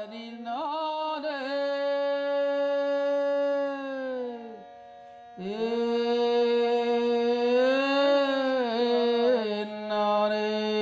ನಿನ್ನೋರೆ ನಾನೇ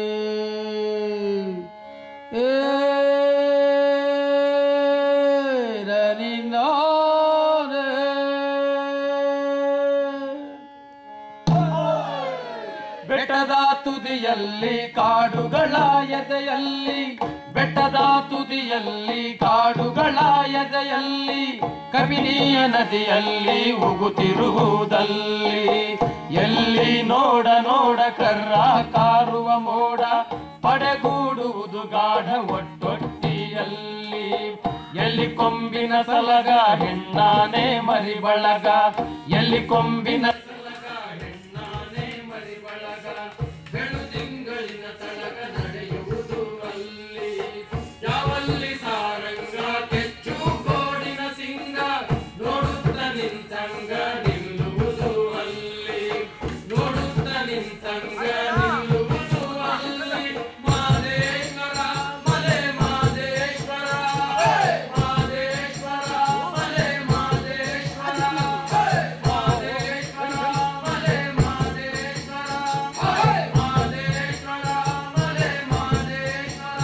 ಬೆಟ್ಟದ ತುದಿಯಲ್ಲಿ ಕಾಡುಗಳ ಎದೆಯಲ್ಲಿ ಬೆಟ್ಟದ ತುದಿಯಲ್ಲಿ ಕಾಡುಗಳ ಎದೆಯಲ್ಲಿ ಕಬಿನಿಯ ನದಿಯಲ್ಲಿ ಉಗುತ್ತಿರುವುದಲ್ಲಿ ಎಲ್ಲಿ ನೋಡ ನೋಡ ಕರ್ರ ಕಾರುವ ಮೋಡ ಪಡೆಗೂಡುವುದು ಗಾಢ ಒಟ್ಟೊಟ್ಟಿಯಲ್ಲಿ ಎಲ್ಲಿ ಕೊಂಬಿನ ಸಲಗ ಹೆಣ್ಣಾನೆ ಮರಿ ಬಳಗ ಎಲ್ಲಿ ಕೊಂಬಿನ ಸಲಗ ಹೆಣ್ಣಾನೆ ಮರಿ ಬಳಗ ಬೆಳು ತಿಂಗಳಿನ ತಳಗ ನಡೆಯುವುದು ಅಲ್ಲಿ ಯಾವಲ್ಲಿ ಸಾರಂಗ ಕೆಚ್ಚು ಗೋಡಿನ ಸಿಂಗ ನೋಡುತ್ತ ನಿಂತಂಗ ನಿಲ್ಲುವುದು ಅಲ್ಲಿ ನೋಡುತ್ತ ನಿಂತಂಗ ನಿಲ್ಲುವುದು ಅಲ್ಲಿ ಮಾದೇಶ್ವರ ಮಲೆ ಮಾದೇಶ್ವರ ಮಾದೇಶ್ವರ ಮಲೆ ಮಾದೇಶ್ವರ ಮಾದೇಶ್ವರ ಮಲೆ ಮಾದೇಶ್ವರ ಮಾದೇಶ್ವರ ಮಲೆ ಮಾದೇಶ್ವರ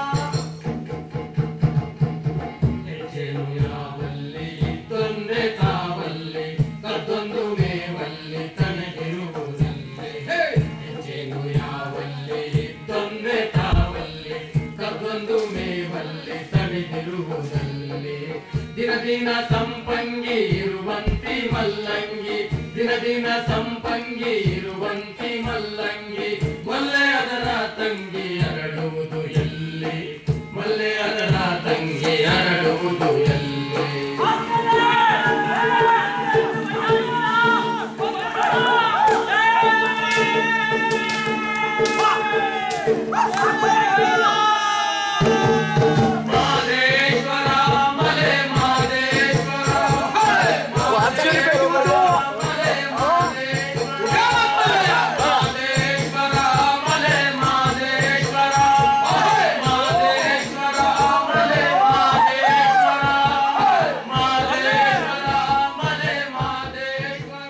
ಹೆಜ್ಜೆನು ಯಾವಲ್ಲಿ ಇದ್ದೊಂದೇ ತಾವಲ್ಲಿ ಕದ್ದೊಂದು ಮೇವಲ್ಲಿ ತನಗಿರುವುದಲ್ಲಿ ಹೆಜ್ಜೆನು ಯಾವಲ್ಲಿ ಇದ್ದೊಂದೇ ತಾವಲ್ಲಿ ಕದ್ದೊಂದು ಮೇವಲ್ಲಿ ತಡೆದಿರುವುದಲ್ಲಿ ದಿನ ದಿನ ಸಂಪಂಗಿ ಇರುವಂತಿ ಮಲ್ಲಂಗಿ ದಿನ ದಿನ ಸಂಪಂಗಿ ಇರುವಂತಿ ಮಲ್ಲಂಗಿ ಮೊಲ್ಲೆ ಅದರ ತಂಗಿ ಅರಳುವುದು ಎಲ್ಲಿ ಮಲ್ಲೆ ಅದರ ತಂಗಿ ಅರಳುವುದು ಎಲ್ಲಿ ಮಾದೇಶ್ವರ ಮಲೆ ಮಾದೇಶ್ವರ ಮಾದೇಶ್ವರ ಮಲೆ ಮಾದೇಶ್ವರ ಮಾದೇಶ್ವರ ಮಲೆ ಮಾದೇಶ್ವರ ಮಾದೇಶ್ವರ ಮಲೆ ಮಾದೇಶ್ವರ ಮಾದೇಶ್ವರ ಮಲೆ ಮಾದೇಶ್ವರ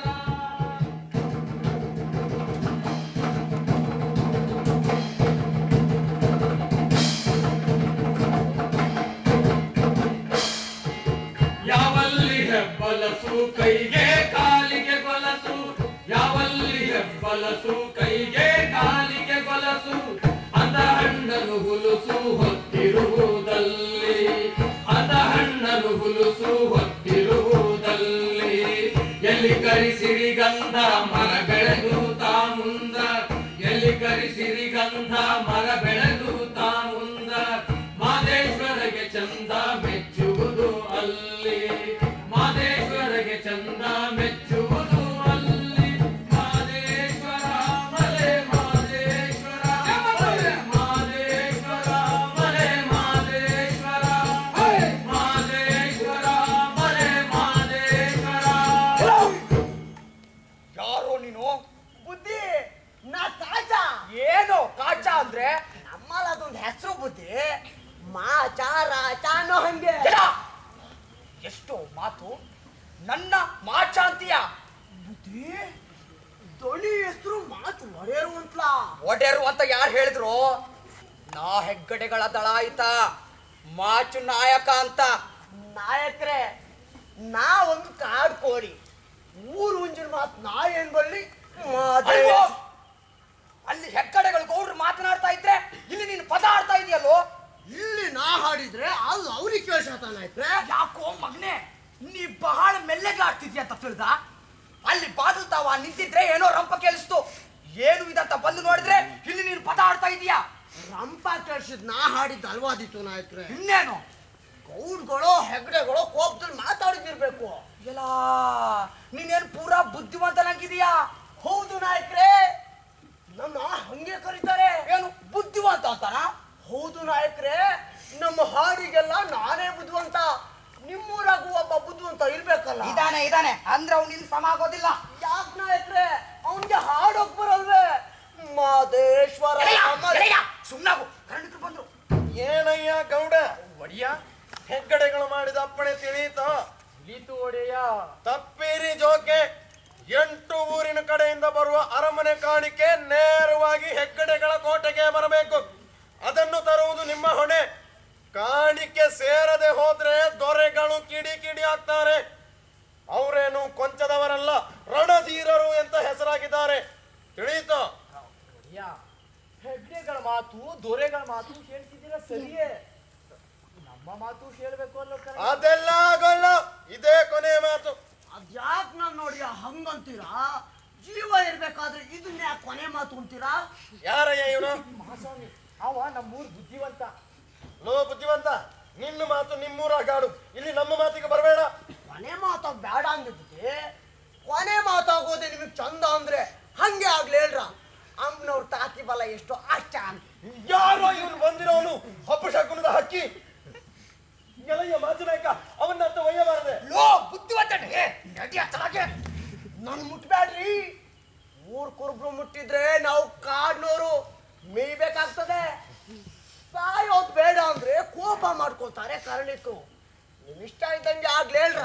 ಯಾವಲ್ಲಿ ಹೆಬ್ಬಲಸು ಕೈಗೆ ಕಾಲಿಗೆ ಗೊಲಸು ಯಾವಲ್ಲಿ ಹೆಬ್ಬಲಸು ಕೈಗೆ ಕಾಲಿಗೆ ಗೊಲಸು ಅದ ಹಣ್ಣನು ಹುಲುಸು ಹೊತ್ತಿರುವುದಲ್ಲಿ ಅದ ಹಣ್ಣನು ಹುಲುಸು ಹೊತ್ತಿರುವುದಲ್ಲಿ ಎಲ್ಲಿ ಕರಿಸಿರಿ ಗಂಧ ಮರ ಬೆಳೆದು ತಾ ಮುಂದ ಎಲ್ಲಿ ಕರಿಸಿರಿ ಗಂಧ ಮರ ಬೆಳೆದು ತಾ ಮುಂದ ಮಾದೇಶ್ವರಗೆ ಚಂದ ಮೆಚ್ಚುವುದು ಅಲ್ಲಿ ಮಾದೇಶ್ವರಗೆ ಚಂದ ಮೆಚ್ಚುವುದು ಅಲ್ಲಿ ಮಾದೇಶ್ವರ ಮಲೆ ಮಾದೇಶ್ವರ ಮಲೆ ಮಾದೇಶ್ವರ ಮಲೆ ಮಾದೇಶ್ವರ ಮಾದೇಶ್ವರ ಮಲೆ ಮಾದೇಶ್ವರ ಯಾರೋ ನೀನು ಬುದ್ಧಿ ನಾ ತಾಜ ಏನು ಕಾಚ ಅಂದ್ರೆ ನಮ್ಮಲ್ಲ ಅದೊಂದು ಹೆಸರು ಬುದ್ಧಿ ಮಾಚ ರಾಚ ಅನ್ನೋ ಹಂಗೆ ಎಡ! ಎಷ್ಟು ಮಾತು ನನ್ನ ಮಾಚ ಅಂತೀಯ ಬುದ್ಧಿ ದೊಳಿ ಹೆಸರು ಮಾತು ಒಡೆಯರು ಅಂತಲ ಒಡೆರು ಅಂತ ಯಾರು ಹೇಳಿದ್ರು ನಾ ಹೆಗ್ಗಡೆಗಳ ದಳ ಆಯ್ತಾ ಮಾಚು ನಾಯಕ ಅಂತ ನಾಯಕ್ರೆ ನಾ ಒಂದು ಕಾಡ್ ಕೋಳಿ ಊರು ಹುಂಜಿನ ಮಾತು ನಾ ಏನ್ ಬಲ್ಲಿ ಮಾದೇ ಅಲ್ವೋ? ಅಲ್ಲಿ ಹೆಗ್ಗಡೆಗಳು ಗೌಡ್ರು ಮಾತನಾಡ್ತಾ ಇದ್ರೆ ಇಲ್ಲಿ ನೀನು ಪದ ಆಡ್ತಾ ಇದೆಯಲ್ಲೋ ಇಲ್ಲಿ ನಾ ಹಾಡಿದ್ರೆ ಅದು ಅವ್ರಿಗೆ ಕೇಳಿಸತಾನೈತ್ರೆ ಯಾಕೋ ಮಗನೆ ನೀ ಬಹಳ ಮೆಲ್ಲಗೆ ಆಡ್ತಿದ್ಯಾ ಅಂತ ತಿಳಿದ ಅಲ್ಲಿ ಬಾದಲ್ ತಾವ ನಿಂತಿದ್ರೆ ಏನೋ ರಂಪ ಕೇಳಿಸ್ತು ಏನು ಇದಂತ ಬಂದು ನೋಡಿದ್ರೆ ಇಲ್ಲಿ ನೀನು ಪದ ಆಡ್ತಾ ಇದೀಯಾ ರಂಪ ಕೇಳಿಸಿದ್ ನಾ ಹಾಡಿದ್ದು ಅಲ್ವಾದಿತ್ತು ನಾಯಕ್ರೆ ಇನ್ನೇನು ಗೌಡ್ಗಳು ಹೆಗ್ಡೆಗಳು ಕೋಪದಲ್ಲಿ ಮಾತಾಡಿದಿರ್ಬೇಕು ಎಲ್ಲ ನೀನೇನು ಪೂರಾ ಬುದ್ಧಿವಂತನಾಗಿದೀಯಾ ಹೌದು ನಾಯಕ್ರೆ ನಮ್ಮ ಹಂಗೆ ಕರೀತಾರೆ ಏನು ಬುದ್ಧಿವಂತ ಅಂತಾನ ಹೌದು ನಾಯಕ್ರೆ ನಮ್ಮ ಹಾಡಿಗೆಲ್ಲ ನಾನೇ ಬುದ್ಧಿವಂತ ನಿಮ್ಮೂರಾಗೂ ಒಬ್ಬ ಬುದ್ಧಿವಂತ ಇರ್ಬೇಕಲ್ಲ ಇದಾನೆ ಇದಾನೆ ಅಂದ್ರೆ ಅವ್ನು ನಿನ್ ಸಮ ಆಗೋದಿಲ್ಲ ಯಾಕ್ ನಾಯಕ್ರೆ ಅವನ್ಗೆ ಹಾಡೋಕ್ ಬರಲ್ವೇ ಮಾದೇಶ್ವರ ಮಲೆ- ಸುಮ್ಮನಾಗು ಕರ್ಣಿಕರು ಬಂದ್ರು ಏನಯ್ಯ ಗೌಡ ಒಡಿಯ ಹೆಗ್ಗಡೆಗಳು ಮಾಡಿದ ಅಪ್ಪಣೆ ತಿಳಿಯಿತಾ ಇಳಿತು ಒಡೆಯ ತಪ್ಪೀರಿ ಜೋಕೆ ಎಂಟು ಊರಿನ ಕಡೆಯಿಂದ ಬರುವ ಅರಮನೆ ಕಾಣಿಕೆ ನೇರವಾಗಿ ಹೆಗ್ಗಡೆಗಳ ಕೋಟೆಗೆ ಬರಬೇಕು ಅದನ್ನು ತರುವುದು ನಿಮ್ಮ ಹೊಣೆ ಕಾಣಿಕೆ ಸೇರದೆ ಹೋದ್ರೆ ದೊರೆಗಳು ಕಿಡಿ ಕಿಡಿ ಆಗ್ತಾರೆ ಅವರೇನು ಕೊಂಚದವರಲ್ಲ ರಣಧೀರರು ಅಂತ ಹೆಸರಾಗಿದ್ದಾರೆ ತಿಳಿಯಿತು ಒಡೆಯ ಹೆಗ್ಡೆಗಳ ಮಾತು ದೊರೆಗಳ ಮಾತು ಹೇಳ್ತಿದ್ದೀರಾ ಸರಿಯೇ ನಮ್ಮ ಮಾತು ಹೇಳ್ಬೇಕು ಅನ್ನೋ ಕರೆ ಅದೆಲ್ಲ ಆಗೋಲ್ಲ ಇದೇ ಕೊನೆ ಮಾತು ಅದ್ಯಾಕ್ ನಾನ್ ನೋಡಿ ಹಂಗಂತೀರಾ ಜೀವ ಇರ್ಬೇಕಾದ್ರೆ ಇದನ್ನ ಯಾಕೆ ಕೊನೆ ಮಾತು ಅಂತೀರಾ ಯಾರಯ್ಯ ಇವನು ಮಹಾಸ್ವಾಮಿ ಅವ ನಮ್ಮೂರ್ ಬುದ್ಧಿವಂತ ಲೋ ಬುದ್ಧಿವಂತ ನಿನ್ನ ಮಾತು ನಿಮ್ಮೂರಾಗಾಡು ಇಲ್ಲಿ ನಮ್ಮ ಮಾತಿಗೆ ಬರಬೇಡ ಕೊನೆ ಮಾತು ಬೇಡ ಅಂದಿದ್ದೆ ಕೊನೆ ಮಾತಾಗೋದೆ ನಿಮಗೆ ಚಂದ ಅಂದ್ರೆ ಹಂಗೆ ಆಗ್ಲಿ ಹೇಳ್ರ ಅಮ್ಮನವ್ರ ತಾತಿ ಬಲ ಎಷ್ಟು ಅಷ್ಟ ಅಂತ ಯಾರೋ ಇವನು ಬಂದಿರೋನು ಹಬ್ಬ ಶಕುನದ ಹಕ್ಕಿ ಎಲಯ್ಯ ಮಾಚನಾಯಕ ಅವನ್ನಂತ ಒಯ್ಯಬಾರದೆ ಲೋ ಬುದ್ಧಿವಂತನೆ ನಡಿ ಅತ್ತಲಾಗೆ ನನ್ ಮುಟ್ಬೇಡ್ರಿ ಊರ್ ಕುರುಬ್ರು ಮುಟ್ಟಿದ್ರೆ ನಾವು ಕಾಡ್ನೋರು ಮೇಯ್ಬೇಕಾಗ್ತದೆ ಸಾಯೋದ್ ಬೇಡ ಅಂದ್ರೆ ಕೋಪ ಮಾಡ್ಕೊತಾರೆ ಕರ್ಣಿಕು ನಿಮ್ ಇಷ್ಟ ಇದ್ದಂಗೆ ಆಗ್ಲಿ ಹೇಳ್ರ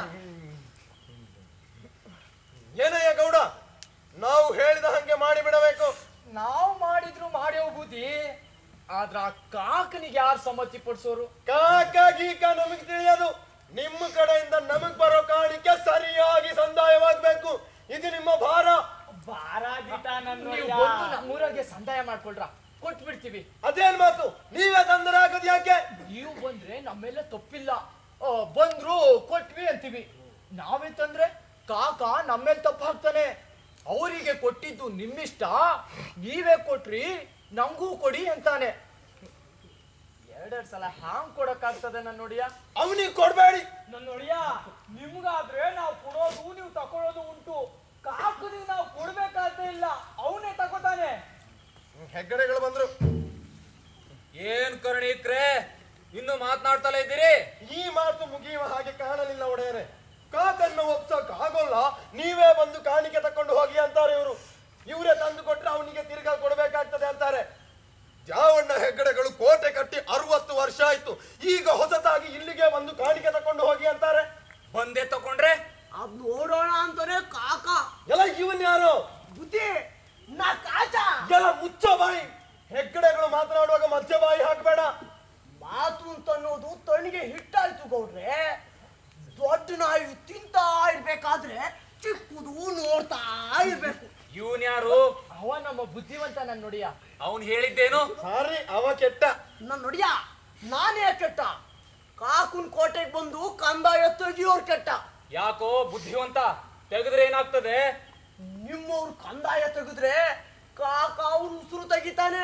ಏನಯ್ಯ ಗೌಡ ನಾವು ಹೇಳಿದ ಹಂಗೆ ಮಾಡಿ ಬಿಡಬೇಕು ನಾವು ಮಾಡಿದ್ರು ಮಾಡ್ಯೋ ಬುದ್ಧಿ ಆದ್ರ ಆ ಕಾಕನಿಗೆ ಯಾರು ಸಮ್ಮತಿ ಪಡಿಸೋರು ಕಾಕ ಗೀಕ ನಮಗ್ ತಿಳಿಯೋದು ನಿಮ್ಮ ಕಡೆಯಿಂದ ನಮಗ್ ಬರೋ ಕಾಣಿಕೆ ಸರಿಯಾಗಿ ಸಂದಾಯವಾಗ್ಬೇಕು ಇದು ನಿಮ್ಮ ಭಾರ ಬಾರ ಗೀಟ ನೀವು ಬಂದು ನಮ್ಮೂರಾಗೆ ಸಂದಾಯ ಮಾಡ್ಕೊಳ್ರ ಕೊಟ್ಟು ಬಿಡ್ತೀವಿ ಅದೇನ್ ಮಾತು ನೀವೇ ತೊಂದರೆ ಆಗೋದು ಯಾಕೆ ನೀವು ಬಂದ್ರೆ ನಮ್ಮೆಲ್ಲ ತಪ್ಪಿಲ್ಲ ಆ, ಬಂದ್ರು ಕೊಟ್ವಿ ಅಂತೀವಿ ನಾವೇ ತಂದ್ರೆ ಕಾಕ ನಮ್ಮೇಲೆ ತಪ್ಪು ಹಾಕ್ತಾನೆ ಅವರಿಗೆ ಕೊಟ್ಟಿದ್ದು ನಿಮ್ಮಿಷ್ಟ ನೀವೇ ಕೊಟ್ರಿ ನಮಗೂ ಕೊಡಿ ಅಂತಾನೆ ಎರಡೆರಡು ಸಲ ಹ್ಯಾಂಗ್ ಕೊಡಕ್ಕಾಗ್ತದೆ ನನ್ನ ನೋಡಿಯ ಅವನಿಗೆ ಕೊಡ್ಬೇಡಿ ನನ್ನ ನೋಡಿಯ ನಿಮ್ಗಾದ್ರೆ ನಾವು ಕೊಡೋದು ನೀವು ತಕೊಳ್ಳೋದು ಉಂಟು ಕಾಕನಿಗೆ ನಾವು ಕೊಡ್ಬೇಕಾದ್ರೆ ಇಲ್ಲ ಅವನೇ ತಗೋತಾನೆ ಹೆಗ್ಗಡೆಗಳು ಬಂದ್ರು ಏನ್ ಕರ್ಣಿಕ್ರೆ ಇನ್ನು ಮಾತನಾಡ್ತಲೇ ಇದ್ದೀರಿ ಈ ಮಾತು ಮುಗಿಯುವ ಹಾಗೆ ಕಾಣಲಿಲ್ಲ ಒಡೆಯರೆ ಕಾಕನ್ನು ಒಪ್ಸಕ್ ಆಗೋಲ್ಲ ನೀವೇ ಬಂದು ಕಾಣಿಕೆ ತಕೊಂಡು ಹೋಗಿ ಅಂತಾರೆ ಇವರು ಇವರೇ ತಂದು ಕೊಟ್ರೆ ಅವನಿಗೆ ತಿರ್ಗಾ ಕೊಡಬೇಕಾಗ್ತದೆ ಅಂತಾರೆ ಜಾವಣ್ಣ ಹೆಗ್ಗಡೆಗಳು ಕೋಟೆ ಕಟ್ಟಿ ಅರವತ್ತು ವರ್ಷ ಆಯ್ತು ಈಗ ಹೊಸತಾಗಿ ಇಲ್ಲಿಗೆ ಬಂದು ಕಾಣಿಕೆ ತಕೊಂಡು ಹೋಗಿ ಅಂತಾರೆ ಬಂದೆ ತಕೊಂಡ್ರೆ ಅದ್ ನೋಡೋಣ ಅಂತಾನೆ ಕಾಕ ಎಲ್ಲ ಇವನ್ ಯಾರು ಬುದ್ಧಿ ನಾ ಕಾಚ ಎಲ್ಲ ಮುಚ್ಚ ಬಾಯಿ ಹೆಗ್ಗಡೆಗಳು ಮಾತನಾಡುವಾಗ ಮಧ್ಯ ಬಾಯಿ ಹಾಕಬೇಡ ಮಾತು ಅಂತ ಅನ್ನೋದು ತಣ್ಣಿಗೆ ಹಿಟ್ಟಾಯ್ತು ಗೌಡ್ರೆ ದೊಡ್ಡ ನಾಯಿ ತಿಂತಾ ಇರ್ಬೇಕಾದ್ರೆ ಚಿಕ್ಕದು ನೋಡ್ತಾ ಇರ್ಬೇಕು ಇವನ್ ಯಾರು ಅವ ನಮ್ಮ ಬುದ್ಧಿವಂತ ನನ್ನ ನೋಡಿಯ ಅವನ್ ಹೇಳಿದ್ದೇನು ಸಾರಿ ಅವ ಕೆಟ್ಟ ನನ್ನ ನೋಡಿಯ ನಾನೇ ಕೆಟ್ಟ ಕಾಕುನ್ ಕೋಟೆಗೆ ಬಂದು ಕಂದಾಯ ತೆಗಿಯೋರ್ ಕೆಟ್ಟ ಯಾಕೋ ಬುದ್ಧಿವಂತ ತೆಗೆದ್ರೆ ಏನಾಗ್ತದೆ ನಿಮ್ಮವ್ರು ಕಂದಾಯ ತೆಗೆದ್ರೆ ಕಾಕ ಅವ್ರು ಉಸಿರು ತೆಗಿತಾನೆ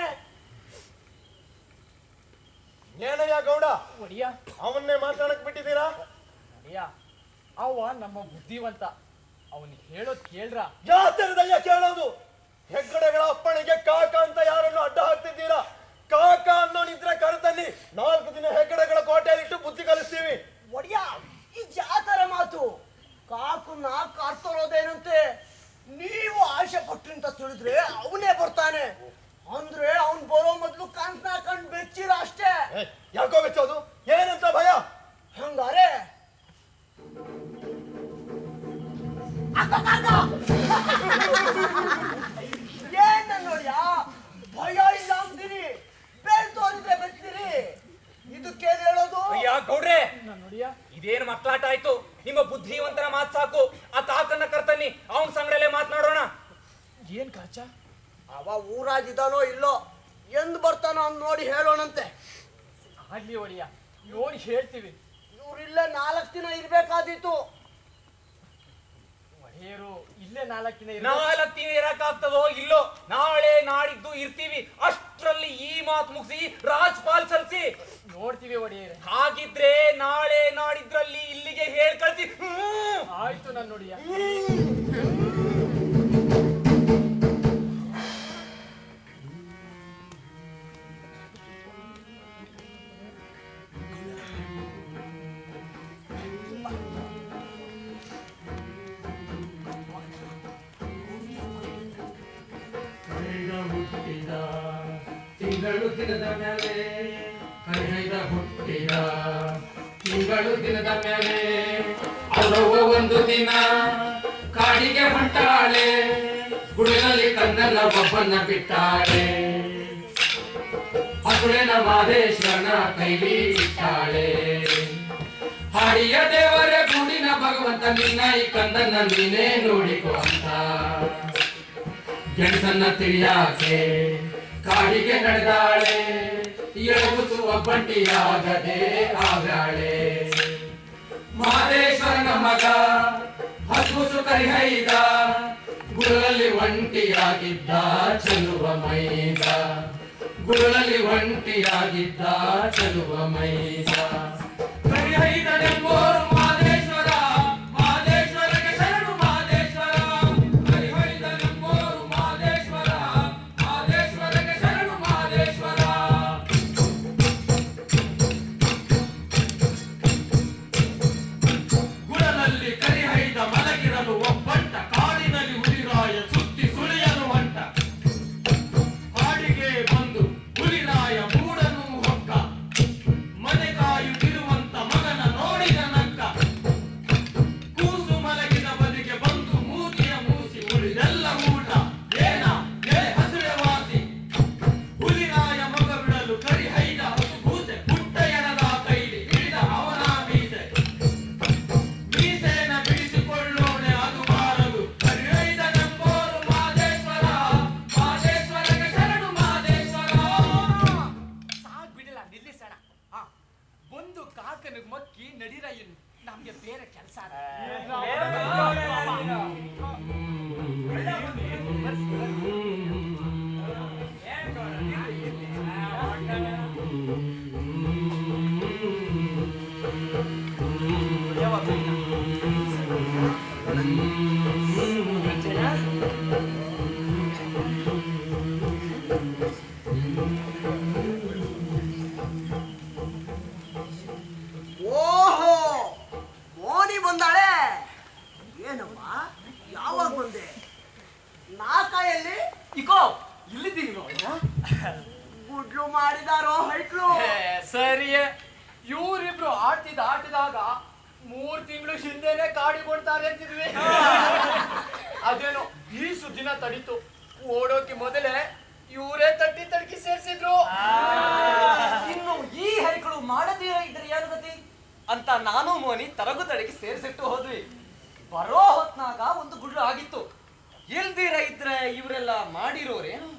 ಏನಯ್ಯ ಗೌಡ ಒಡಿಯ ಅವನ್ನೇ ಮಾತಾಡಕ್ ಬಿಟ್ಟಿದ್ದೀರಾ ಒಡಿಯ ಅವ ನಮ್ಮ ಬುದ್ಧಿವಂತ ಅವನಿಗೆ ಹೇಳೋದ್ ಕೇಳ್ರ ಯಾತರದಯ್ಯ ಕೇಳೋದು ಹೆಗ್ಗಡೆಗಳ ಅಪ್ಪಣಿಗೆ ಕಾಕ ಅಂತ ಯಾರನ್ನು ಅಡ್ಡ ಹಾಕ್ತಿದ್ದೀರಾ ಕಾಕ ಅನ್ನೋನಿದ್ರೆ ಕರೆತನ್ನಿ ನಾಲ್ಕು ದಿನ ಹೆಗ್ಗಡೆಗಳ ಕೋಟೆಯಲ್ಲಿಟ್ಟು ಬುದ್ಧಿ ಕಲಿಸ್ತೀವಿ ಒಡಿಯ ಇದು ಯಾತರ ಮಾತು ಕಾಕುನ್ನ ಕರ್ತರೋದೇನಂತೆ ನೀವು ಆಶೆ ಪಟ್ರಿ ಅಂತ ತಿಳಿದ್ರೆ ಅವನೇ ಬರ್ತಾನೆ ಅಂದ್ರೆ ಅವ್ನ್ ಬರೋ ಮೊದ್ಲು ಕನ್ಸ್ನ ಕಂಡು ಬೆಚ್ಚಿರ ಅಷ್ಟೇ ಏ, ಯಾಕೋ ಬೆಚ್ಚೋದು ಏನಂತ ಭಯ ಹಂಗಾರೆ ಏನ್ ನೋಡ್ಯ ಭಯ ಇಲ್ಲ ಅಂತೀರಿ ಬೆಳ್ ತೋರಿದ್ರೆ ಬೆಚ್ತೀರಿ ಇದಕ್ಕೇನ್ ಹೇಳೋದು ಅಯ್ಯ ಗೌಡ್ರೆ ನನ್ನ ನೋಡಿಯ ಇದೇನ್ ಮಕ್ಕಳಾಟ ಆಯ್ತು ನಿಮ್ಮ ಬುದ್ಧಿವಂತನ ಮಾತ್ ಸಾಕು ಆ ಕಾಕನ್ನ ಕರ್ತನ್ನಿ ಅವನ್ ಸಂಗಡಲೇ ಮಾತನಾಡೋಣ ಏನ್ ಕಾಚ ಅವ ಊರಾಗಿದ್ದಾನೋ ಇಲ್ಲೋ ಎಂದ್ ಬರ್ತಾನೋ ಅಂತ ನೋಡಿ ಹೇಳೋಣಂತೆ ಆಗ್ಲಿ ಒಡಿಯ ನೋಡಿ ಹೇಳ್ತೀವಿ ಇವ್ರಿಲ್ಲೇ ನಾಲ್ಕು ದಿನ ಇರ್ಬೇಕಾದೀತು ಒಡೆಯರು ಇಲ್ಲೇ ನಾಲ್ಕು ದಿನ ಇರ್ಬೇಕು. ನಾಲ್ಕು ದಿನ ಇರಕ್ಕಾಗ್ತದೋ ಇಲ್ಲೋ ನಾಳೆ ನಾಡಿದ್ದು ಇರ್ತೀವಿ ಅಷ್ಟ್ರಲ್ಲಿ ಈ ಮಾತು ಮುಗಿಸಿ ರಾಜ್ಪಾಲ್ ಸಲ್ಸಿ ನೋಡ್ತೀವಿ ಒಡೆಯರೆ ಹಾಗಿದ್ರೆ ನಾಳೆ ನಾಡಿದ್ರಲ್ಲಿ ಇಲ್ಲಿಗೆ ಹೇಳ್ ಕಳ್ಸಿ ಹ್ಮ್. ಆಯ್ತು ನನ್ನ ನೋಡಿಯ ಕೈದ ಹುಟ್ಟಿದ ತಿಂಗಳು ತಿನ್ನದ ಮೇಲೆ ಕೈದ ಹುಟ್ಟಿದ ತಿಂಗಳು ದಿನದ ಮೇಲೆ ಅವರವ್ವ ಒಂದು ದಿನ ಕಾಡಿಗೆ ಹೊಂಟಾಳೆ ಗುಡಿನಲ್ಲಿ ಕನ್ನನ ಒಬ್ಬನ ಬಿಟ್ಟಾಳೆ ಹಸುಳಿನ ಮಾದೇಶ್ವರನ ಕೈಲಿ ಇಟ್ಟಾಳೆ ಹಾಡಿಯ ದೇವರ ಗುಡಿನ ಭಗವಂತ ನಿನ್ನ ಈ ಕಂದನ್ನ ನೀನೇ ನೋಡಿಕೋ ಅಂತ ಗೆಣಸನ್ನ ತಿಳಿಯಾಕೆ ಕಾಡಿಗೆ ನಡೆದಾಳೆ ಎಳಗುಸುವ ಬಂಟಿಯಾಗದೆ ಆಗಾಳೆ ಮಹದೇಶ್ವರನ ಮಗ ಹಸುಸು ಕರಿಹೈದ ಗುರುಳಲ್ಲಿ ಒಂಟಿಯಾಗಿದ್ದ ಚೆಲುವ ಮೈದ ಗುರುಳಲ್ಲಿ ಒಂಟಿಯಾಗಿದ್ದ ಚೆಲುವ ಮೈದ ಕರಿಹೈದನೆಂಬೋರು ಮಹದೇಶ್ವರ ಮಹದೇಶ್ವರಗೆ ಶರಣು ಮಹದೇಶ್ವರ ಕರಿಹೈದನೆಂಬೋರು ಮಹದೇಶ್ವರ ಮಹದೇಶ್ವರಗೆ ಶರಣು ಮಹದೇಶ್ವರ ಗುಡನಲ್ಲಿ ಕರಿಹೈದ ಮಲಗಿರಲು ಒಬ್ಬಂಟ ಕಾಡಿನಲ್ಲಿ ಹುಲಿರಾಯ ಸುತ್ತಿ ಸುಳಿಯಲು ಹೊಂಟ ಹಾಡಿಗೆ ಬಂದು ಹುಲಿರಾಯ ಮೂಡನು ಹೊಕ್ಕ ಮನೆ ಕಾಯುತ್ತಿರುವಂತ ಮಗನ ನೋಡಿದ ನಕ್ಕ ಕೂಸು ಮಲಗಿದ ಬದಿಗೆ ಬಂದು ಮೂತಿಯ ಮೂಸಿ ಉಳಿದೆಲ್ಲ ಊಟ ಏನ ಎಳೆ ಹಸುಳೆ ವಾಸಿ ಹುಲಿರಾಯ ಮಗ ಬಿಡಲು ಕರಿಹೈದ ಹಸು ಕೂಸೆ ಪುಟ್ಟ ಎಣದ ಕೈಲಿ ಹಿಡಿದ ಅವನ ಮೀಸೆ ಮೀಸೆನ ಬಿಡಿಸಿಕೊಳ್ಳೋಣೆ ಅದು ಬಾರದು ಕರಿಯೈದ ನಂಬೋರು ಮಾದೇಶ್ವರ ಮಾದೇಶ್ವರಗೆ ಶರಣು ಮಾದೇಶ್ವರ ಸಾಕ್ ಬಿಡಲ್ಲ ನಿಲ್ಲಿಸೋಣ ಹಾ ಬಂದು ಕಾಕನಿಗೆ ಮಕ್ಕಿ ನಡೀರ ಇನ್ನು ನಮ್ಗೆ ಬೇರೆ ಕೆಲಸ ಓಹೋ ಮೋನಿ ಬಂದಾಳೆ ಏನಮ್ಮ ಯಾವಾಗ ಬಂದೆ ನಾಕಾಯಲ್ಲಿ ಇಕೋ ಇಲ್ಲಿದ್ದೀನಿ ಗುಡ್ಲು ಮಾಡಿದಾರೋ ಹೈಕ್ಳು ಸರಿ ಇವ್ರಿಬ್ರು ಆಡ್ತಿದ್ದ ಆಟದಾಗ ಮೂರ್ ತಿಂಗಳು ಹಿಂದೆನೆ ಕಾಡಿ ಕೊಡ್ತಾರೆ ಅಂತಿದ್ವಿ ಅದೇನೋ ಈ ಸುದ್ದಿನ ತಡೀತು ಓಡೋಕೆ ಮೊದಲೇ ಇವರೇ ತಟ್ಟಿ ತಡ್ಕಿ ಸೇರ್ಸಿದ್ರು ಇನ್ನು ಈ ಹರಿಗಳು ಮಾಡದೇ ಇದ್ರೆ ಏನು ಗತಿ ಅಂತ ನಾನು ಮೋನಿ ತರಗು ತಡೆಗೆ ಸೇರಿಸಿಟ್ಟು ಹೋದ್ವಿ ಬರೋ ಹೊತ್ನಾಗ ಒಂದು ಗುಡ್ಲು ಆಗಿತ್ತು ಇಲ್ದಿರ ಇದ್ರೆ ಇವರೆಲ್ಲ ಮಾಡಿರೋರೇನು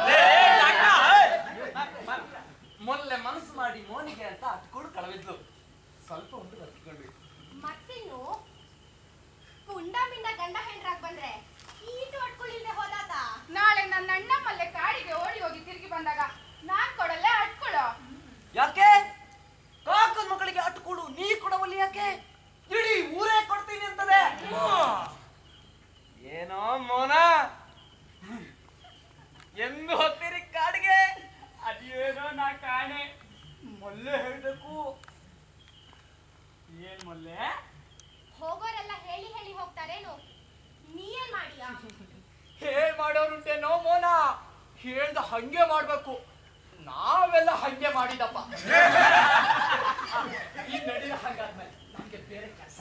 ಮೊನ್ನೆ ಮನಸ್ಸು ಮಾಡಿ ಮೋನಿಗೆ ಅಂತ ಹತ್ಕೊಂಡು ಕಳವಿದ್ಲು ಸ್ವಲ್ಪ ಒಂದು ಹತ್ಕೊಂಡ್ವಿ ಮತ್ತಿನ್ನು ಪುಂಡ ಮಿಂಡ ಗಂಡ ಹೆಂಡ್ರಾಗ್ ಬಂದ್ರೆ ಈಟು ಅಟ್ಕೊಳ್ಳಿಲ್ದೆ ಹೋದಾತ ನಾಳೆ ನನ್ನ ಅಣ್ಣ ಮಲ್ಲೆ ಕಾಡಿಗೆ ಓಡಿ ಹೋಗಿ ತಿರುಗಿ ಬಂದಾಗ ನಾನ್ ಕೊಡಲ್ಲೇ ಅಟ್ಕೊಳ್ಳೋ ಯಾಕೆ ಕಾಕನ ಮಕ್ಕಳಿಗೆ ಅಟ್ಟು ಕೊಡು ನೀ ಕೊಡವಲ್ಲಿ ಯಾಕೆ ಇಡೀ ಊರೇ ಕೊಡ್ತೀನಿ ಅಂತದೆ ಏನೋ ಮೋನ ಎಂದು ಹೋಗ್ತೀರಿ ಕಾಡಿಗೆ ಅದೇನೋ ನಾ ಕಾಣೆ ಮೊಲ್ಲೆ ಹೇಳ್ಬೇಕು ಏನ್ ಮೊಲ್ಲೆ ಹೋಗೋರೆಲ್ಲ ಹೇಳಿ ಹೇಳಿ ಹೋಗ್ತಾರೇನು ನೀ ಏನ್ ಮಾಡಿಯಾ ಹೇಳ್ ಮಾಡೋರುಂಟೇನೋ ಮೋನ ಹೇಳ್ದ ಹಂಗೆ ಮಾಡ್ಬೇಕು ನಾವೆಲ್ಲ ಹಂಗೆ ಮಾಡಿದಪ್ಪ ಈ ನಡೀಲ ಹಂಗಾದ್ಮೇಲೆ ನಮ್ಗೆ ಬೇರೆ ಕೆಲಸ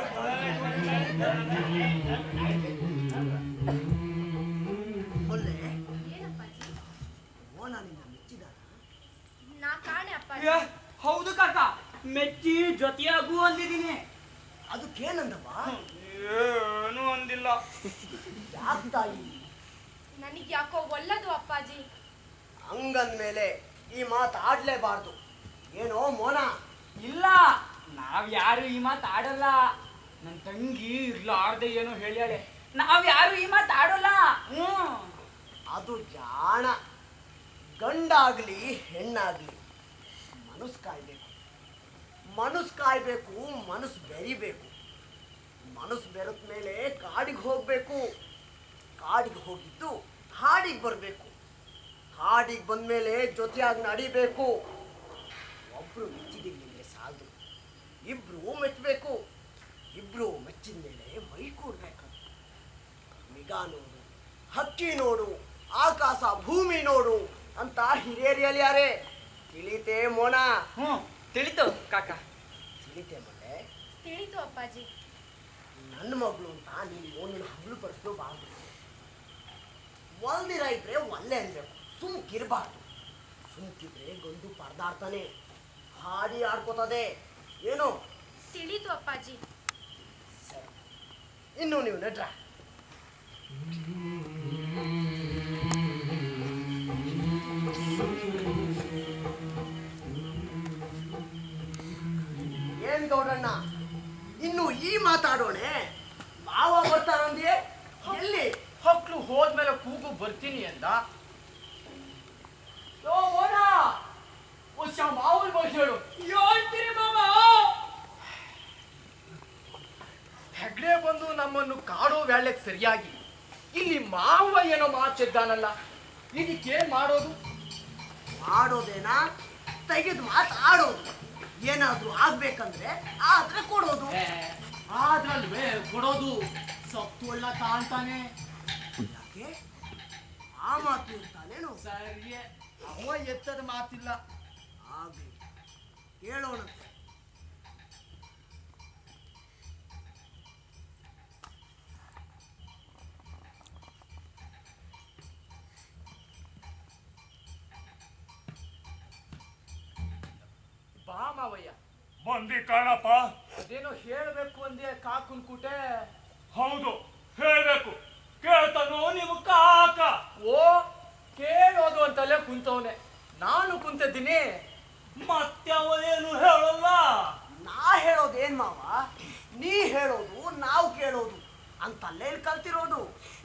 ಒಳ್ಳೆ ಏನಪ್ಪಾಜಿ ಮೋನ ನಿನ್ನ ಮೆಚ್ಚಿದ ನಾ ಕಾಣೆ ಅಪ್ಪಾಜಿ ಯಾ, ಹೌದು ಕಾಕ ಮೆಚ್ಚಿ ಜೊತೆಯಾಗು ಅಂದಿದ್ದೀನಿ ಅದಕ್ಕೇನಂದಮ್ಮ ಏನು ಅಂದಿಲ್ಲ ಯಾಕ್ ತಾಯಿ ನನಗ್ ಯಾಕೋ ಒಲ್ಲದು ಅಪ್ಪಾಜಿ ಹಂಗಂದ್ಮೇಲೆ ಈ ಮಾತು ಆಡ್ಲೇಬಾರ್ದು ಏನೋ ಮೋನ ಇಲ್ಲ ನಾವ್ ಯಾರು ಈ ಮಾತು ಆಡಲ್ಲ ನನ್ ತಂಗಿ ಇರ್ಲಾರ್ದೆ ಏನೋ ಹೇಳ್ಯಾಳೆ ನಾವ್ ಯಾರು ಈ ಮಾತು ಆಡಲ್ಲ ಹ್ಮ್ ಅದು ಜಾಣ ಗಂಡಾಗ್ಲಿ ಹೆಣ್ಣಾಗ್ಲಿ ಮನಸ್ಸು ಕಾಯ್ಬೇಕು ಮನಸ್ಸು ಕಾಯ್ಬೇಕು ಮನಸ್ಸು ಬೆರಿಬೇಕು ಮನಸ್ಸು ಬೆರೆತ ಮೇಲೆ ಕಾಡಿಗೆ ಹೋಗ್ಬೇಕು ಕಾಡಿಗೆ ಹೋಗಿದ್ದು ಹಾಡಿಗೆ ಬರಬೇಕು ಹಾಡಿಗೆ ಬಂದ್ಮೇಲೆ ಜೊತೆಯಾಗಿ ನಡಿಬೇಕು ಒಬ್ರು ಮೆಚ್ಚಿದಿಲ್ಲ ಸಾಲದು ಇಬ್ರು ಮೆಚ್ಚಬೇಕು ಇಬ್ರು ಮೆಚ್ಚಿದ ಮೇಲೆ ಮೈ ಕೂಡ್ಬೇಕು ನಿಗಾ ನೋಡು ಹಕ್ಕಿ ನೋಡು ಆಕಾಶ ಭೂಮಿ ನೋಡು ಅಂತ ಹಿರಿಯರು ಹೇಳ್ಯಾರೆ ತಿಳಿತೇ ಮೋನ ಹ್ಮ್ ತಿಳಿತು ಕಾಕ ತಿಳಿತೆ ಮಳೆ ತಿಳಿತು ಅಪ್ಪಾಜಿ ನನ್ನ ಮಗಳು ಅಂತ ನೀನು ಮೋನಿನ ಹಗಲು ಪಡಿಸ್ಲು ಬಾರ್ದು ಒಲ್ದಿರ ಇದ್ರೆ ಒಲ್ಲೆ ಅನ್ಬೇಕು ಸುಮ್ಕಿರ್ಬಾರ್ದು ಸುಮ್ಕಿದ್ರೆ ಗಂಡು ಪರದಾಡ್ತಾನೆ ಹಾಡಿ ಆಡ್ಕೋತದೆ ಏನು ತಿಳಿತು ಅಪ್ಪಾಜಿ ಸರಿ ಇನ್ನು ನೀವು ನಡ್ರ ಏನ್ ಗೌಡಣ್ಣ ಇನ್ನು ಈ ಮಾತಾಡೋಣೆ ಮಾವ ಬರ್ತಾರಂದ್ಯೆ ಎಲ್ಲಿ ಮಕ್ಳು ಹೋದ್ಮೇಲೆ ಕೂಗು ಬರ್ತೀನಿ ಅಂದ ಯೋ ಮೋನ ವರ್ಷ ಮಾವಲ್ ಬಗ್ಗೆ ಹೇಳು ಹೇಳ್ತೀನಿ ಮಾವ ಹೆಗ್ಡೆ ಬಂದು ನಮ್ಮನ್ನು ಕಾಡೋ ವೇಳೆಗೆ ಸರಿಯಾಗಿ ಇಲ್ಲಿ ಮಾವ ಏನೋ ಮಾಚಿದ್ದಾನಲ್ಲ ಇದಕ್ಕೇನ್ ಮಾಡೋದು ಆಡೋದೇನಾ ತೆಗೆದು ಮಾತು ಆಡೋದು ಏನಾದ್ರೂ ಆಗ್ಬೇಕಂದ್ರೆ ಆದ್ರೆ ಕೊಡೋದು ಆದ್ರಲ್ವೇ ಕೊಡೋದು ಸೊಪ್ಪು ಒಳ್ಳ ತಾಂತಾನೆ ಯಾಕೆ ಆ ಮಾತು ಇರ್ತಾನೇನು ಸರಿಯೇ ಅವ ಎತ್ತದ ಮಾತಿಲ್ಲ ಆಗ್ಲಿ ಹೇಳೋಣಂತೆ ಬಾ ಮಾವಯ್ಯ ಬಂದಿ ಕಾಣಪ್ಪ ಅದೇನೋ ಹೇಳ್ಬೇಕು ಅಂದೆ ಕಾಕುನ್ ಕುಟೆ ಹೌದು ಹೇಳ್ಬೇಕು ಕೇಳ್ತಾನೋ ನೀವು ಕಾಕ ಓ ಕೇಳೋದು ಅಂತಲೇ ಕುಂತವನೆ ನಾನು ಕುಂತಿದ್ದೀನಿ ಮತ್ತೆ ಅವನೇನು ಹೇಳಲ್ಲ ನಾ ಹೇಳೋದೇನ್ ಮಾವ ನೀ ಹೇಳೋದು ನಾವು ಕೇಳೋದು ಅಂತಲ್ಲೇ ಇಲ್ಲಿ ಕಲ್ತಿರೋದು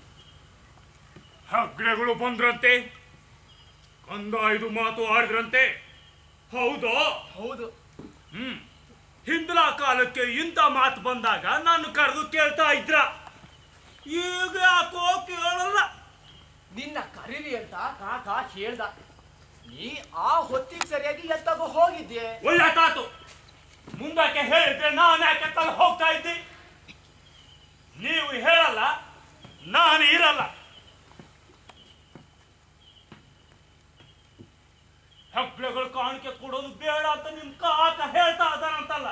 ಹಗ್ರೆಗಳು ಬಂದ್ರಂತೆ ಕಂದ ಐದು ಮಾತು ಆಡಿದ್ರಂತೆ ಹೌದೋ ಹೌದು ಹ್ಮ್ ಹಿಂದಿನ ಕಾಲಕ್ಕೆ ಇಂಥ ಮಾತು ಬಂದಾಗ ನಾನು ಕರೆದು ಕೇಳ್ತಾ ಇದ್ರ ಈಗ ಯಾಕೋ ಕೇಳಲ್ಲ ನಿನ್ನ ಕರೀರಿ ಅಂತ ಕಾಕ ಹೇಳ್ದ ನೀ ಆ ಹೊತ್ತಿಗೆ ಸರಿಯಾಗಿ ಎತ್ತಾಗ ಹೋಗಿದ್ದೆ ಒಳ್ಳೆತಾತು ಮುಂದಕ್ಕೆ ಹೇಳಿದ್ರೆ ನಾನು ಯಾಕೆ ತಲೆ ಹೋಗ್ತಾ ಇದ್ದೆ ನೀವು ಹೇಳಲ್ಲ ನಾನು ಇರಲ್ಲ ಹೆಗ್ಳೆಗಳು ಕಾಣಿಕೆ ಕೊಡೋದು ಬೇಡ ಅಂತ ನಿಮ್ ಕಾಕ ಹೇಳ್ತಾ ಇದ್ದಾನಂತಲ್ಲ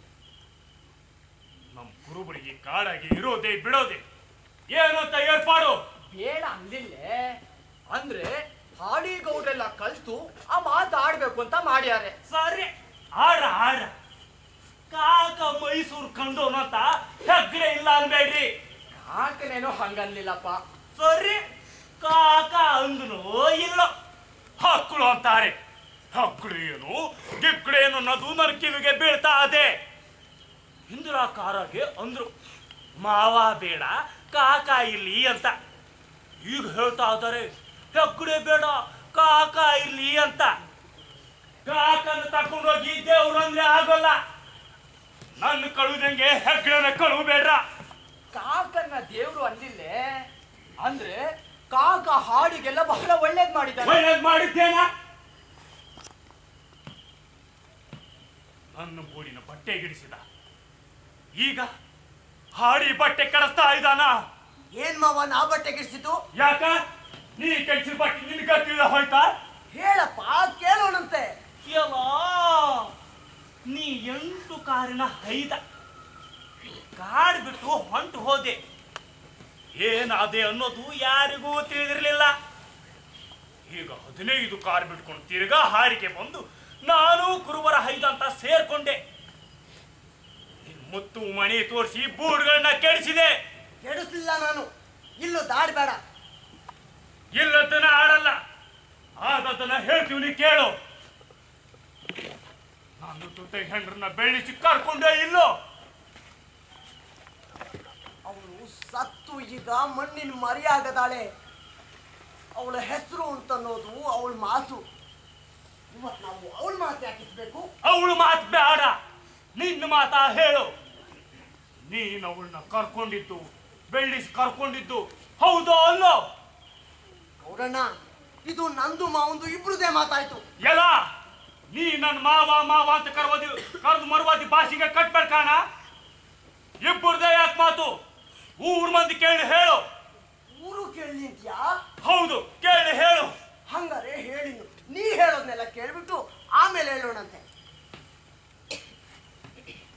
ನಮ್ ಕುರುಬರಿಗೆ ಕಾಡಾಗಿ ಇರೋದೇ ಬಿಡೋದೆ ಏನಂತ ಏರ್ಪಾಡು ಬೇಡ ಅಂದಿಲ್ಲೇ ಅಂದ್ರೆ ಹಾಡಿ ಗೌಡ್ರೆಲ್ಲ ಕಲ್ತು ಆ ಮಾತು ಆಡ್ಬೇಕು ಅಂತ ಮಾಡ್ಯಾರೆ ಸರಿ ಆಡ ಆಡ ಕಾಕ ಮೈಸೂರು ಕಂಡೋನಂತ ಹೆಗ್ಗಡೆ ಇಲ್ಲ ಅನ್ಬೇಡ್ರಿ ಕಾಕನೇನೋ ಹಂಗನ್ಲಿಲ್ಲಪ್ಪ ಸರಿ ಕಾಕ ಅಂದನು ಇಲ್ಲ ಹಕ್ಕಳು ಅಂತಾರೆ ಹಕ್ಕಳು ಏನು ಗಿಕ್ಕಳು ಏನು ಅನ್ನೋದು ನನ್ನ ಕಿವಿಗೆ ಬೀಳ್ತಾ ಅದೆ ಇಂದಿರಾ ಕಾರಾಗೆ ಅಂದ್ರು ಮಾವ ಬೇಡ ಕಾಕ ಇಲ್ಲಿ ಅಂತ ಈಗ ಹೇಳ್ತಾ ಇದ್ದಾರೆ ಹೆಗ್ಗಡೆ ಬೇಡ ಕಾಕ ಇಲ್ಲಿ ಅಂತ ಕಾಕನ ತಕೊಂಡೋಗಿ ದೇವ್ರಂದ್ರೆ ಆಗೋಲ್ಲ ನನ್ನ ಕಳುದಂಗೆ ಹೆಗ್ಗಡನ ಕಳುವು ಬೇಡ ಕಾಕನ್ನ ದೇವ್ರು ಅಂದಿಲ್ಲೇ ಅಂದ್ರೆ ಕಾಕ ಹಾಡಿಗೆಲ್ಲ ಬಹಳ ಒಳ್ಳೇದ್ ಮಾಡಿದ್ದಾನೆ ಒಳ್ಳೇದ್ ಮಾಡಿದ್ದೇನ ನನ್ನ ಬೋಡಿನ ಬಟ್ಟೆ ಗಿಡಿಸಿದ ಈಗ ಹಾಡಿ ಬಟ್ಟೆ ಕೆಡಿಸ್ತಾ ಇದ್ದಾನ ಏನ್ ಮಾವ ನಾ ಬಟ್ಟೆ ಗಿಡ್ಸಿದ್ದು ಯಾಕ ನೀ ಕೆಡಿಸಿದ ಬಟ್ಟೆ ನಿನ್ಗ ತಿಳಿದ ಹೋಯ್ತಾ ಹೇಳಪ್ಪ ಕೇಳೋಣಂತೆ ಎಲ್ಲ ನೀ ಎಂಟು ಕಾರಿನ ಹೈದ ಕಾಡ್ ಬಿಟ್ಟು ಹೊಂಟು ಹೋದೆ ಏನಾದೆ ಅನ್ನೋದು ಯಾರಿಗೂ ತಿಳಿದಿರಲಿಲ್ಲ ಈಗ ಹದಿನೈದು ಕಾರ್ ಬಿಟ್ಕೊಂಡು ತಿರ್ಗಾ ಹಾಡಿಗೆ ಬಂದು ನಾನು ಕುರುಬರ ಹೈದ ಅಂತ ಸೇರ್ಕೊಂಡೆ ನಿನ್ ಮುತ್ತು ಮಣಿ ತೋರಿಸಿ ಬೂಡ್ಗಳನ್ನ ಕೆಡಿಸಿದೆ ಕೆಡಿಸ್ಲಿಲ್ಲ ನಾನು ಇಲ್ಲೂ ದಾಡ್ಬೇಡ ಇಲ್ಲದನ್ನ ಆಡಲ್ಲ ಆದದನ್ನ ಹೇಳ್ತೀವಿ ಕೇಳು ನಾನು ತುತ್ತೆ ಹೆಂಡ್ರನ್ನ ಬೆಳ್ಳಿಸಿ ಕರ್ಕೊಂಡೇ ಇಲ್ಲೋ ಅವಳು ಸತ್ತು ಈಗ ಮಣ್ಣಿನ ಮರಿಯಾಗದಾಳೆ ಅವಳ ಹೆಸರು ಅಂತನ್ನೋದು ಅವಳ ಮಾತು ಇವತ್ತು ನಾವು ಅವಳ ಮಾತು ಯಾಕಿಸ್ಬೇಕು ಅವಳು ಮಾತು ಬೇಡ ನಿನ್ನ ಮಾತಾ ಹೇಳು ನೀನು ಅವಳನ್ನ ಕರ್ಕೊಂಡಿದ್ದು ಬೆಳ್ಳಿಸಿ ಕರ್ಕೊಂಡಿದ್ದು ಹೌದೋ ಅಲ್ಲೋ ಗೌಡಣ್ಣ ಇದು ನಂದು ಮಾವಂದು ಇಬ್ರುದೇ ಮಾತಾಯ್ತು ಎಲ್ಲ ನೀ ನನ್ನ ಮಾವ ಮಾವ ಅಂತ ಕರ್ವದಿ ಕರೆದು ಮರುವಾದಿ ಭಾಷೆಗೆ ಕಟ್ಬೇಡ ಕಾಣ ಇಬ್ಬರದೇ ಯಾಕೆ ಮಾತು ಊರ್ ಮಂದಿ ಕೇಳಿ ಹೇಳು ಊರು ಕೇಳಿ ನಿಂತ್ಯಾ ಹೌದು ಕೇಳಿ ಹೇಳು ಹಂಗಾರೆ ಹೇಳಿ ನೀ ಹೇಳೋದ್ನೆಲ್ಲ ಕೇಳ್ಬಿಟ್ಟು ಆಮೇಲೆ ಹೇಳೋಣಂತೆ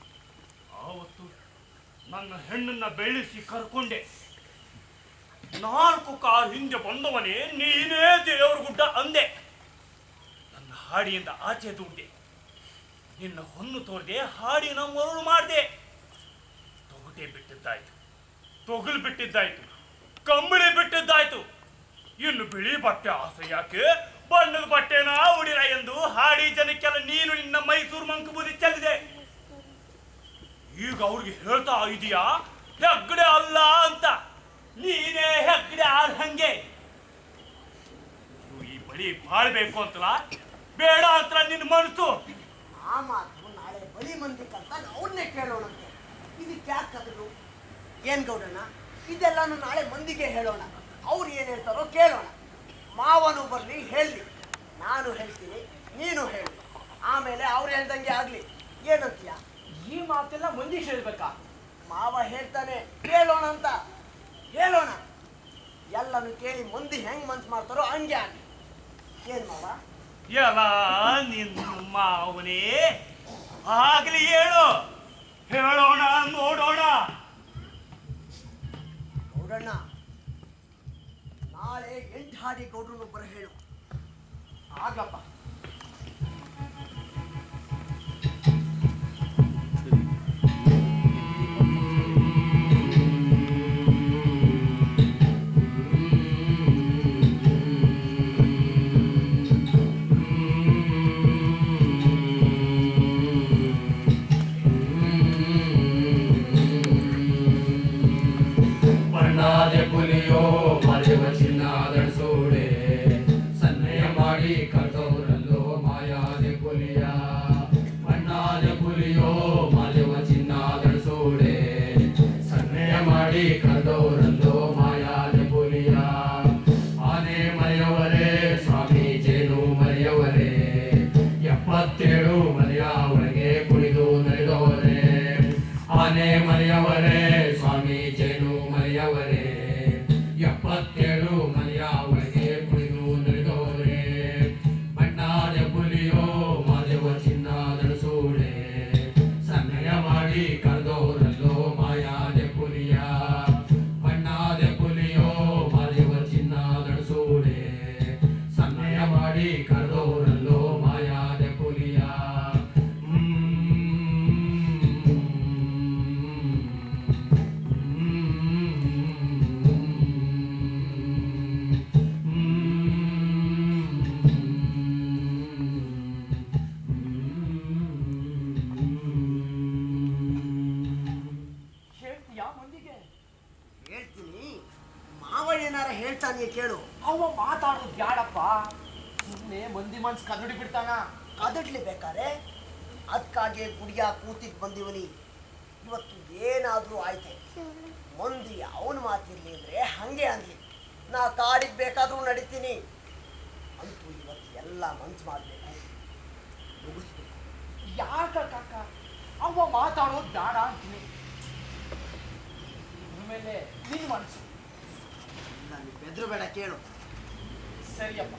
ನನ್ನ ಹೆಣ್ಣನ್ನ ಬೆಳೆಸಿ ಕರ್ಕೊಂಡೆ ನಾಲ್ಕು ಕಾಲ್ ಹಿಂದೆ ಬಂದವನೇ ನೀನೇ ದೇವ್ರ ಗುಡ್ಡ ಅಂದೆ ನನ್ನ ಹಾಡಿಯಿಂದ ಆಚೆ ದುಡ್ಡೆ ನಿನ್ನ ಹೊನ್ನು ತೋರದೆ ಹಾಡಿನ ಮರಳು ಮಾಡಿದೆ ತೊಗಟೆ ಬಿಟ್ಟಿದ್ದಾಯ್ತು ತೊಗಲು ಬಿಟ್ಟಿದ್ದಾಯ್ತು ಕಂಬಳಿ ಬಿಟ್ಟಿದ್ದಾಯ್ತು ಇನ್ನು ಬಿಳಿ ಬಟ್ಟೆ ಆಸೆ ಯಾಕೆ ಬಣ್ಣದ ಬಟ್ಟೆನ ಉಡಿರ ಎಂದು ಹಾಡಿ ಜನಕ್ಕೆಲ್ಲ ನೀನು ನಿನ್ನ ಮೈಸೂರು ಮಂಕು ಬುದ್ಧಿ ಚೆಲ್ಲಿದೆ ಈಗ ಅವ್ರಿಗೆ ಹೇಳ್ತಾ ಇದೀಯಾ ಹೆಗ್ಗಡೆ ಅಲ್ಲ ಅಂತ ನೀನೇ ಹೆಗ್ಗಡೆ ಆದ ಹಂಗೆ ನೀವು ಈ ಬಳಿ ಬಾಳ್ಬೇಕು ಅಂತಲ್ಲ ಬೇಡ ಅಂತ ನಿನ್ನ ಮನಸ್ಸು ಆ ಮಾತು ನಾಳೆ ಬಲಿ ಮಂದಿ ಕಲ್ತಾಗ ಅವ್ರನ್ನೇ ಕೇಳೋಣಂತೆ ಇದಕ್ಕೆ ಯಾಕೆ ಕದ್ರು ಏನ್ ಗೌಡಣ್ಣ ಇದೆಲ್ಲಾನು ನಾಳೆ ಮಂದಿಗೆ ಹೇಳೋಣ ಅವ್ರು ಏನ್ ಹೇಳ್ತಾರೋ ಕೇಳೋಣ ಮಾವನು ಬರ್ಲಿ ಹೇಳಿ ನಾನು ಹೇಳ್ತೀನಿ ನೀನು ಹೇಳಿ ಆಮೇಲೆ ಅವ್ರು ಹೇಳ್ದಂಗೆ ಆಗ್ಲಿ ಏನಂತೀಯ ಈ ಮಾತೆಲ್ಲ ಮಂದಿಗೆ ಹೇಳ್ಬೇಕಾ ಮಾವ ಹೇಳ್ತಾನೆ ಕೇಳೋಣ ಅಂತ ಹೇಳೋಣ ಎಲ್ಲಾನು ಕೇಳಿ ಮಂದಿ ಹೆಂಗ್ ಮನ್ಸ್ ಮಾಡ್ತಾರೋ ಹಂಗೆ ಆಗ್ಲಿ ಏನ್ ಮಾವ ಎಲ್ಲ ನಿನ್ನ ಮಾವನೇ ಆಗ್ಲಿ ಹೇಳು ಹೇಳೋಣ ನೋಡೋಣ ಗೌಡಣ್ಣ ನಾಳೆ ಎಂಟು ಹಾಡಿ ಗೌಡ್ರನ್ನೊಬ್ಬರ ಹೇಳು ಆಗ್ಲಪ್ಪ ಬಣ್ಣಾದೆ ಪುಲಿಯೋ ಮರೆವ ಚಿನ್ನಾದಳಿಸೋಡೆ ಸನ್ನೆಯ ಮಾಡಿ ಕರ್ತವರಲ್ಲೋ ಮಾಯಾದೆ ಪುಲಿಯ ಬಣ್ಣಾದೆ ಪುಲಿಯೋ ಮರೆವ ಚಿನ್ನಾದಳಿಸೋಡೆ ಸನ್ನೆಯ ಮಾಡಿ ಕರ್ತವರಲ್ಲೋ ಮಾಯಾದೆ ಪುಲಿಯ ಆನೆ ಮರೆಯವರೇ ಸ್ವಾಮಿ ಜೇನು ಮರೆಯವರೇ ಎಪ್ಪತ್ತೇಳು ಮನೆಯ ಒಳಗೆ ಕುಣಿದು ನಡೆದವರೇ ಆನೆ ಮರೆಯವರೇ ಸ್ವಾಮಿ ಜೇನು ಮರೆಯವರೇ ಎಪ್ಪತ್ತೇಳು ಮನೆಯ ಒಳಗೆ ಕುಣಿದು ನಡೆದವರೇ ಬಣ್ಣಾದ ಪುಲಿಯೋ ಮಾದೇವ ಚಿನ್ನ ದಳಸೋಡೆ ಸನ್ನಯ ಮಾಡಿ ಕರೆದವರಲ್ಲೋ ಮಾಯಾದ ಪುಲಿಯ ಬಣ್ಣಾದ ಪುಲಿಯೋ ಮಾದೇವ ಚಿನ್ನ ದಳಸೋಡೆ ಸನ್ನಯ ಮಾಡಿ ಕರೆದವರಲ್ಲೋ ಮಾಯಾದ ಪುಲಿಯ ಹೇಳ್ತೀಯಾ ಮಂದಿಗೆ ಹೇಳ್ತೀನಿ ಮಾವ ಏನಾರ ಹೇಳ್ತಾನೆ ಕೇಳು ಅವ ಮಾತಾಡೋದು ಬ್ಯಾಡಪ್ಪ ಸುಮ್ಮನೆ ಮಂದಿ ಮನ್ಸ್ ಕದಡಿ ಬಿಡ್ತಾನ ಕದಡ್ಲಿ ಬೇಕಾರೆ ಅದಕ್ಕಾಗಿ ಗುಡಿಯ ಕೂತಿಗೆ ಬಂದಿವನಿ ಇವತ್ತು ಏನಾದ್ರೂ ಆಯ್ತೆ ಮಂದಿ ಅವನ ಮಾತಿರ್ಲಿ ಅಂದ್ರೆ ಹಂಗೆ ಅನ್ಲಿ ನಾ ಕಾಡಿಗೆ ಬೇಕಾದ್ರೂ ನಡಿತೀನಿ ಅಂತೂ ಇವತ್ತು ಎಲ್ಲ ಮನ್ಸು ಮಾಡಬೇಕು ಮುಗಿಸ್ಬೇಕು ಯಾಕ ಕಾಕ ಅವ ಮಾತಾಡೋದು ಬೇಡ ಅಂತೀನಿ ಆಮೇಲೆ ನಿನ್ ಮನ್ಸು ನಾನು ಬೆದ್ರು ಬೇಡ ಕೇಳು ಸರಿಯಪ್ಪ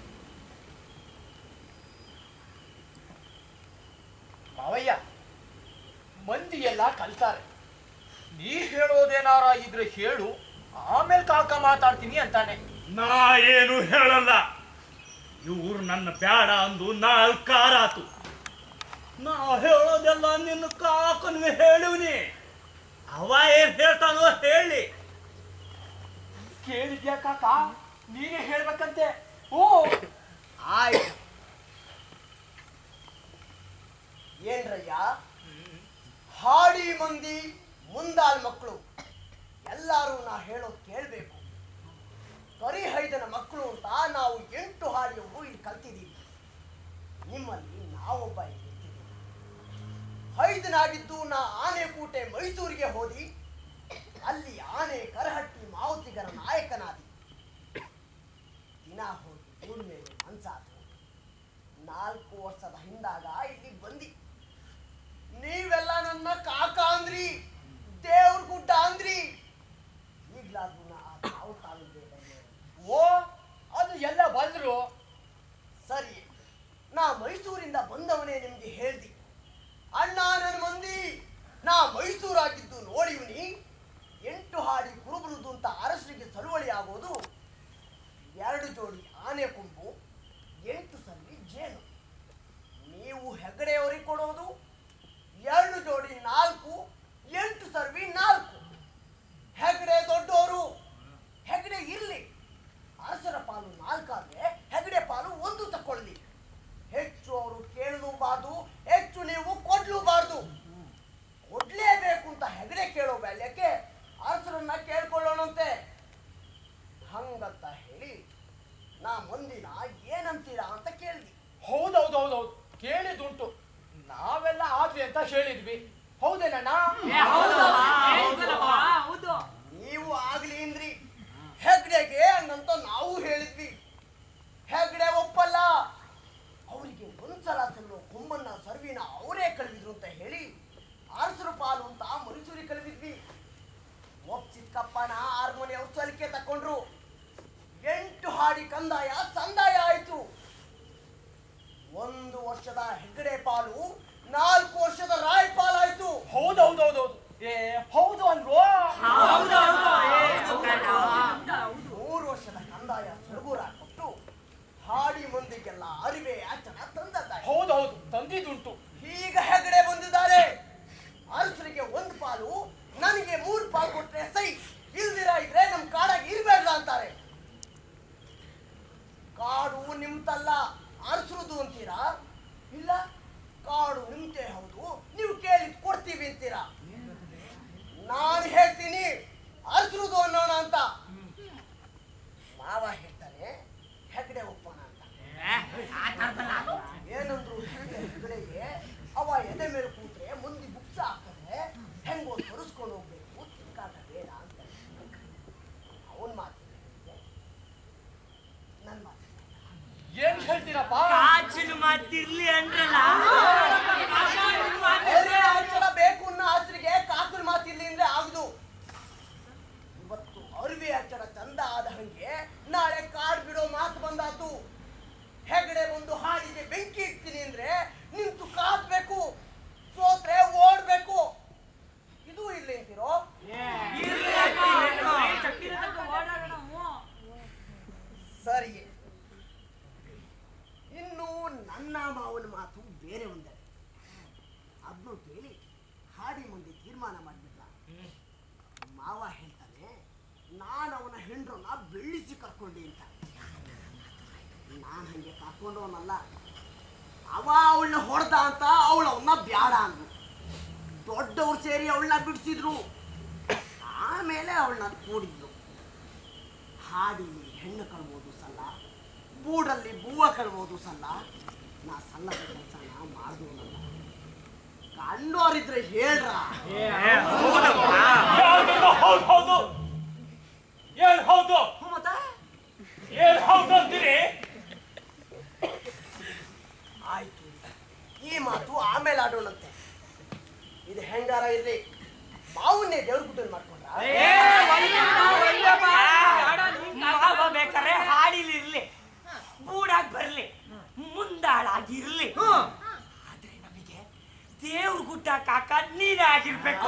ಮಾವಯ್ಯ ಮಂದಿ ಎಲ್ಲ ಕಲ್ತಾರೆ ನೀ ಹೇಳೋದೇನಾರ ಇದ್ರೆ ಹೇಳು ಆಮೇಲೆ ಕಾಕ ಮಾತಾಡ್ತೀನಿ ಅಂತಾನೆ ನಾ ಏನು ಹೇಳಲ್ಲ ಇವ್ರು ನನ್ನ ಬ್ಯಾಡ ಅಂದು ನಾಲ್ಕಾರಾತು ನಾ ಹೇಳೋದೆಲ್ಲ ನಿನ್ನ ಕಾಕನ್ಗೆ ಹೇಳಿವ್ನಿ ಅವ ಏನ್ ಹೇಳ್ತಾನೋ ಹೇಳಿ ಕೇಳಿದ್ಯಾ ಕಾಕ ನೀನೇ ಹೇಳ್ಬೇಕಂತೆ ಓ ಆಯ್ತು ಏನ್ರಯ್ಯ ಹಾಡಿ ಮಂದಿ ಮುಂದಾಲ್ ಮಕ್ಕಳು ಎಲ್ಲರೂ ನಾ ಹೇಳೋದು ಕೇಳಬೇಕು ಕರಿಹೈದನ ಮಕ್ಕಳು ಅಂತ ನಾವು ಎಂಟು ಹಾಡಿಯವರು ಇಲ್ಲಿ ಕಲ್ತಿದ್ದೀವಿ ನಿಮ್ಮಲ್ಲಿ ನಾವೊಬ್ಬ ಇಲ್ಲಿ ನಿಂತಿದ್ದೀವಿ ಹೈದನಾಗಿದ್ದು ನಾ ಆನೆಕೂಟೆ ಮೈಸೂರಿಗೆ ಹೋದಿ ಅಲ್ಲಿ ಆನೆ ಕರಹಟ್ಟಿ ಮಾವುತಿಗರ ನಾಯಕನಾದಿ ದಿನ ಹೋಗಿ ಊರ್ ಮೇಲೆ ಮನ್ಸಾತು ನಾಲ್ಕು ವರ್ಷದ ಹಿಂದಾಗ ಇಲ್ಲಿ ಬಂದಿ ನೀವೆಲ್ಲ ನನ್ನ ಕಾಕ ಅಂದ್ರಿ ದೇವ್ರ ಗುಡ್ಡ ಅಂದ್ರಿ ಈಗ್ಲಾದ್ರೂ ನಾ ಆ ತಾವು ತಾವಿಲ್ದೆ ಬಂದೆ. ಓ ಅದು ಎಲ್ಲ ಬಂದ್ರು ಸರಿ ನಾ ಮೈಸೂರಿಂದ ಬಂದವನೇ ನಿಮ್ಗೆ ಹೇಳ್ದಿ ಅಣ್ಣ ನನ್ನ ಮಂದಿ ನಾ ಮೈಸೂರಾಗಿದ್ದು ನೋಡಿವ್ನಿ ಎಂಟು ಹಾಡಿ ಕುರುಬರುದು ಅಂತ ಅರಸರಿಗೆ ಸಳುವಳಿ ಆಗೋದು ಎರಡು ಜೋಡಿ ಆನೆ ಕೊಂಬು ಎಂಟು ಸಲ್ಲಿ ಜೇನು ನೀವು ಹೆಗಡೆಯವರಿಗೆ ಕೊಡೋದು ಎರಡು ಜೋಡಿ ನಾಲ್ಕು ಎಂಟು ಸರ್ವಿ ನಾಲ್ಕು ಹೆಗಡೆ ದೊಡ್ಡವರು ಹೆಗಡೆ ಇರ್ಲಿ ಅರಸರ ಪಾಲು ನಾಲ್ಕಾದ್ರೆ ಹೆಗಡೆ ಪಾಲು ಒಂದು ತಕೊಳ್ಳಿ ಹೆಚ್ಚು ಅವರು ಕೇಳಲೂಬಾರ್ದು ಹೆಚ್ಚು ನೀವು ಕೊಡ್ಲೂಬಾರ್ದು ಕೊಡ್ಲೇಬೇಕು ಅಂತ ಹೆಗಡೆ ಕೇಳೋ ಬ್ಯಾಲ್ಯಕ್ಕೆ ಅರಸರನ್ನ ಕೇಳ್ಕೊಳ್ಳೋಣಂತೆ ಹಂಗಂತ ಹೇಳಿ ನಾ ಮುಂದಿನ ಏನಂತೀರಾ ಅಂತ ಕೇಳಿದ್ವಿ ಹೌದೌದೌದೌದು ಕೇಳಿದುಂಟು ನಾವೆಲ್ಲ ಆದ್ವಿ ಅಂತ ಹೇಳಿದ್ವಿ ಹೌದೇನಣ್ಣ ನೀವು ಆಗ್ಲಿ ಅಂದ್ರಿ ಹೆಗ್ಡೆಗೆ ಹಂಗಂತ ನಾವು ಹೇಳಿದ್ವಿ ಹೆಗ್ಡೆ ಒಪ್ಪಲ್ಲ ಅವರಿಗೆ ಒಂದ್ಸಲ ಸಲ್ಲೋ ಕೊಮ್ಮನ್ನ ಸರ್ವಿನ ಅವರೇ ಕಳೆದಿದ್ರು ಅಂತ ಹೇಳಿ ಅರಸರು ಪಾಲು ಅಂತ ಮೈಸೂರಿಗೆ ಕಳೆದಿದ್ವಿ ಒಪ್ಸಿಕ್ಕಪ್ಪನ ಆರ್ಮೋನಿ ಅವ್ರು ಸಲಿಕೆ ತಕೊಂಡ್ರು ಎಂಟು ಹಾಡಿ ಕಂದಾಯ ಸಂದಾಯ ಆಯ್ತು ಒಂದು ವರ್ಷದ ಹೆಗ್ಗಡೆ ಪಾಲು ನಾಲ್ಕು ವರ್ಷದ ರಾಯ್ ಪಾಲಾಯ್ತು ಹೌದೌದೌದೌದು ಏ ಹೌದು ಅಂದ್ರು ಮೂರು ವರ್ಷದ ಕಂದಾಯ ಸರಬೂರ ಕೊಟ್ಟು ಹಾಡಿ ಮಂದಿಗೆಲ್ಲ ಅರಿವೆ ಆಚನ ತಂದದ್ದಾಯ್ತು ಹೌದೌದು ತಂದಿದುಂಟು ಈಗ ಹೆಗಡೆ ಬಂದಿದ್ದಾರೆ ಅರಸರಿಗೆ ಒಂದು ಪಾಲು ನನಗೆ ಮೂರು ಪಾಲು ಕೊಟ್ರೆ ಸೈ ಇಲ್ದಿರ ಇದ್ರೆ ನಮ್ ಕಾಡಾಗಿ ಇರ್ಬೇಡ ಅಂತಾರೆ ಕಾಡು ನಿಮ್ತಲ್ಲ ಅರಸರುದು ಅಂತೀರಾ ಇಲ್ಲ ಕಾಡು ನಿಮ್ದೇ ಹೌದು ನೀವು ಕೇಳಿದ್ ಕೊಡ್ತೀವಿ ಅಂತೀರಾ ನಾನು ಹೇಳ್ತೀನಿ ಅರಸರುದು ಅನ್ನೋಣ ಅಂತ ಮಾವ ಹೇಳ್ತಾನೆ ಹೆಗಡೆ ಒಪ್ಪೋಣ ಅಂತ ಏನಂದ್ರು ಹೆಗಡೆ ಹೆಗಡೆಗೆ ಅವ ಎದೆ ಮೇಲೆ ಕೂತ್ರೆ ಮುಂದೆ ಬುಕ್ಸ ಹಾಕ್ತಾರೆ ಹೆಂಗೋ ಸರಿಸ್ಕೊಂಡು ಹೋಗ್ಬೇಕು ತಿರ್ಗಾಟ ಬೇಡ ಅಂತ ಅವನ್ ಮಾತು ನನ್ ಮಾತು ಏನ್ ಹೇಳ್ತೀರಪ್ಪ ಕಾಚಿನ ಮಾತಿರ್ಲಿ ಅಂದ್ರಲ್ಲ ಬೇರೆ ಅಕ್ಷರ ಬೇಕು ಅನ್ನೋ ಆಸರಿಗೆ ಕಾಕಲ್ ಮಾತಿರ್ಲಿ ಅಂದ್ರೆ ಆಗದು ಇವತ್ತು ಅರಿವೆ ಅಕ್ಷರ ಚಂದ ಆದ ಹಂಗೆ ನಾಳೆ ಕಾಡ್ ಬಿಡೋ ಮಾತು ಬಂದಾತು ಹೆಗಡೆ ಒಂದು ಹಾಡಿಗೆ ಬೆಂಕಿ ಇಡ್ತೀನಿ ಅಂದ್ರೆ ನಿಂತು ಕಾದ್ಬೇಕು ಸೋತ್ರೆ ಓಡ್ಬೇಕು ಇದು ಇಲ್ಲ ಅಂತೀರೋ ಸರಿ ಇನ್ನು ನನ್ನ ಮಾವನ ಮಾತು ಬೇರೆ ಒಂದೇ ಅದನ್ನು ಕೇಳಿ ಹಾಡಿ ಮುಂದೆ ತೀರ್ಮಾನ ಮಾಡಿಬಿಟ್ಟ ಮಾವ ಹೇಳ್ತಾನೆ ನಾನು ಅವನ ಹೆಂಡ್ರನ್ನ ಬೆಳ್ಳಿಸಿ ಕರ್ಕೊಂಡೆ ಅಂತ ನಾನು ಹಂಗೆ ಕರ್ಕೊಂಡವನಲ್ಲ ಅವ ಅವಳನ್ನ ಹೊಡೆದ ಅಂತ ಅವಳು ಅವನ್ನ ಬ್ಯಾಡ ಅಂದ್ರು ದೊಡ್ಡವ್ರು ಸೇರಿ ಅವಳನ್ನ ಬಿಡಿಸಿದ್ರು ಆಮೇಲೆ ಅವಳನ್ನ ಕೂಡಿದ್ರು ಹಾಡಿಲಿ ಹೆಣ್ಣು ಕಳ್ಬೋದು ಸಲ್ಲ ಬೂಡಲ್ಲಿ ಬೂವ ಕಳ್ಬೋದು ಸಲ್ಲ ನಾ ಸಲ್ಲದ ಕೆಲಸನ ಮಾಡಿದವನಲ್ಲ ಕಂಡೋರಿದ್ರೆ ಹೇಳ್ರ ಹೌದು ಹೌದು ಏನ್ ಹೌದು ಏನ್ ಹೌದು ಅಂತೀರಿ ಆಯ್ತು ಈ ಮಾತು ಆಮೇಲೆ ಆಡೋಣಂತೆ ಇದು ಹೆಂಗಾರ ಇರ್ಲಿ ಮಾವನ್ನೇ ದೇವ್ರ ಗುಡ್ಡಲ್ಲಿ ಮಾಡ್ಕೊಂಡ್ರ ಮಾವ ಬೇಕಾರೆ ಹಾಡಿಲಿರ್ಲಿ ಬೂಡಾಗ್ ಬರ್ಲಿ ಮುಂದಾಳಾಗಿರ್ಲಿ ಆದ್ರೆ ನಮಗೆ ದೇವ್ರ ಗುಡ್ಡ ಕಾಕ ನೀನೇ ಆಗಿರ್ಬೇಕು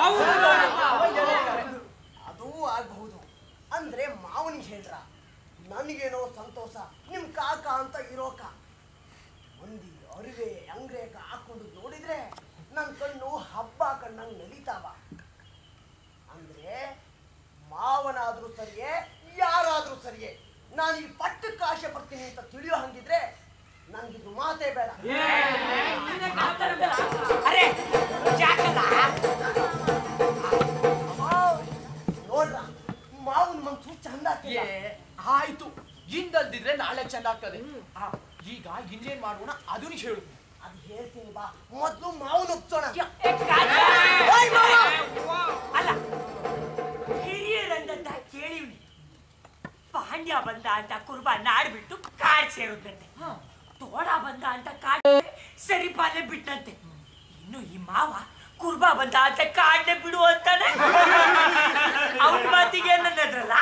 ಅದೂ ಆಗಬಹುದು ಅಂದ್ರೆ ಮಾವನಿಗೆ ಹೇಳ್ರ ನನಗೇನೋ ಸಂತೋಷ ನಿಮ್ ಕಾಕ ಅಂತ ಇರೋಕ ಮಂದಿ ಅರಿವೆ ಅಂಗ್ರೇಕ ಹಾಕೊಂಡು ನೋಡಿದ್ರೆ ನನ್ನ ಕಣ್ಣು ಹಬ್ಬ ಕಣ್ಣಂಗ್ ನಲಿತಾವ ಅಂದ್ರೆ ಮಾವನಾದ್ರೂ ಸರಿಯೇ ಯಾರಾದ್ರೂ ಸರಿಯೇ ನಾನು ಈ ಪಟ್ಟಕ್ಕೆ ಆಸೆ ಬರ್ತೀನಿ ಅಂತ ತಿಳಿಯೋ ಹಂಗಿದ್ರೆ ನನ್ಗಿದು ಮಾತೇ ಬೇಡ ಅರೆ ಜಾಕಲ್ಲ ನೋಡ್ರ ಮಾವನ ಮನ್ಸು ಚಂದ ಏ ಆಯ್ತು ಇಂದಲ್ದಿದ್ರೆ ನಾಳೆ ಚಂದ ಆಗ್ತದೆ ಆ, ಈಗ ಇನ್ನೇನ್ ಮಾಡೋಣ ಅದನ್ನ ಹೇಳು ಅದು ಹೇಳ್ತೀನಿ ಬಾ ಮೊದ್ಲು ಮಾವನ ಒಪ್ಸೋಣ ಅಲ್ಲ ಹಿರಿಯರಂದಂತ ಕೇಳಿವ್ನಿ ಪಾಂಡ್ಯ ಬಂದ ಅಂತ ಕುರುಬ ನಾಡ್ಬಿಟ್ಟು ಕಾಡ್ ಸೇರುದಂತೆ ತೋಡ ಬಂದ ಅಂತ ಕಾಡ್ ಸರಿ ಪಾಲೆ ಬಿಟ್ಟಂತೆ ಇನ್ನು ಈ ಮಾವ ಕುರ್ಬಾ ಬಂದ ಅಂತ ಕಾಡ್ನೆ ಬಿಡು ಅಂತಾನೆ ಅವನ ಮಾತಿಗೆ ಏನನ್ನದ್ರಲ್ಲ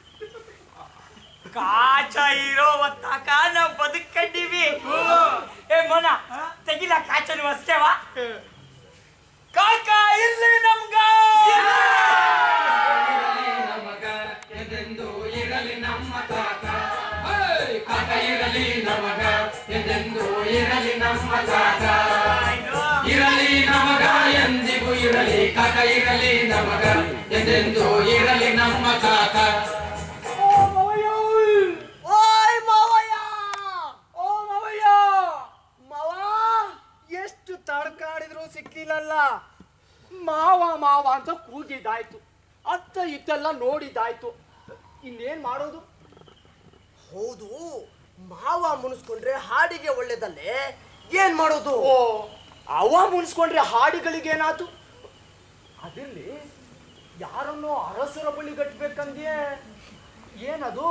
ಕಾಚ ಇರೋ ಒತ್ತಾಕ ನಾವ್ ಬದುಕಂಡಿವಿ ಏ ಮೊನ ತೆಗಿಲ ಕಾಚನು ಅಷ್ಟೇವಾ ಕಾಕ ಇಲ್ಲಿ ನಮ್ಗ ನಮಗ ಎಂದೆಂದು ಇರಲಿ ನಮ್ಮ ಕಾಕ ಹೇಯ್! ಕಾಕ ಇರಲಿ ನಮಗ ಎಂದೆಂದು ಇರಲಿ ನಮ್ಮ ಕಾಕ ಇರಲಿ ನಮಗ ಎಂದಿಗೂ ಇರಲಿ ಕಾಕ ಇರಲಿ ನಮಗ ಎಂದೆಂದು ಇರಲಿ ನಮ್ಮ ಕಾಕ ಓಯ್ ಮಾವಯ್ಯ ಓ ಮಾವಯ್ಯ ಮಾವ ಎಷ್ಟು ತಡ್ಕಾಡಿದ್ರು ಸಿಕ್ಕಿಲ್ಲಲ್ಲ ಮಾವ ಮಾವ ಅಂತ ಕೂಗಿದ್ದಾಯ್ತು ಅತ್ತ ಇತ್ತೆಲ್ಲ ನೋಡಿದ್ದಾಯ್ತು ಇನ್ನೇನ್ ಮಾಡೋದು ಹೌದು ಮಾವ ಮುನಿಸ್ಕೊಂಡ್ರೆ ಹಾಡಿಗೆ ಒಳ್ಳೇದಲ್ಲೇ ಏನ್ ಮಾಡೋದು ಓ ಅವ ಮುನ್ಸ್ಕೊಂಡ್ರೆ ಹಾಡಿಗಳಿಗೇನಾತು ಅದಿರ್ಲಿ ಯಾರನ್ನೋ ಅರಸರ ಬಳಿ ಕಟ್ಬೇಕಂದ್ಯೆ ಏನದು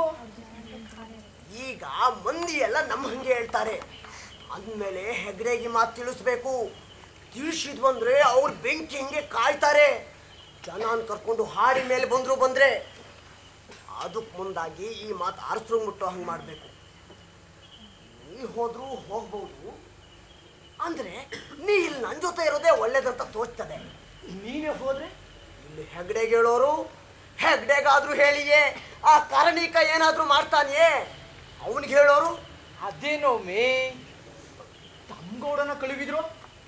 ಈಗ ಮಂದಿ ಎಲ್ಲ ನಮ್ಮ ಹಂಗೆ ಹೇಳ್ತಾರೆ ಅಂದ್ಮೇಲೆ ಹೆಗ್ಡೆಗೆ ಮಾತು ತಿಳಿಸ್ಬೇಕು ತಿಳಿಸಿದ್ವು ಅಂದ್ರೆ ಅವ್ರು ಬೆಂಕಿ ಹಿಂಗೆ ಕಾಯ್ತಾರೆ ಜನನ್ ಕರ್ಕೊಂಡು ಹಾಡಿ ಮೇಲೆ ಬಂದ್ರು ಬಂದ್ರೆ ಅದಕ್ಕೆ ಮುಂದಾಗಿ ಈ ಮಾತು ಅರಸರು ಮುಟ್ಟೋ ಹಂಗೆ ಮಾಡಬೇಕು ನೀ ಹೋದ್ರು ಹೋಗ್ಬೋದು ಅಂದ್ರೆ ನೀ ಇಲ್ಲಿ ನನ್ನ ಜೊತೆ ಇರೋದೇ ಒಳ್ಳೇದಂತ ತೋಚ್ತದೆ ನೀನೇ ಹೋದ್ರೆ ಇಲ್ಲಿ ಹೆಗ್ಡೆಗೆ ಹೇಳೋರು ಹೆಗ್ಡೆಗಾದ್ರೂ ಹೇಳಿಯೇ ಆ ಕಾರಣೀಕ ಏನಾದ್ರೂ ಮಾಡ್ತಾನೆಯೇ ಅವನಿಗೆ ಹೇಳೋರು ಅದೇನೋ ಮೇ ತಮ್ಗೌಡನ ಕಳುವಿದ್ರು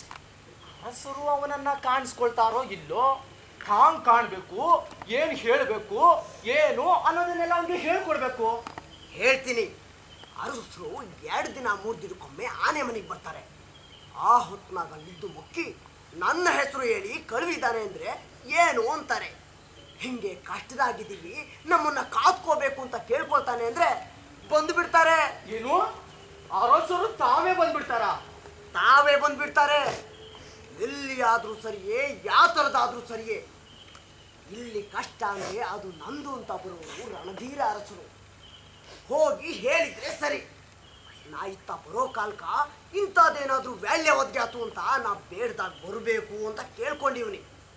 ಅರಸರು ಅವನನ್ನ ಕಾಣಿಸ್ಕೊಳ್ತಾರೋ ಇಲ್ಲೋ ಹಾಂಗ್ ಕಾಣ್ಬೇಕು ಏನ್ ಹೇಳ್ಬೇಕು ಏನು ಅನ್ನೋದನ್ನೆಲ್ಲ ಅವನಿಗೆ ಹೇಳ್ಕೊಡ್ಬೇಕು ಹೇಳ್ತೀನಿ ಅರಸರು ಎರಡು ದಿನ ಮೂರು ದಿನಕ್ಕೊಮ್ಮೆ ಆನೆ ಮನೆಗೆ ಬರ್ತಾರೆ ಆ ಹೊತ್ನಾಗ ನಿದ್ದು ಮುಕ್ಕಿ ನನ್ನ ಹೆಸರು ಹೇಳಿ ಕಳುವಿದ್ದಾನೆ ಅಂದ್ರೆ ಏನು ಅಂತಾರೆ ಹಿಂಗೆ ಕಷ್ಟದಾಗಿದ್ದೀವಿ ನಮ್ಮನ್ನ ಕಾತ್ಕೋಬೇಕು ಅಂತ ಕೇಳ್ಕೊಳ್ತಾನೆ ಅಂದ್ರೆ ಬಂದು ಬಿಡ್ತಾರೆ ಏನು ಅರಸರು ತಾವೇ ಬಂದ್ಬಿಡ್ತಾರ ತಾವೇ ಬಂದ್ಬಿಡ್ತಾರೆ ಎಲ್ಲಿ ಆದ್ರೂ ಸರಿಯೇ ಯಾವ ಥರದಾದ್ರೂ ಸರಿಯೇ ಇಲ್ಲಿ ಕಷ್ಟ ಅಂದ್ರೆ ಅದು ನಂದು ಅಂತ ಬರುವವರು ರಣಧೀರ ಅರಸರು ಹೋಗಿ ಹೇಳಿದ್ರೆ ಸರಿ ನಾ ಇತ್ತ ಬರೋ ಕಾಲ್ಕ ಇಂಥದ್ದೇನಾದ್ರೂ ವ್ಯಾಲ್ಯ ಒದ್ಗ್ಯಾತು ಅಂತ ನಾ ಬೇಡ್ದಾಗ ಬರಬೇಕು ಅಂತ ಕೇಳ್ಕೊಂಡಿವ್ನಿ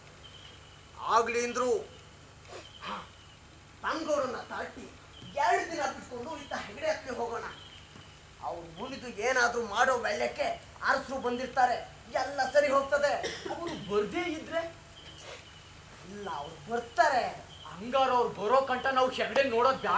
ಆಗ್ಲಿ ಅಂದ್ರು ಹ, ತಂಗೋರನ್ನ ತಟ್ಟಿ ಎರಡು ದಿನ ಬಿಟ್ಕೊಂಡು ಇತ್ತ ಹೆಗಡೆ ಹತ್ತಿ ಹೋಗೋಣ ಅವ್ರು ಮುನಿದು ಏನಾದ್ರೂ ಮಾಡೋ ವ್ಯಾಲ್ಯಕ್ಕೆ ಅರಸರು ಬಂದಿರ್ತಾರೆ ಎಲ್ಲ ಸರಿ ಹೋಗ್ತದೆ ಅವರು ಬರ್ದೇ ಇದ್ರೆ ಇಲ್ಲ ಅವ್ರು ಬರ್ತಾರೆ ಹಂಗಾರ ಅವ್ರು ಬರೋ ಕಂಟ ನಾವು ಹೆಗಡೆ ನೋಡೋದ್ ಬೇಡ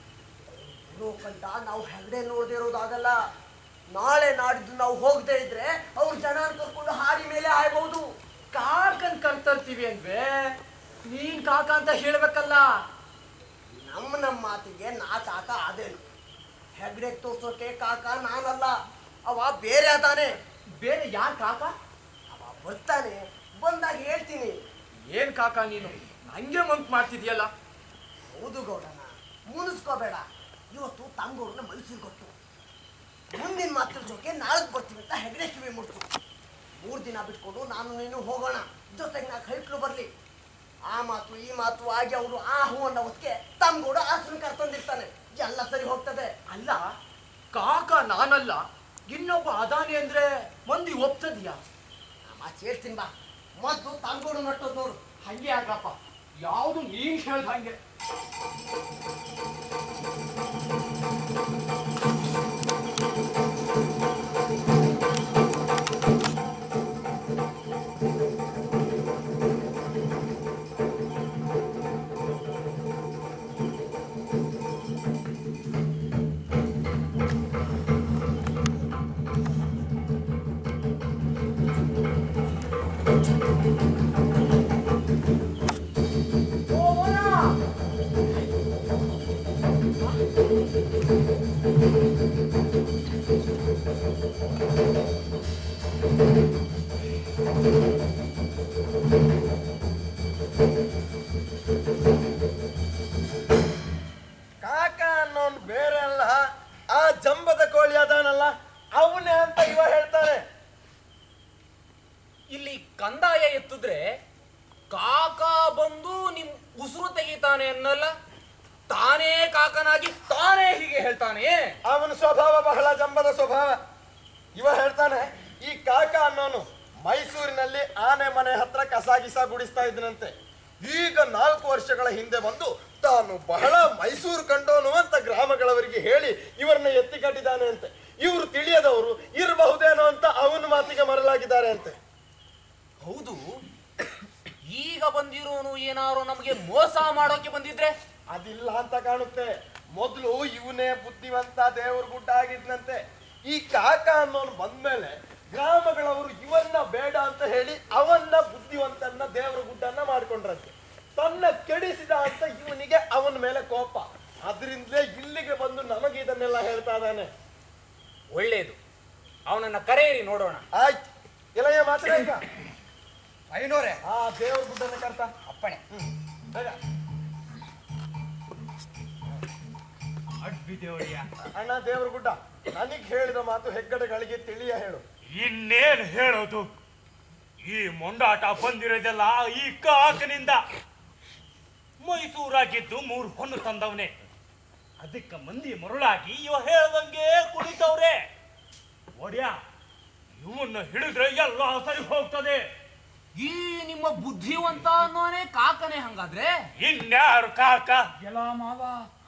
ಕಂಡ ನಾವು ಹೆಗಡೆ ನೋಡದೆ ಇರೋದಾಗಲ್ಲ ನಾಳೆ ನಾಡಿದ್ದು ನಾವು ಹೋಗದೆ ಇದ್ರೆ ಅವ್ರು ಜನ ಕರ್ಕೊಂಡು ಹಾಡಿ ಮೇಲೆ ಆಯ್ಬಹುದು ಕಾಕನ್ ಕರ್ತರ್ತೀವಿ ಅಂದ್ವೆ ನೀನ್ ಕಾಕ ಅಂತ ಹೇಳ್ಬೇಕಲ್ಲ ನಮ್ಮ ನಮ್ಮ ಮಾತಿಗೆ ನಾ ಕಾಕ ಅದೇನು ಹೆಗ್ಡೆ ತೋರ್ಸೋಕೆ ಕಾಕ ನಾನಲ್ಲ ಅವ ಬೇರೆ ಅದಾನೆ ಬೇರೆ ಯಾರ್ ಕಾಕ ಅವ ಬರ್ತಾನೆ ಬಂದಾಗ ಹೇಳ್ತೀನಿ ಏನ್ ಕಾಕ ನೀನು ಹಂಗೆ ಮಂಕ್ ಮಾಡ್ತಿದ್ಯಲ್ಲ ಹೌದು ಗೌಡನ ಮುನಿಸ್ಕೋಬೇಡ ಇವತ್ತು ತಂಗೋರನ್ನ ಮೈಸೂರು ಗೊತ್ತು ಮುಂದಿನ ಮಾತು ತಿಳ್ಸೋಕೆ ನಾಳೆ ಬರ್ತೀವಿ ಅಂತ ಹೆಗಡೆ ಕಿವಿ ಮುಡ್ತು ಮೂರು ದಿನ ಬಿಟ್ಕೊಂಡು ನಾನು ನೀನು ಹೋಗೋಣ ಜೊತೆಗೆ ನಾ ಕೈಟ್ಲು ಬರ್ಲಿ ಆ ಮಾತು ಈ ಮಾತು ಆಗಿ ಅವರು ಆ ಹೂ ಅನ್ನೋ ಹೊತ್ತಿಗೆ ತಮ್ಗೂಡ ಆಸನ ಕರ್ತಂದಿರ್ತಾನೆ ಎಲ್ಲ ಸರಿ ಹೋಗ್ತದೆ ಅಲ್ಲ ಕಾಕ ನಾನಲ್ಲ ಇನ್ನೊಬ್ಬ ಅದಾನೆ ಅಂದ್ರೆ ಮಂದಿ ಒಪ್ತದ್ಯಾ ಮಾತು ಹೇಳ್ತೀನಿ ಬಾ ಮೊದಲು ತಂಗೋಡು ನಟ್ಟೋದು ನೋಡು ಹಂಗೆ ಆಗ್ರಪ್ಪ ಯಾವುದು ನೀನ್ ಹೇಳ್ದ ಹಂಗೆ ಕಾಕ ಅನ್ನೋನ್ ಬೇರೆ ಅಲ್ಲ ಆ ಜಂಬದ ಕೋಳಿ ಅದಾನಲ್ಲ ಅವನೇ ಅಂತ ಇವ ಹೇಳ್ತಾನೆ ಇಲ್ಲಿ ಕಂದಾಯ ಎತ್ತಿದ್ರೆ ಕಾಕ ಬಂದು ನಿಮ್ ಉಸಿರು ತೆಗಿತಾನೆ ಅನ್ನಲ್ಲ ತಾನೇ ಕಾಕನಾಗಿ ತಾನೇ ಹೀಗೆ ಹೇಳ್ತಾನೆ ಅವನ ಸ್ವಭಾವ ಬಹಳ ಜಂಬದ ಸ್ವಭಾವ ಇವ ಹೇಳ್ತಾನೆ ಈ ಕಾಕ ಅನ್ನೋನು ಮೈಸೂರಿನಲ್ಲಿ ಆನೆ ಮನೆ ಹತ್ರ ಕಸ ಗಿಸ ಗುಡಿಸ್ತಾ ಇದ್ನಂತೆ ಈಗ ನಾಲ್ಕು ವರ್ಷಗಳ ಹಿಂದೆ ಬಂದು ತಾನು ಬಹಳ ಮೈಸೂರು ಕಂಡೋನು ಅಂತ ಗ್ರಾಮಗಳವರಿಗೆ ಹೇಳಿ ಇವರನ್ನ ಎತ್ತಿ ಕಟ್ಟಿದ್ದಾನೆ ಅಂತೆ ಇವರು ತಿಳಿಯದವರು ಇರಬಹುದೇನೋ ಅಂತ ಅವನ ಮಾತಿಗೆ ಮರಲಾಗಿದ್ದಾರೆ ಅಂತೆ ಹೌದು ಈಗ ಬಂದಿರೋನು ಏನಾರು ನಮಗೆ ಮೋಸ ಮಾಡೋಕೆ ಬಂದಿದ್ರೆ ಅದಿಲ್ಲ ಅಂತ ಕಾಣುತ್ತೆ ಮೊದಲು ಇವನೇ ಬುದ್ಧಿವಂತ ದೇವ್ರ ಗುಡ್ಡ ಆಗಿದ್ನಂತೆ ಈ ಕಾಕ ಅನ್ನೋನು ಬಂದ್ಮೇಲೆ ಗ್ರಾಮಗಳವರು ಇವನ್ನ ಬೇಡ ಅಂತ ಹೇಳಿ ಅವನ್ನ ಬುದ್ಧಿವಂತನ್ನ ದೇವರ ಗುಡ್ಡನ್ನ ಮಾಡ್ಕೊಂಡ್ರಂತೆ ತನ್ನ ಕೆಡಿಸಿದ ಅಂತ ಇವನಿಗೆ ಅವನ ಮೇಲೆ ಕೋಪ ಅದರಿಂದಲೇ ಇಲ್ಲಿಗೆ ಬಂದು ನಮಗೆ ಇದನ್ನೆಲ್ಲ ಹೇಳ್ತಾ ಇದ್ದಾನೆ ಒಳ್ಳೇದು ಅವನನ್ನ ಕರೆಯಿರಿ ನೋಡೋಣ ಆಯ್ತು ಇಲ್ಲಯ್ಯ ಮಾತ್ರ ಈಗ ಐನೋರೆ ಆ ದೇವ್ರ ಗುಡ್ಡನ್ನ ಕರ್ತ ಅಪ್ಪಣೆ ಬೇಗ. ಅಡ್ಬಿದ್ದೇವಳಿಯ ಅಣ್ಣ ದೇವ್ರ ಗುಡ್ಡ ನನಗೆ ಹೇಳಿದ ಮಾತು ಹೆಗ್ಗಡೆಗಳಿಗೆ ತಿಳಿಯ ಹೇಳು ಇನ್ನೇನು ಹೇಳೋದು ಈ ಮೊಂಡಾಟ ಬಂದಿರೋದೆಲ್ಲ ಈ ಕಾಕನಿಂದ ಮೈಸೂರಾಗಿದ್ದು ಮೂರು ಹೊನ್ನು ತಂದವನೇ ಅದಕ್ಕೆ ಮಂದಿ ಮರುಳಾಗಿ ಇವ ಹೇಳ್ದಂಗೆ ಕುಣಿತವ್ರೆ ಒಡ್ಯ ಇವನ್ನ ಹಿಡಿದ್ರೆ ಎಲ್ಲ ಸರಿ ಹೋಗ್ತದೆ ಈ ನಿಮ್ಮ ಬುದ್ಧಿವಂತ ಅನ್ನೋನೇ ಕಾಕನೆ ಹಂಗಾದ್ರೆ ಇನ್ಯಾರು ಕಾಕ ಎಲ್ಲ ಮಾವ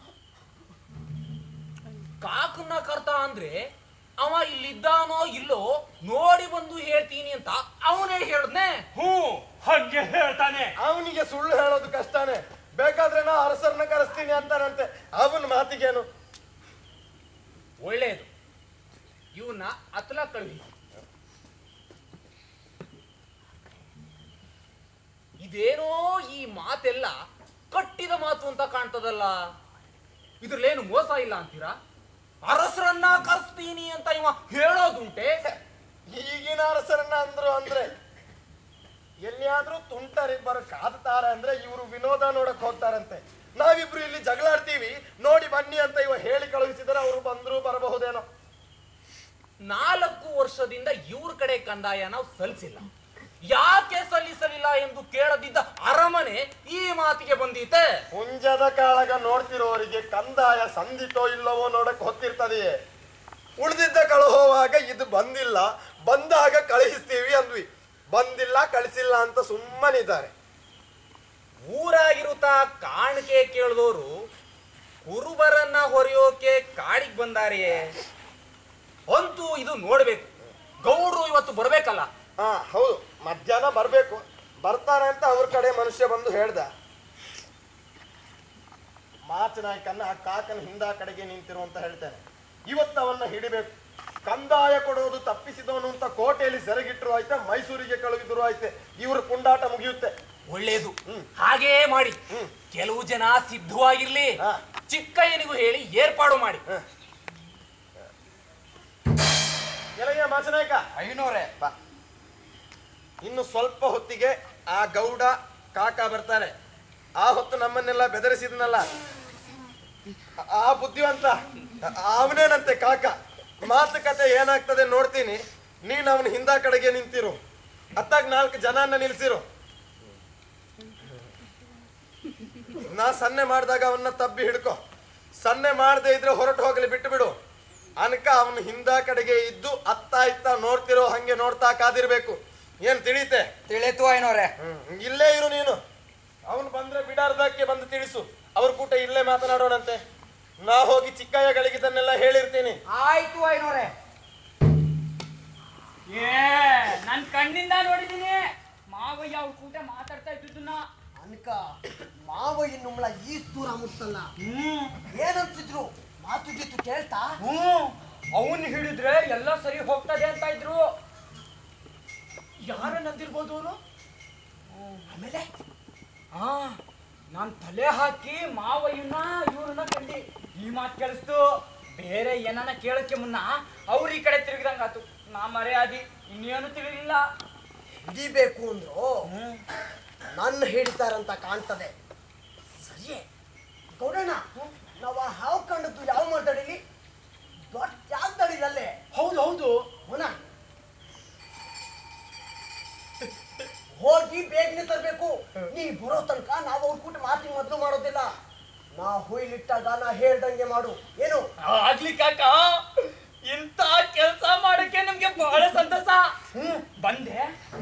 ಕಾಕನ್ನ ಕರ್ತ ಅಂದ್ರೆ ಅವ ಇಲ್ಲಿದ್ದಾನೋ ಇಲ್ಲೋ ನೋಡಿ ಬಂದು ಹೇಳ್ತೀನಿ ಅಂತ ಅವನೇ ಹೇಳ್ದ್ನೆ ಹ್ಞೂ ಹಂಗೆ ಹೇಳ್ತಾನೆ ಅವನಿಗೆ ಸುಳ್ಳು ಹೇಳೋದು ಕಷ್ಟನೇ ಬೇಕಾದ್ರೆ ನಾ ಅರಸರನ್ನ ಕರೆಸ್ತೀನಿ ಅಂತಾನಂತೆ ಅವನ ಮಾತಿಗೇನು ಒಳ್ಳೇದು ಇವನ್ನ ಅತ್ಲ ಕಳುಹಿಸಿ ಇದೇನೋ ಈ ಮಾತೆಲ್ಲ ಕಟ್ಟಿದ ಮಾತು ಅಂತ ಕಾಣ್ತದಲ್ಲ ಇದ್ರಲ್ಲೇನು ಮೋಸ ಇಲ್ಲ ಅಂತೀರಾ ಅರಸರನ್ನ ಕರೆಸ್ತೀನಿ ಅಂತ ಇವ ಹೇಳೋದುಂಟೆ ಈಗಿನ ಅರಸರನ್ನ ಅಂದ್ರು ಅಂದ್ರೆ ಎಲ್ಲಿಯಾದ್ರೂ ತುಂಟರಿಬ್ಬರು ಕಾದ್ತಾರೆ ಅಂದ್ರೆ ಇವರು ವಿನೋದ ನೋಡಕ್ ಹೋಗ್ತಾರಂತೆ ನಾವಿಬ್ರು ಇಲ್ಲಿ ಜಗಳಾಡ್ತೀವಿ ನೋಡಿ ಬನ್ನಿ ಅಂತ ಇವ ಹೇಳಿ ಕಳುಹಿಸಿದರೆ ಅವರು ಬಂದ್ರು ಬರಬಹುದೇನೋ ನಾಲ್ಕು ವರ್ಷದಿಂದ ಇವ್ರ ಕಡೆ ಕಂದಾಯ ನಾವು ಸಲ್ಲಿಸಿಲ್ಲ ಯಾಕೆ ಸಲ್ಲಿಸಲಿಲ್ಲ ಎಂದು ಕೇಳದಿದ್ದ ಅರಮನೆ ಈ ಮಾತಿಗೆ ಬಂದೀತೆ ಹುಂಜದ ಕಾಳಗ ನೋಡ್ತಿರೋರಿಗೆ ಕಂದಾಯ ಸಂದಿತೋ ಇಲ್ಲವೋ ನೋಡಕ್ ಹೊತ್ತಿರ್ತದೆಯೇ ಉಳಿದಿದ್ದ ಕಳುಹೋವಾಗ ಇದು ಬಂದಿಲ್ಲ ಬಂದಾಗ ಕಳುಹಿಸ್ತೀವಿ ಅಂದ್ವಿ ಬಂದಿಲ್ಲ ಕಳಿಸಿಲ್ಲ ಅಂತ ಸುಮ್ಮನಿದ್ದಾರೆ ಊರಾಗಿರುತ್ತಾ ಕಾಣಿಕೆ ಕೇಳಿದವರು ಕುರುಬರನ್ನ ಹೊರೆಯೋಕೆ ಕಾಡಿಗೆ ಬಂದಾರೆಯೇ ಅಂತೂ ಇದು ನೋಡ್ಬೇಕು ಗೌಡ್ರು ಇವತ್ತು ಬರ್ಬೇಕಲ್ಲ ಹಾ ಹೌದು ಮಧ್ಯಾಹ್ನ ಬರ್ಬೇಕು ಬರ್ತಾನೆ ಅಂತ ಅವ್ರ ಕಡೆ ಮನುಷ್ಯ ಬಂದು ಹೇಳ್ದ ಮಾಚನಾಯ್ಕನ್ನ ಆ ಕಾಕನ ಹಿಂದ ಕಡೆಗೆ ನಿಂತಿರು ಅಂತ ಹೇಳ್ತೇನೆ ಇವತ್ತು ಅವನ್ನ ಹಿಡಿಬೇಕು ಕಂದಾಯ ಕೊಡೋದು ತಪ್ಪಿಸಿದವನು ಅಂತ ಕೋಟೆಯಲ್ಲಿ ಸೆರಗಿಟ್ರು ಆಯ್ತಾ ಮೈಸೂರಿಗೆ ಕಳುಹಿದ್ರು ಆಯ್ತೆ ಇವ್ರ ಪುಂಡಾಟ ಮುಗಿಯುತ್ತೆ ಒಳ್ಳೇದು ಹಾಗೇ ಮಾಡಿ ಕೆಲವು ಜನ ಸಿದ್ಧವಾಗಿರ್ಲಿ ಹಾ. ಚಿಕ್ಕಯ್ಯನಿಗೂ ಹೇಳಿ ಏರ್ಪಾಡು ಮಾಡಿ ಎಲಯ್ಯ ಮಾಚನಾಯ್ಕ ಐನೋರೆ ಬಾ ಇನ್ನು ಸ್ವಲ್ಪ ಹೊತ್ತಿಗೆ ಆ ಗೌಡ ಕಾಕ ಬರ್ತಾರೆ ಆ ಹೊತ್ತು ನಮ್ಮನ್ನೆಲ್ಲ ಬೆದರಿಸಿದ್ನಲ್ಲ ಆ- ಆ ಬುದ್ಧಿವಂತ ಅವನೇನಂತೆ ಕಾಕ ಮಾತುಕತೆ ಏನಾಗ್ತದೆ ನೋಡ್ತೀನಿ ನೀನು ಅವನ ಹಿಂದ ಕಡೆಗೆ ನಿಂತಿರು ಅತ್ತಾಗ ನಾಲ್ಕು ಜನನ್ನ ನಿಲ್ಸಿರು ನಾ ಸನ್ನೆ ಮಾಡಿದಾಗ ಅವನ್ನ ತಬ್ಬಿ ಹಿಡ್ಕೊ ಸನ್ನೆ ಮಾಡದೆ ಇದ್ರೆ ಹೊರಟು ಹೋಗಲಿ ಬಿಟ್ಟು ಬಿಡು ಅನ್ಕ ಅವನ ಹಿಂದ ಕಡೆಗೆ ಇದ್ದು ಅತ್ತ ಇತ್ತ ನೋಡ್ತಿರೋ ಹಂಗೆ ನೋಡ್ತಾ ಕಾದಿರ್ಬೇಕು ಏನ್ ತಿಳಿತೆ ತಿಳಿತು ಐನೋರೆ ಹ್ಮ್. ಇಲ್ಲೇ ಇರು ನೀನು ಅವನು ಬಂದ್ರೆ ಬಿಡಾರ್ದಕ್ಕೆ ಬಂದು ತಿಳಿಸು ಅವ್ರ ಕೂಟ ಇಲ್ಲೇ ಮಾತನಾಡೋಣಂತೆ ನಾ ಹೋಗಿ ಚಿಕ್ಕಯ್ಯಗಳಿಗೆ ಇದನ್ನೆಲ್ಲ ಹೇಳಿರ್ತೀನಿ ಆಯ್ತು ಐನೋರೆ ಏ ನನ್ ಕಣ್ಣಿಂದ ನೋಡಿದೀನಿ ಮಾವಯ್ಯ ಅವ್ರ ಕೂಟ ಮಾತಾಡ್ತಾ ಇದ್ದುದನ್ನ ಅನ್ಕ ಮಾವ ಇನ್ನುಮ್ಳ ಈ ದೂರ ಮುಟ್ಟಲ್ಲ ಏನಂತಿದ್ರು ಮಾತು ಗೀತು ಕೇಳ್ತಾ ಹ್ಮ್ ಅವನ್ ಹಿಡಿದ್ರೆ ಎಲ್ಲ ಸರಿ ಹೋಗ್ತದೆ ಅಂತ ಇದ್ರು ಯಾರನ್ನಂದಿರ್ಬೋದು ಅವರು ಆಮೇಲೆ ಹಾ ನಾನ್ ತಲೆ ಹಾಕಿ ಮಾವಯ್ಯನ ಇವ್ರನ್ನ ಕಂಡಿ ಈ ಮಾತು ಕೇಳಿಸ್ತು ಬೇರೆ ಏನನ್ನ ಕೇಳಕ್ಕೆ ಮುನ್ನ ಅವ್ರ ಈ ಕಡೆ ತಿರುಗಿದಂಗಾತು ನಾ ಮರ್ಯಾದಿ ಇನ್ನೇನು ತಿಳಿಲಿಲ್ಲ ಹಿಡಿಬೇಕು ಅಂದ್ರು ನನ್ನ ಹಿಡಿತಾರಂತ ಕಾಣ್ತದೆ ಸರಿಯೇ ಗೌಡಣ್ಣ ನಾವು ಹಾವು ಕಂಡದ್ದು ಯಾವ ಮಾತಾಡಿಲಿ ದೊಡ್ಡ ಜಾಗದಡಿಲಲ್ಲೇ ಹೌದು ಹೌದು ಹೋನ ಹೋಗಿ ಬೇಗನೆ ತರಬೇಕು ನೀ ಬರೋ ತನಕ ನಾವು ಅವ್ರ ಕೂಟ ಮಾತಿನ ಮೊದಲು ಮಾಡೋದಿಲ್ಲ ನಾ ಹುಯ್ಲಿಟ್ಟಾಗ ನಾ ಹೇಳ್ದಂಗೆ ಮಾಡು ಏನು ಆಗ್ಲಿ ಕಾಕ ಇಂತ ಕೆಲಸ ಮಾಡಕ್ಕೆ ನಮ್ಗೆ ಬಹಳ ಸಂತೋಷ ಹ್ಮ್ ಬಂದೆ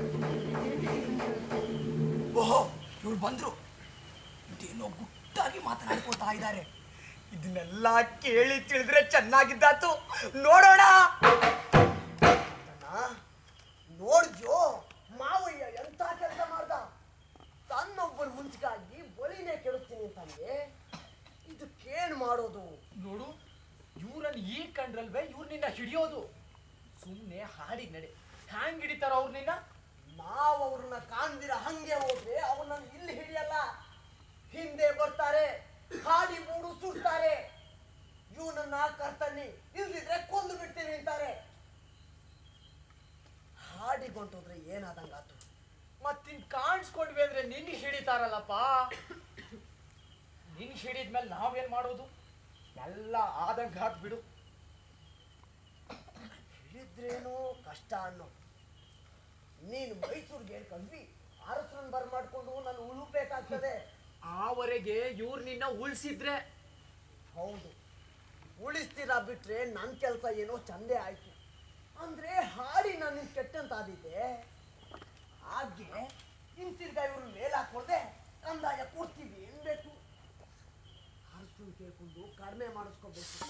ಓಹೋ ಇವ್ರು ಬಂದ್ರು ಇದೇನೋ ಗುಟ್ಟಾಗಿ ಮಾತನಾಡ್ಕೊತಾ ಇದ್ದಾರೆ ಇದನ್ನೆಲ್ಲ ಕೇಳಿ ತಿಳಿದ್ರೆ ಚೆನ್ನಾಗಿದ್ದಾತು ನೋಡೋಣ ನೋಡ್ಜೋ ಮಾವಯ್ಯ ಎಂತ ಮನ್ಸಿಗಾಗಿ ಬಳಿನೇ ಕೆಡುತ್ತೀನಿ ಅಂತಂದ್ರೆ ಇದಕ್ಕೇನ್ ಮಾಡೋದು ನೋಡು ಇವ್ರನ್ನ ಈಗ ಕಂಡ್ರಲ್ವೇ ಇವ್ರು ನಿನ್ನ ಹಿಡಿಯೋದು ಸುಮ್ನೆ ಹಾಡಿಗೆ ನಡೆ ಹ್ಯಾಂಗ್ ಹಿಡಿತಾರ ಅವ್ರು ನಿನ್ನ ನಾವು ಅವ್ರನ್ನ ಕಾಣ್ದಿರ ಹಂಗೆ ಹೋದ್ರೆ ಅವನ್ನ ಇಲ್ಲಿ ಹಿಡಿಯಲ್ಲ ಹಿಂದೆ ಬರ್ತಾರೆ ಹಾಡಿ ಮೂಡು ಸುಡ್ತಾರೆ ಇವನನ್ನ ಕರ್ತನ್ನಿ ಇಲ್ದಿದ್ರೆ ಕೊಂದು ಬಿಡ್ತೀನಿ ಅಂತಾರೆ ಹಾಡಿಗೊಂಟೋದ್ರೆ ಏನಾದಂಗಾತು ಮತ್ತಿನ್ ಕಾಣಿಸ್ಕೊಂಡ್ವಿ ಅಂದ್ರೆ ನಿನ್ ಹಿಡಿತಾರಲ್ಲಪ್ಪ ನಿನ್ ಹಿಡಿದ್ಮೇಲೆ ನಾವೇನ್ ಮಾಡೋದು ಎಲ್ಲ ಆದಂಗ ಹಾಕ್ ಬಿಡು ಹಿಡಿದ್ರೇನೋ ಕಷ್ಟ ಅನ್ನೋ ನೀನು ಮೈಸೂರಿಗೆ ಹೇಳ್ಕೊಂಡ್ವಿ ಅರಸರನ್ನ ಬರ್ ಮಾಡ್ಕೊಂಡು ನಾನು ಉಳುಬೇಕಾಗ್ತದೆ ಆವರೆಗೆ ಇವ್ರು ನಿನ್ನ ಉಳ್ಸಿದ್ರೆ ಹೌದು ಉಳಿಸ್ತೀರಾ ಬಿಟ್ರೆ ನನ್ನ ಕೆಲಸ ಏನೋ ಚಂದೇ ಆಯ್ತು ಅಂದ್ರೆ ಹಾಡಿ ನಾನು ಕೆಟ್ಟಂತಾದಿದ್ದೆ ಹಾಗೆ ಹಿಂತಿರ್ಗ ಇವ್ರ ಮೇಲೆ ಹಾಕೊಳ್ದೆ ಕಂದಾಯ ಕೊಡ್ತೀವಿ ಅನ್ಬೇಕು ಅರಸು ಕೇಳ್ಕೊಂಡು ಕಡಿಮೆ ಮಾಡಿಸ್ಕೋಬೇಕು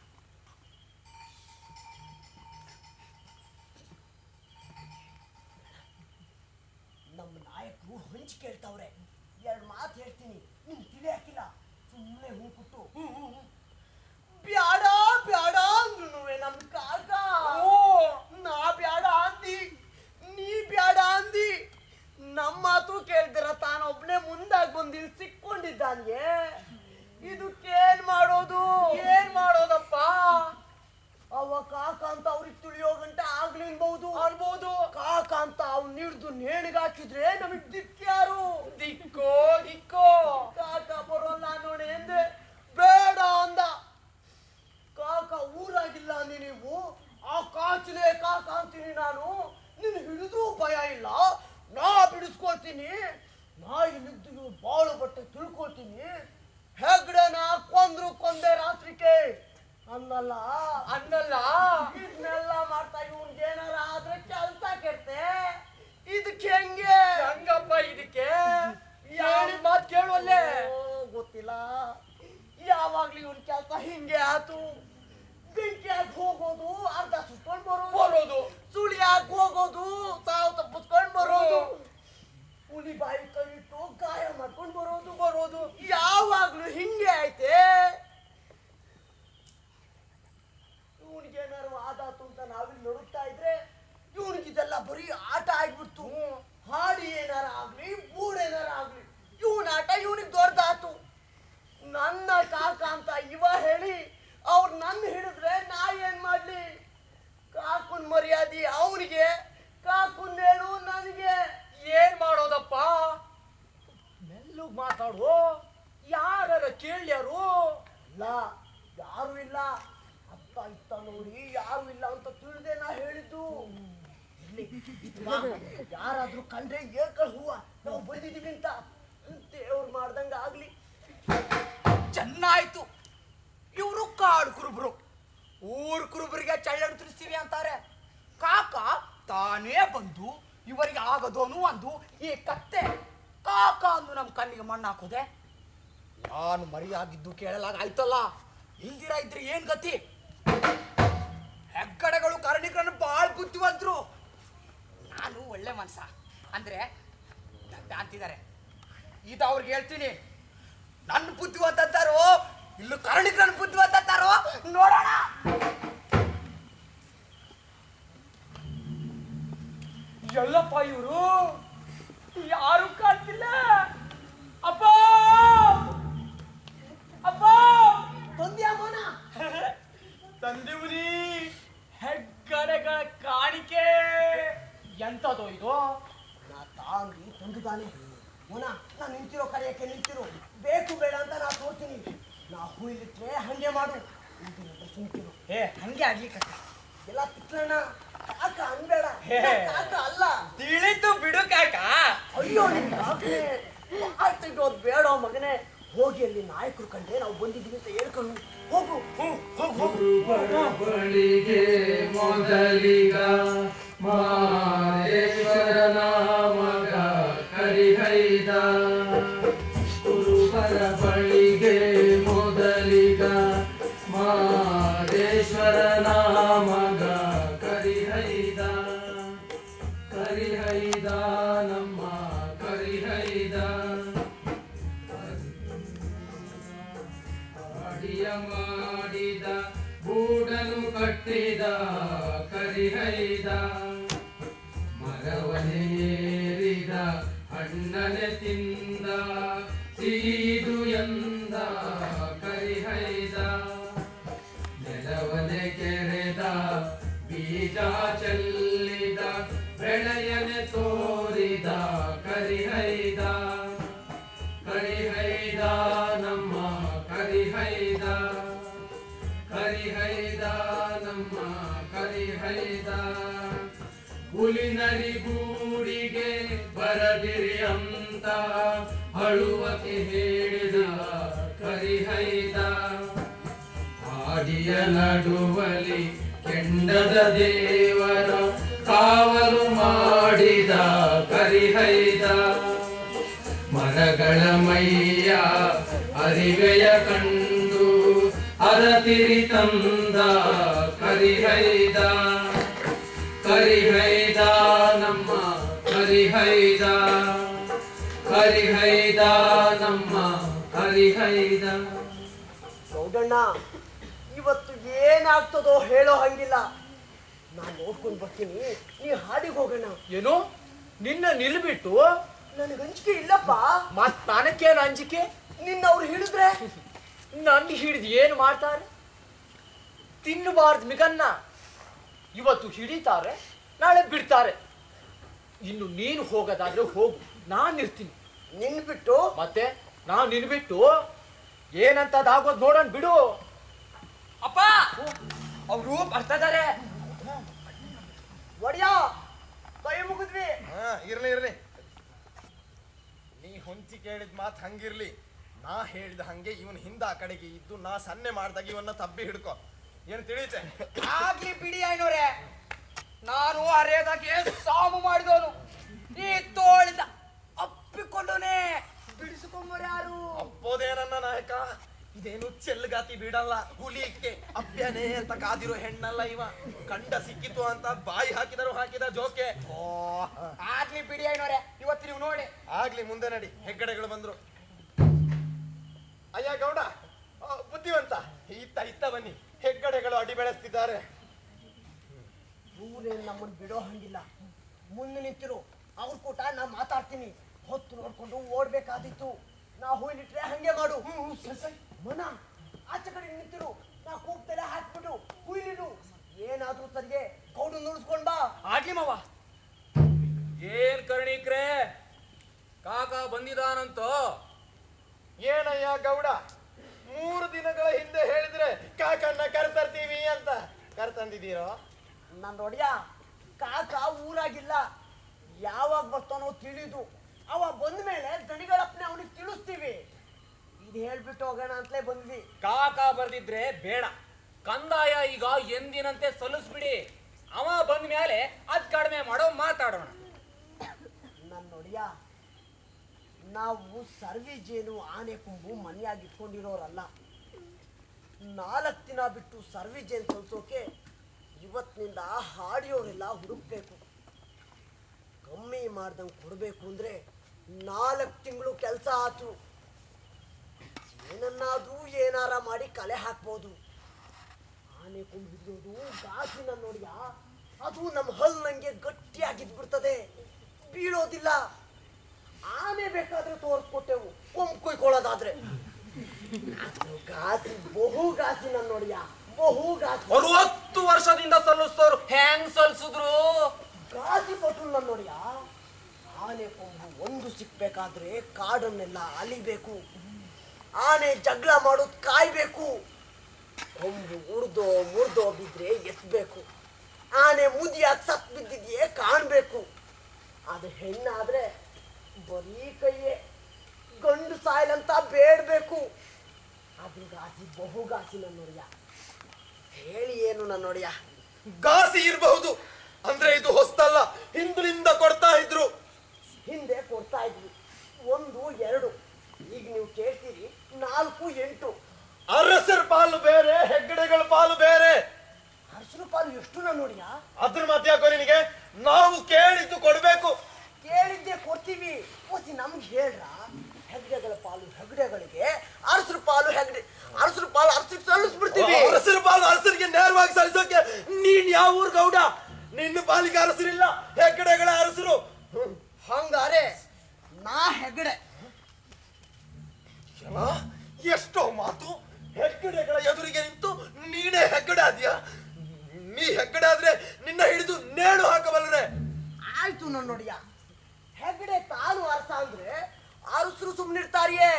ನಮ್ಮ ನಾಯಕರು ಹಂಚ್ ಕೇಳ್ತಾವ್ರೆ ಎರಡು ಮಾತು ಹೇಳ್ತೀನಿ ನಿನ್ ತಿಳಿ ಹಾಕಿಲ್ಲ ಸುಮ್ಮನೆ ಹೂ ಕೊಟ್ಟು ಬ್ಯಾಡ ಬ್ಯಾಡ ಅಂದ್ರು ನಮ್ ಕಾಕ ನಾ ಬ್ಯಾಡ ಅಂದಿ ನೀ ಬ್ಯಾಡ ಅಂದಿ ನಮ್ಮ ಮಾತು ಕೇಳ್ದಿರ ತಾನೊಬ್ನೇ ಮುಂದಾಗ್ ಬಂದು ಇಲ್ಲಿ ಸಿಕ್ಕೊಂಡಿದ್ದಾನ್ಗೆ ಇದಕ್ಕೇನ್ ಮಾಡೋದು ಏನ್ ಮಾಡೋದಪ್ಪ ಅವ ಕಾಕ ಅಂತ ಅವ್ರಿಗೆ ತುಳಿಯೋ ಗಂಟೆ ಆಗ್ಲಿನ್ಬಹುದು ಅನ್ಬೋದು ಕಾಕ ಅಂತ ಅವ್ನ ಹಿಡ್ದು ನೇಣಿಗಾಕಿದ್ರೆ ನಮಗ್ ದಿಕ್ಕ್ಯಾರು ದಿಕ್ಕೋ ದಿಕ್ಕೋ ಕಾಕ ಬರೋಲ್ಲ ನೋಡಿ ಎಂದೆ ಬೇಡ ಅಂದ ಕಾಕ ಊರಾಗಿಲ್ಲ ಅಂದಿ ನೀವು ಆ ಕಾಚಲೆ ಕಾಕ ಅಂತೀನಿ ನಾನು ನಿನ್ನ ಹಿಡಿದು ಭಯ ಇಲ್ಲ ನಾ ಬಿಡಿಸ್ಕೊಳ್ತೀನಿ ನಾ ಇಲ್ಲಿದ್ದು ಇವ್ರು ಬಾಳು ಬಟ್ಟೆ ತಿಳ್ಕೊಳ್ತೀನಿ ಹೆಗ್ಡನ ಕೊಂದ್ರು ಕೊಂದೆ ರಾತ್ರಿಗೆ ಅನ್ನಲ್ಲ ಅನ್ನಲ್ಲ ಇದನ್ನೆಲ್ಲ ಮಾಡ್ತಾ ಇವ್ನಿಗೆ ಏನಾರ ಆದ್ರೆ ಕೆಲ್ಸ ಕೆಡ್ತೆ ಇದಕ್ಕೆ ಹೆಂಗೆ ಹಂಗಪ್ಪ ಇದಕ್ಕೆ ಯಾರಿ ಮಾತ್ ಕೇಳುವಲ್ಲೇ ಓ, ಗೊತ್ತಿಲ್ಲ ಯಾವಾಗ್ಲೂ ಇವನ್ ಕೆಲಸ ಹಿಂಗೆ ಆತು ಬೆಂಕಿ ಹಾಕಿ ಹೋಗೋದು ಅರ್ಧ ಸುಟ್ಕೊಂಡ್ ಬರೋದು ಬರೋದು ಸುಳಿ ಹಾಕಿ ಹೋಗೋದು ಸಾವು ತಪ್ಪಿಸ್ಕೊಂಡ್ ಬರೋದು ಹುಲಿ ಬಾಯಿ ಕೈ ಇಟ್ಟು ಗಾಯ ಮಾಡ್ಕೊಂಡ್ ಬರೋದು ಬರೋದು ಯಾವಾಗ್ಲೂ ಹಿಂಗೆ ಐತೆ ಇವನಿಗೆ ಏನಾರು ಆದಾತು ಅಂತ ನಾವಿಲ್ಲಿ ನೋಡುತ್ತಾ ಇದ್ರೆ ಇವನಿಗಿದೆಲ್ಲ ಬರೀ ಆಟ ಆಗ್ಬಿಡ್ತು ಹಾಡಿ ಏನಾರ ಆಗ್ಲಿ ಬೂಡ್ ಏನಾರ ಆಗ್ಲಿ ಇವನ ಆಟ ಇವನಿಗೆ ದೊಡ್ಡದಾತು ನನ್ನ ಕಾಕ ಅಂತ ಇವ ಹೇಳಿ ಅವ್ರು ನನ್ನ ಹಿಡಿದ್ರೆ ನಾ ಏನ್ ಮಾಡ್ಲಿ ಕಾಕುನ್ ಮರ್ಯಾದೆ ಅವನಿಗೆ ಕಾಕುನ್ ಹೇಳು ನನಗೆ ಏನ್ ಮಾಡೋದಪ್ಪ ಮೆಲ್ಲಗ್ ಮಾತಾಡು ಯಾರ ಕೇಳ್ಯಾರು ಇಲ್ಲ ಯಾರು ಇಲ್ಲ ಅತ್ತ ಇತ್ತ ನೋಡಿ ಯಾರು ಇಲ್ಲ ಅಂತ ತಿಳಿದೆ ನಾ ಹೇಳಿದ್ದು ಇರ್ಲಿ, ಇದ್ ಬಾ. ಯಾರಾದ್ರೂ ಕಂಡ್ರೆ ಏಕಲ್ ಹೂವ ನಾವು ಬಂದಿದೀವಿ ಅಂತ ದೇವ್ರು ಮಾಡ್ದಂಗ ಆಗ್ಲಿ ಚೆನ್ನಾಯ್ತು ಇವರು ಕಾಡು ಕುರುಬರು ಊರ್ ಕುರುಬರಿಗೆ ಚಳ್ಳಡು ತಿರ್ಸ್ತೀವಿ ಅಂತಾರೆ ಕಾಕ ತಾನೇ ಬಂದು ಇವರಿಗೆ ಆಗದೋನು ಅಂದು ಈ ಕತ್ತೆ ಕಾಕ ಅಂದು ನಮ್ಮ ಕಣ್ಣಿಗೆ ಮಣ್ಣು ಹಾಕೋದೆ ನಾನು ಮರಿಯಾಗಿದ್ದು ಕೇಳಲಾಗ ಆಯ್ತಲ್ಲ ಇಲ್ದಿರ ಇದ್ರೆ ಏನ್ ಗತಿ ಹೆಗ್ಗಡೆಗಳು ಕರಣಿಗಳನ್ನು ಬಾಳ್ ಬುದ್ಧಿವಂತರು ನಾನು ಒಳ್ಳೆ ಮನ್ಸ ಅಂದ್ರೆ ದಡ್ಡ ಅಂತಿದ್ದಾರೆ ಇದು ಅವ್ರಿಗೆ ಹೇಳ್ತೀನಿ ನನ್ನ ಬುದ್ಧಿವಂತ ಅಂತಾರೋ ಇಲ್ಲೂ ಕರಣಿಗೆ ನನ್ನ ಬುದ್ಧಿವಂತ ಅಂತಾರೋ ನೋಡೋಣ ಎಲ್ಲಪ್ಪ ಇವರು ಯಾರು ಕಾಣ್ತಿಲ್ಲ ಅಪ್ಪ ಅಪ್ಪ ಬಂದ್ಯಾ ಮೋನ ತಂದೆವುನಿ ಹೆಗ್ಗಡೆಗಳ ಕಾಣಿಕೆ ಎಂತದೋ ಇದು ನಾ ತಾಂಗಿ ತಂದುದಾನೆ ಮೋನ ನಾ ನಿಂತಿರೋ ಕರೆಯಕ್ಕೆ ನಿಂತಿರೋ ಬೇಕು ಬೇಡ ಅಂತ ನಾ ತೋರ್ತೀನಿ ನಾ ಹುಯ್ಲಿಟ್ರೆ ಹಂಗೆ ಮಾಡು ಇಲ್ದಿದ್ರೆ ಸುಮ್ಕಿರು ಏ ಹಂಗೆ ಆಗ್ಲಿಕ್ಕೆ ಎಲ್ಲ ತಿಕ್ಕಣ ಕಾಕ ಅನ್ಬೇಡ ಹೇ. ಕಾಕ ಅಲ್ಲ ತಿಳಿತು ಬಿಡು ಕಾಕ ಅಯ್ಯೋ ನಿನ್ ಕಾಕನೇ ಆಗ್ತಿದ್ದೋದ್ ಬೇಡ ಮಗನೇ ಹೋಗಿ ಅಲ್ಲಿ ನಾಯಕರು ಕಂಡೆ ನಾವು ಬಂದಿದ್ದೀವಿ ಅಂತ ಹೇಳ್ಕೊಂಡು ಹೋಗು ಹೋಗು ಬಳಿಗೆ ಮೊದಲಿಗ ಮಾದೇಶ್ವರನ ಮಗ ಕರಿಹೈದ ಕುರುಬರ ಬಳಿಗೆ ಮೊದಲಿಗ ಮಾದೇಶ್ವರನ ಮಗ ಕರಿಹೈದ ಕರಿಹೈದ ನಮ್ಮ ಕರಿಹೈದ ಮಾಡಿದ ಗೂಡನು ಕಟ್ಟಿದ ಕರಿಹೈದ ಮರವನೇರಿದ ಹಣ್ಣನೆ ತಿಂದ ಸಿಹಿದು ಎಂದ ಕರಿಹೈದ ನೆಲವನೆ ಕೆರೆದ ಬೀಜ ಚೆಲ್ಲಿದ ಬೆಳೆಯನೆ ತೋರಿದ ಕರಿಹೈದ ಕರಿಹೈದ ನಮ್ಮ ಕರಿಹೈದ ಕರಿಹೈದ ನಮ್ಮ ಕರಿಹೈದ ಹುಲಿನರಿಗೂಡಿಗೆ ಬರದಿರಿ ಅಂತ ಅಳುವಕ್ಕೆ ಹೇಳಿದ ಕರಿಹೈದ ಆಡಿಯ ನಡುವಲಿ ಕೆಂಡದ ದೇವರ ಕಾವಲು ಮಾಡಿದ ಕರಿಹೈದ ಮರಗಳ ಮೈಯ ಅರಿವೆಯ ಕಂಡು ಅರತಿರಿ ತಂದ ಕರಿಹೈದ ಕರಿಹೈದ ನಮ್ಮ ಕರಿಹೈದ ಕರಿಹೈದ ನಮ್ಮ ಕರಿಹೈದ ಗೌಡಣ್ಣ ಇವತ್ತು ಏನಾಗ್ತದೋ ಹೇಳೋ ಹಂಗಿಲ್ಲ ನಾನ್ ನೋಡ್ಕೊಂಡ್ ಬರ್ತೀನಿ ನೀ ಹಾಡಿಗೆ ಹೋಗೋಣ ಏನು ನಿನ್ನ ನಿಲ್ಬಿಟ್ಟು ನನಗೆ ಅಂಜಿಕೆ ಇಲ್ಲಪ್ಪ ಮತ್ ನನಗೇನು ಅಂಜಿಕೆ ನಿನ್ನ ಅವ್ರು ಹಿಡಿದ್ರೆ ನನ್ನ ಹಿಡಿದು ಏನು ಮಾಡ್ತಾರೆ ತಿನ್ನಬಾರ್ದು ಮಿಗನ್ನ ಇವತ್ತು ಹಿಡಿತಾರೆ ನಾಳೆ ಬಿಡ್ತಾರೆ ಇನ್ನು ನೀನು ಹೋಗೋದಾದ್ರೆ ಹೋಗು ನಾನು ಇರ್ತೀನಿ ನಿನ್ ಬಿಟ್ಟು ಮತ್ತೆ ನಾನು ನಿನ್ ಬಿಟ್ಟು ಏನಂತದಾಗೋದು ನೋಡೋಣ ಬಿಡು ಅಪ್ಪ ಅವರು ಬರ್ತಾ ಇದಾರೆ ಒಡಿಯಾ ಕೈ ಮುಗಿದ್ವಿ ಹಾ ಇರ್ಲಿ ಇರ್ಲಿ ನೀ ಹೊಂಚಿ ಕೇಳಿದ ಮಾತು ಹಂಗಿರ್ಲಿ ನಾ ಹೇಳಿದ ಹಂಗೆ ಇವನ್ ಹಿಂದ ಆ ಕಡೆಗೆ ಇದ್ದು ನಾ ಸನ್ನೆ ಮಾಡ್ದಾಗ ಇವನ್ನ ತಬ್ಬಿ ಹಿಡ್ಕೊ ಏನ್ ತಿಳಿಯುತ್ತೆ ಆಗ್ಲಿ ಬಿಡಿ ಐನೋರೆ ನಾನು ಅರೆದಾಗೆ ಸಾಮು ಮಾಡಿದವನು ಈ ತೋಳಿಂದ ಅಪ್ಪಿಕೊಂಡವನೇ ಬಿಡಿಸಿಕೊಂಬರು ಯಾರು ಅಪ್ಪೋದೇನನ್ನ ನಾಯಕ ಇದೇನು ಚೆಲ್ಗಾತಿ ಬಿಡಲ್ಲ ಹುಲಿಕ್ಕೆ ಅಪ್ಯನೇ ಅಂತ ಕಾದಿರೋ ಹೆಣ್ಣಲ್ಲ ಇವ ಕಂಡ ಸಿಕ್ಕಿತು ಅಂತ ಬಾಯಿ ಹಾಕಿದರು ಹಾಕಿದ ಜೋಕೆ ಓ ಆಗ್ಲಿ ಬಿಡಿ ಐನೋರೆ ಇವತ್ತು ನೀವು ನೋಡಿ ಆಗ್ಲಿ ಮುಂದೆ ನಡಿ ಹೆಗ್ಗಡೆಗಳು ಬಂದ್ರು ಅಯ್ಯ ಗೌಡ ಆ, ಬುದ್ಧಿವಂತ ಇತ್ತ ಇತ್ತ ಬನ್ನಿ ಹೆಗ್ಗಡೆಗಳು ಅಡಿ ಬೆಳೆಸ್ತಿದ್ದಾರೆ ಇವ್ರೇನ್ ನಮ್ಮನ್ನ ಬಿಡೋ ಹಂಗಿಲ್ಲ ಮುಂದೆ ನಿಂತಿರು ಅವ್ರ ಕೂಟ ನಾ ಮಾತಾಡ್ತೀನಿ ಹೊತ್ತು ನೋಡ್ಕೊಂಡು ಓಡ್ಬೇಕಾದಿತ್ತು ನಾ ಹೂಲಿಟ್ರೆ ಹಂಗೆ ಮಾಡು ಮನ ಆಚೆ ಕಡೆ ನಿಂತಿರು ನಾ ಕೂಗ್ತಲೆ ಹಾಕ್ಬಿಟ್ಟು ಹುಯ್ಲಿಡು ಏನಾದ್ರೂ ಸರಿಗೆ ಗೌಡು ನುಡಿಸ್ಕೊಂಡ್ ಬಾ ಆಗ್ಲಿ ಮಾವ ಏನ್ ಕರ್ಣಿಕ್ರೆ ಕಾಕ ಬಂದಿದಾನಂತೋ ಏನಯ್ಯ ಗೌಡ ಮೂರು ದಿನಗಳ ಹಿಂದೆ ಹೇಳಿದ್ರೆ ಕಾಕನ್ನ ಕರ್ತರ್ತೀವಿ ಅಂತ ಕರ್ತಂದಿದ್ದೀರೋ ನನ್ನ ಒಡೆಯ ಕಾಕ ಊರಾಗಿಲ್ಲ ಯಾವಾಗ ಬರ್ತಾನೋ ತಿಳಿದು ಅವ ಬಂದ ಮೇಲೆ ದಣಿಗಳಪ್ಪನೆ ಅವನಿಗೆ ತಿಳಿಸ್ತೀವಿ ಇದು ಹೇಳ್ಬಿಟ್ಟು ಹೋಗೋಣ ಅಂತಲೇ ಬಂದ್ವಿ ಕಾಕ ಬರ್ದಿದ್ರೆ ಬೇಡ ಕಂದಾಯ ಈಗ ಎಂದಿನಂತೆ ಸಲ್ಲಿಸ್ಬಿಡಿ ಅವ ಬಂದ ಮೇಲೆ ಅದ್ ಕಡಿಮೆ ಮಾಡೋ ಮಾತಾಡೋಣ ನನ್ನ ನೋಡಿಯ ನಾವು ಸರ್ವಿಜೇನು ಆನೆ ಕೊಂಬು ಮನೆಯಾಗಿ ಇಟ್ಕೊಂಡಿರೋರಲ್ಲ ನಾಲ್ಕು ದಿನ ಬಿಟ್ಟು ಸರ್ವಿಜೇನ್ ಸಲ್ಸೋಕೆ ಇವತ್ತಿನಿಂದ ಹಾಡಿಯೋರೆಲ್ಲ ಹುಡುಕ್ಬೇಕು ಕಮ್ಮಿ ಮಾಡ್ದಂಗೆ ಕೊಡಬೇಕು ಅಂದ್ರೆ ನಾಲ್ಕು ತಿಂಗಳು ಕೆಲಸ ಆತು ಏನನ್ನಾದ್ರೂ ಏನಾರ ಮಾಡಿ ಕಲೆ ಹಾಕ್ಬೋದು ಆನೆ ಕೊಂಬು ಹಿಡಿಯೋದು ಗಾಜಿನ ನೋಡಿಯ ಅದು ನಮ್ಮ ಹಲ್ ನಂಗೆ ಗಟ್ಟಿಯಾಗಿದ್ಬಿಡ್ತದೆ ಬೀಳೋದಿಲ್ಲ ಆನೆ ಬೇಕಾದ್ರೆ ತೋರಿಸ್ಕೊಟ್ಟೆವು ಕೊಂಬ್ ಕೊಯ್ಕೊಳ್ಳೋದಾದ್ರೆ ಅದು ಗಾಸಿ ಬಹು ಗಾಸಿ ನನ್ನ ನೋಡಿಯ ಬಹು ಗಾಸಿ ಅರವತ್ತು ವರ್ಷದಿಂದ ಸಲ್ಲಿಸ್ತವ್ರು ಹೆಂಗ್ ಸಲ್ಸಿದ್ರು ಗಾಸಿ ಪಟ್ರು ನನ್ನ ನೋಡಿಯ ಆನೆ ಕೊಂಬು ಒಂದು ಸಿಕ್ಬೇಕಾದ್ರೆ ಕಾಡನ್ನೆಲ್ಲ ಅಲಿಬೇಕು ಆನೆ ಜಗಳ ಮಾಡೋದು ಕಾಯ್ಬೇಕು ಕೊಂಬು ಉಡ್ದೋ ಮುರಿದೋ ಬಿದ್ರೆ ಎತ್ತಬೇಕು ಆನೆ ಮುದಿಯಾಗಿ ಸತ್ ಬಿದ್ದಿದ್ಯೇ ಕಾಣ್ಬೇಕು ಅದು ಹೆಣ್ಣಾದ್ರೆ ಬರೀ ಕೈಯೇ ಗಂಡು ಸಾಯ್ಲಂತ ಬೇಡ್ಬೇಕು ಅದು ಗಾಸಿ ಬಹು ಗಾಸಿ ನನ್ನ ನೋಡಿಯ ಹೇಳಿ ಏನು ನನ್ನ ನೋಡಿಯ ಗಾಸಿ ಇರಬಹುದು ಅಂದ್ರೆ ಇದು ಹೊಸ್ತಲ್ಲ ಹಿಂದಿನಿಂದ ಕೊಡ್ತಾ ಇದ್ರು ಹಿಂದೆ ಕೊಡ್ತಾ ಇದ್ವಿ ಒಂದು ಎರಡು ಈಗ ನೀವು ಕೇಳ್ತೀರಿ ನಾಲ್ಕು ಎಂಟು ಅರಸರ ಪಾಲು ಬೇರೆ ಹೆಗ್ಗಡೆಗಳ ಪಾಲು ಬೇರೆ ಹರ್ಷರು ಪಾಲು ಎಷ್ಟು ನಾನು ನೋಡಿಯ ಅದ್ರ ಮಧ್ಯ ಯಾಕೋ ನಿನಗೆ ನಾವು ಕೇಳಿದ್ದು ಕೊಡ್ಬೇಕು ಕೇಳಿದ್ದೆ ಕೊಡ್ತೀವಿ ಓಸಿ ನಮ್ಗೆ ಹೇಳ್ರ ಹೆಗ್ಡೆಗಳ ಪಾಲು ಹೆಗ್ಡೆಗಳಿಗೆ ಅರಸರು ಪಾಲು ಹೆಗ್ಡೆ ಅರಸರು ಪಾಲ್ ಅರಸಿಗೆ ಸಲ್ಲಿಸ್ಬಿಡ್ತೀವಿ ಅರಸರ ಪಾಲು ಅರಸರಿಗೆ ನೇರವಾಗಿ ಸಲ್ಲಿಸೋಕೆ ನೀನ್ ಯಾವ ಊರ್ ಗೌಡ ನಿನ್ನ ಪಾಲಿಗೆ ಅರಸರಿಲ್ಲ ಹೆಗ್ಗಡೆಗಳ ಅರಸರು ಹ್ಮ್. ಹಂಗಾರೆ ನಾ ಹೆಗಡೆ ಎಲ್ಲ ಎಷ್ಟೋ ಮಾತು ಹೆಗ್ಗಡೆಗಳ ಎದುರಿಗೆ ನಿಂತು ನೀನೇ ಹೆಗ್ಗಡೆ ಆದ್ಯಾ ನೀ ಹೆಗ್ಗಡೆ ಆದ್ರೆ ನಿನ್ನ ಹಿಡಿದು ನೇಣು ಹಾಕಬಲ್ಲರೆ ಆಯ್ತು ನನ್ನ ನೋಡಿಯ ಹೆಗಡೆ ತಾನು ಅರಸ ಅಂದ್ರೆ ಅರಸರು ಸುಮ್ನಿರ್ತಾರಿಯೇ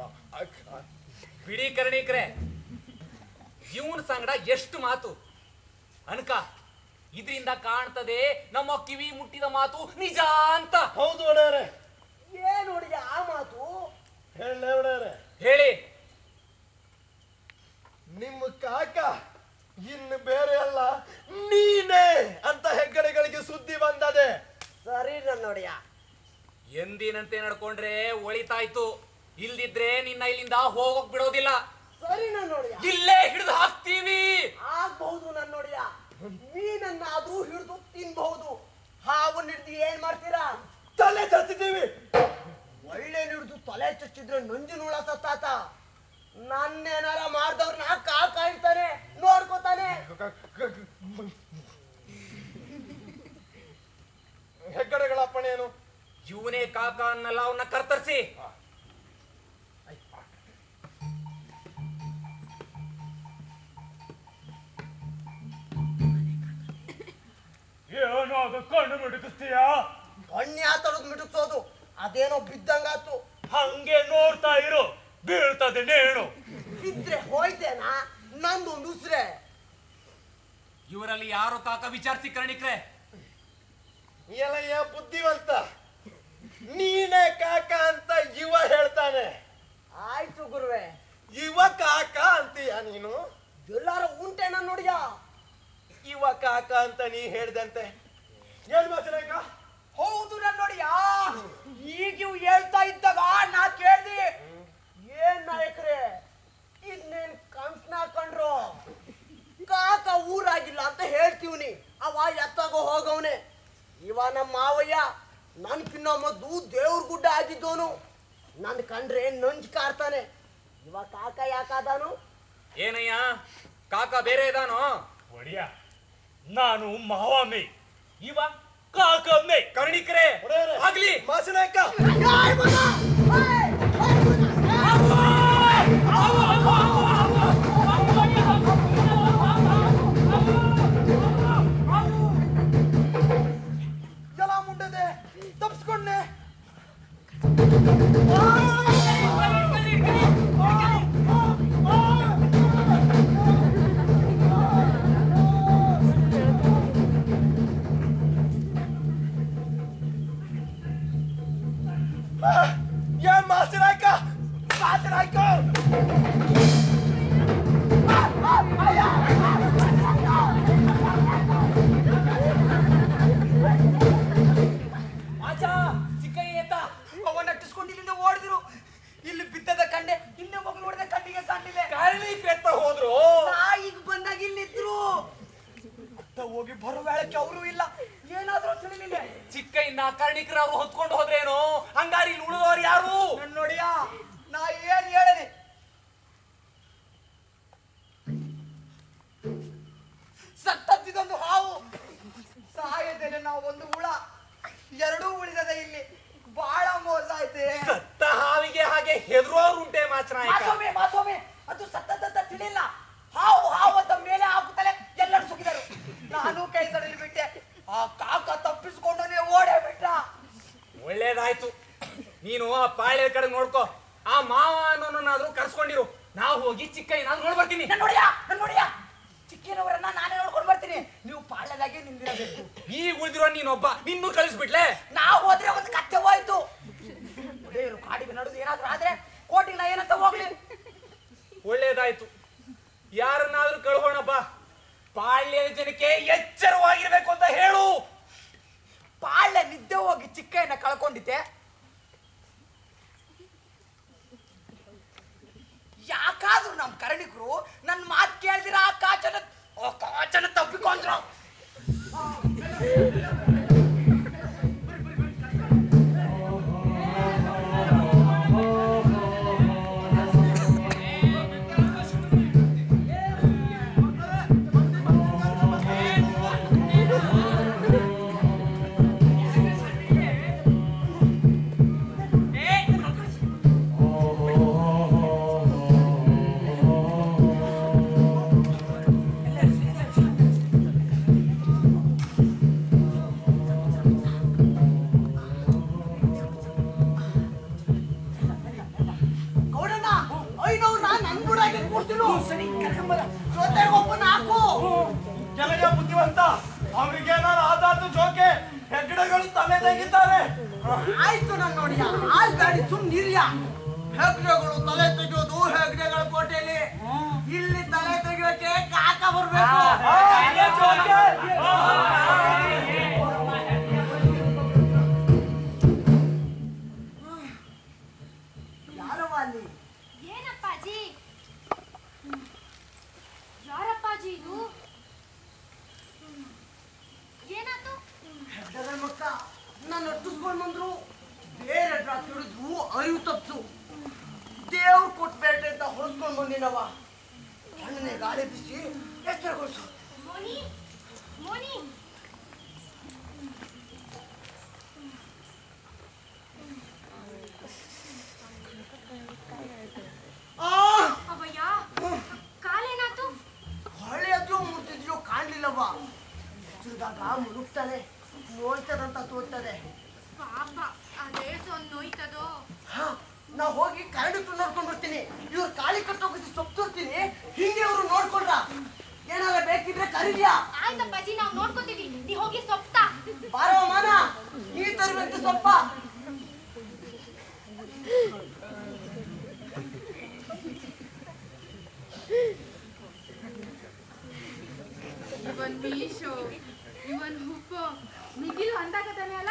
ಬಿಡಿ ಕರ್ಣೀಕ್ರೆ ಇವನ್ ಸಂಗಡ ಎಷ್ಟು ಮಾತು ಅನ್ಕ ಇದರಿಂದ ಕಾಣ್ತದೆ ನಮ್ಮ ಕಿವಿ ಮುಟ್ಟಿದ ಮಾತು ನಿಜ ಅಂತ ಹೌದು ಒಡೆಯರೆ ಏನ್ ನೋಡಿಯ ಆ ಮಾತು ಹೇಳಲೇ ಒಡೆಯರೆ ಹೇಳಿ ನಿಮ್ಮ ಕಾಕ ಇನ್ನು ಬೇರೆ ಅಲ್ಲ ನೀನೇ ಅಂತ ಹೆಗ್ಗಡೆಗಳಿಗೆ ಸುದ್ದಿ ಬಂದದೆ ಸರಿ ನನ್ನ ನೋಡಿಯ ಎಂದಿನಂತೆ ನಡ್ಕೊಂಡ್ರೆ ಒಳಿತಾಯ್ತು ಇಲ್ದಿದ್ರೆ ನಿನ್ನ ಇಲ್ಲಿಂದ ಹೋಗೋಕ್ ಬಿಡೋದಿಲ್ಲ ಸರಿ ನನ್ನ ನೋಡಿಯ ಇಲ್ಲೇ ಹಿಡಿದು ಹಾಕ್ತೀವಿ ಆಗ್ಬಹುದು ನನ್ನ ನೋಡಿಯ ಮೀನನ್ನಾದ್ರೂ ಹಿಡಿದು ತಿನ್ಬಹುದು ಹಾವನ್ನ ಹಿಡಿದು ಏನ್ ಮಾಡ್ತೀರಾ ತಲೆ ಚಚ್ಚಿದ್ದೀವಿ ಒಳ್ಳೆ ಹಿಡಿದು ತಲೆ ಚಚ್ಚಿದ್ರೆ ನಂಜಿನುಳ ಸತ್ತಾತ ನನ್ನೇನಾರ ಮಾಡ್ದವ್ರನ್ನ ಕಾಕ ಇರ್ತಾನೆ ನೋಡ್ಕೋತಾನೆ ಹೆಗ್ಗಡೆಗಳ ಅಪ್ಪಣೆ ಏನು ಇವನೇ ಕಾಕ ಅನ್ನಲ್ಲ ಅವನ್ನ ಕರ್ತರಿಸಿ ಏನೋ ಅದು ಕಣ್ಣು ಮಿಡುಕಿಸ್ತೀಯಾ ಬಣ್ಣಿ ಆತಡದ್ ಮಿಟುಕ್ಸೋದು ಅದೇನೋ ಬಿದ್ದಂಗಾತು ಹಂಗೆ ನೋಡ್ತಾ ಇರು ಬೀಳ್ತದೆ ನೇಣು ಬಿದ್ರೆ ಹೋಯ್ತೇನಾ ನಂದು ಒಂದು ಉಸ್ರೆ ಇವರಲ್ಲಿ ಯಾರು ಕಾಕ ವಿಚಾರಿಸಿ ಕರ್ಣಿಕ್ರೆ ಎಲಯ್ಯ ಬುದ್ಧಿವಂತ ನೀನೇ ಕಾಕ ಅಂತ ಇವ ಹೇಳ್ತಾನೆ ಆಯ್ತು ಗುರುವೆ ಇವ ಕಾಕ ಅಂತೀಯ ನೀನು ಎಲ್ಲಾರು ಉಂಟೇನ ನೋಡಿಯ ಇವ ಕಾಕ ಅಂತ ನೀ ಹೇಳ್ದಂತೆ ಏನ್ ಮಾತನಾಯ್ಕ ಹೌದು ನನ್ನ ನೋಡಿಯ ಈಗ ಇವ್ ಹೇಳ್ತಾ ಇದ್ದಾಗ ನಾ ಕೇಳ್ದಿ ಏನ್ ನಾಯಕರೇ ಇನ್ನೇನ್ ಕನ್ಸ್ನ ಕಂಡ್ರು ಕಾಕ ಊರಾಗಿಲ್ಲ ಅಂತ ಹೇಳ್ತೀವ್ನಿ ಅವ ಎತ್ತಾಗೋ ಹೋಗವ್ನೆ ಇವ ನಮ್ಮ ಮಾವಯ್ಯ ನನ್ಕಿನ್ನ ಮೊದ್ಲು ದೇವ್ರ ಗುಡ್ಡ ಆಗಿದ್ದೋನು ನನ್ ಕಂಡ್ರೆ ನಂಜ್ ಕಾರ್ತಾನೆ ಇವ ಕಾಕ ಯಾಕಾದಾನು ಏನಯ್ಯ ಕಾಕ ಬೇರೆ ಇದಾನೋ ಒಡಿಯ ನಾನು ಮಾವಮ್ಮೆ ಇವ ಕಾಕಮ್ಮೆ ಕರ್ಣಿಕ್ರೆ ಆಗ್ಲಿ ಮಾಸನಾಯ್ಕ ಎಲ್ಲ ಮುಂಡದೆ ತಪ್ಸ್ಕೊಂಡೆ ಏನ್ ಮಾಸನಾಯ್ಕ ಮಾಸನಾಯ್ಕ ಆಚಾ ಚಿಕ್ಕಯ್ಯ ಏತ ಅವನ್ನ ಅಟ್ಟಿಸ್ಕೊಂಡು ಇಲ್ಲಿಂದ ಓಡಿದ್ರು ಇಲ್ಲಿ ಬಿದ್ದದ ಕಂಡೆ ಹಿಂದೆ ಮಗು ನೋಡಿದ ಕಣ್ಣಿಗೆ ಕಾಣಿಲ್ಲ ಕರ್ಣಿ ಕೆತ್ತ ಹೋದ್ರು ನಾ ಈಗ ಬಂದಾಗ ಇಲ್ಲಿದ್ರು ಅತ್ತ ಹೋಗಿ ಬರೋ ವೇಳಕ್ಕೆ ಅವರು ಇಲ್ಲ ಏನಾದ್ರೂ ತಿಳಿಲಿಲ್ಲ ಚಿಕ್ಕಯ್ಯನ ಕರ್ಣಿಕ್ರ ಅವ್ರು ಹೊತ್ಕೊಂಡು ಹೋದ್ರೇನು ಹಂಗಾರಿ ಇಲ್ಲಿ ಉಳಿದವ್ರು ಯಾರು ನನ್ ನೋಡಿಯ ನಾ ಏನ್ ಹೇಳಲಿ ಸತ್ತತ್ತಿದೊಂದು ಹಾವು ಸಾಯದೇನೆ ನಾವು ಒಂದು ಹುಳ ಎರಡೂ ಉಳಿದದ ಇಲ್ಲಿ ಬಹಳ ಮೋಸ ಐತೆ ಸತ್ತ ಹಾವಿಗೆ ಹಾಗೆ ಹೆದರೋರು ಉಂಟೆ ಮಾಚನಾಯಕ ಮಾಸೋಮೆ ಮಾಸೋಮೆ ಅದು ಸತ್ತದಂತ ತಿಳಿಲ್ಲ ಹಾವು ಹಾವು ಅಂತ ಮೇಲೆ ಹಾಕುತ್ತಲೇ ಎಲ್ಲರೂ ಸುಗಿದರು ನಾನು ಕೈ ಸಡಲಿ ಬಿಟ್ಟೆ ಆ ಕಾಕ ತಪ್ಪಿಸ್ಕೊಂಡನೆ ಓಡೇ ಬಿಟ್ಟ ಒಳ್ಳೇದಾಯ್ತು ನೀನು ಆ ಪಾಳ್ಯ ಕಡೆ ನೋಡ್ಕೋ ಆ ಮಾವ ಅನ್ನೋನಾದ್ರೂ ಕರ್ಸ್ಕೊಂಡಿರು ನಾವು ಹೋಗಿ ಚಿಕ್ಕಯ್ಯನಾದ್ರು ನೋಡ್ ಬರ್ತೀನಿ ನನ್ ನೋಡಿಯ ನನ್ ನೋಡಿಯ ಚಿಕ್ಕಿನವರನ್ನ ನಾನೇ ನೋಡ್ಕೊಂಡು ಬರ್ತೀನಿ ನೀವು ಪಾಳ್ಯದಾಗೆ ನಿಂದಿರಬೇಕು ಈಗ ಉಳಿದಿರೋ ನೀನೊಬ್ಬ ನಿನ್ನೂ ಕಳಿಸ್ಬಿಟ್ಲೆ ನಾವು ಹೋದ್ರೆ ಒಂದು ಕತ್ತೆ ಹೋಯ್ತು ದೇವ್ರು ಕಾಡಿಗೆ ನಡುದು ಏನಾದ್ರೂ ಆದ್ರೆ ಕೋಟಿಗೆ ನಾ ಏನಂತ ಹೋಗ್ಲಿ ಒಳ್ಳೇದಾಯ್ತು ಯಾರನ್ನಾದ್ರೂ ಕಳ್ಕೋಣಪ್ಪ ಪಾಳ್ಯದ ಜನಕ್ಕೆ ಎಚ್ಚರವಾಗಿರ್ಬೇಕು ಅಂತ ಹೇಳು ಪಾಳ್ಯ ನಿದ್ದೆ ಹೋಗಿ ಚಿಕ್ಕಯ್ಯನ ಕಳ್ಕೊಂಡಿದ್ದೆ ಯಾಕಾದ್ರೂ ನಮ್ ಕರಣಿಕರು ನನ್ ಮಾತ್ ಕೇಳ್ದಿರ ಆ ಕಾಚನ ಆ ಕಾಚನ ತಪ್ಪಿಕೊಂಡ್ರು ಎಲೆಯ ಬುದ್ಧಿವಂತ ಅವರಿಗೆ ನಾನು ಆದಾತು ಜೋಕೆ ಹೆಗ್ಗಡೆಗಳು ತಲೆ ತೆಗಿತಾರೆ ಆಯ್ತು ನನ್ನ ನೋಡಿ ಆಯ್ತಾಡಿ ಸುಮ್ ನಿರ್ಯ ಹೆಗ್ಡೆಗಳು ತಲೆ ತೆಗೆಯೋದು ಹೆಗ್ಡೆಗಳ ಕೋಟೆಯಲ್ಲಿ ಇಲ್ಲಿ ತಲೆ ತೆಗೆಯೋಕೆ ಕಾಕ ಬರ್ಬೇಕು ಆ, ಇದೇ ಜೋಕೆ. ಯಾರವ ಅಲ್ಲಿ ಏನಪ್ಪಾಜಿ ಯಾರಪ್ಪಾಜಿ ಇದು ಏನಾಯ್ತು ಹೆಗ್ಡೆಗಳ ಮಕ್ಕ ನನ್ನ ಅಟ್ಟಿಸ್ಕೊಂಡ್ ಬಂದ್ರು ಬೇರೆ ಹತ್ರ ತಿಳಿದ್ರು ಅರಿವು ತಪ್ತು ದೇವ್ರು ಕೊಟ್ಟು ಬೇಟೆ ಅಂತ ಹೊರಸ್ಕೊಂಡ್ ಬಂದಿನವ ಕಣ್ಣನೆ ಗಾಳಿ ಬಿಸಿ ಎಚ್ಚರಗೊಳಿಸು ಮೋನಿ ಮೋನಿ ಆ ಅವಯ್ಯ ಕಾಲೇನಾಯ್ತು ಹೊಳೆಯದ್ಯೋ ಮುಟ್ಟಿದ್ಯೋ ಕಾಣ್ಲಿಲ್ಲವ್ವ ಎಚ್ಚರದಾಗ ಮುಳುಗ್ತಾನೆ ನೋಯ್ತದಂತ ತೋರ್ತದೆ ಪಾಪ ಅದೇ ಸೊಂದು ನೋಯ್ತದೋ ಹಾ, ನಾ ಹೋಗಿ ಕರಡಿಟ್ಟು ನೋಡ್ಕೊಂಡ್ ಬರ್ತೀನಿ ಇವ್ರು ಕಾಳಿ ಕಟ್ಟೋಗಿ ಸೊಪ್ಪು ತೋರ್ತೀನಿ ಹಿಂಗೆ ಇವ್ರು ನೋಡ್ಕೊಂಡ್ರ ಏನಾರ ಬೇಕಿದ್ರೆ ಕರೀದ್ಯಾ ಆಯ್ತಪ್ಪಾಜಿ ನಾವು ನೋಡ್ಕೋತೀವಿ ನೀ ಹೋಗಿ ಸೊಪ್ತಾ ಬಾರವ ಮಾನ ನೀ ತರುವಂತ ಸೊಪ್ಪ ಇವನ್ ಮೀಶು ಇವನ್ ಉಪ್ಪು ಮಿಗಿಲು ಅಂದಾಗದಾನೆ ಅಲ್ಲ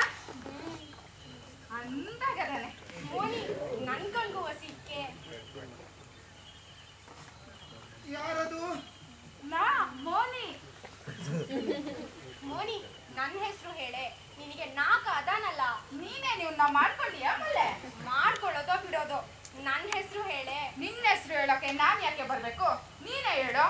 ಅಂದಾಗದಾನೆ ಮೋನಿ ನನ್ ಕಣ್ಗೂ ಸಿಕ್ಕೆ ಯಾರದು ನಾ ಮೋನಿ ಮೋನಿ ನನ್ನ ಹೆಸರು ಹೇಳೆ ನಿನಗೆ ನಾಕ ಅದಾನಲ್ಲ ನೀನೇ ನೀವು ನಾ ಮಾಡ್ಕೊಂಡಿಯಾ ಮಲ್ಲೆ ಮಾಡ್ಕೊಳ್ಳೋದೋ ಬಿಡೋದೋ ನನ್ನ ಹೆಸರು ಹೇಳೆ ನಿನ್ನ ಹೆಸರು ಹೇಳೋಕೆ ನಾನ್ ಯಾಕೆ ಬರ್ಬೇಕು ನೀನೇ ಹೇಳೋ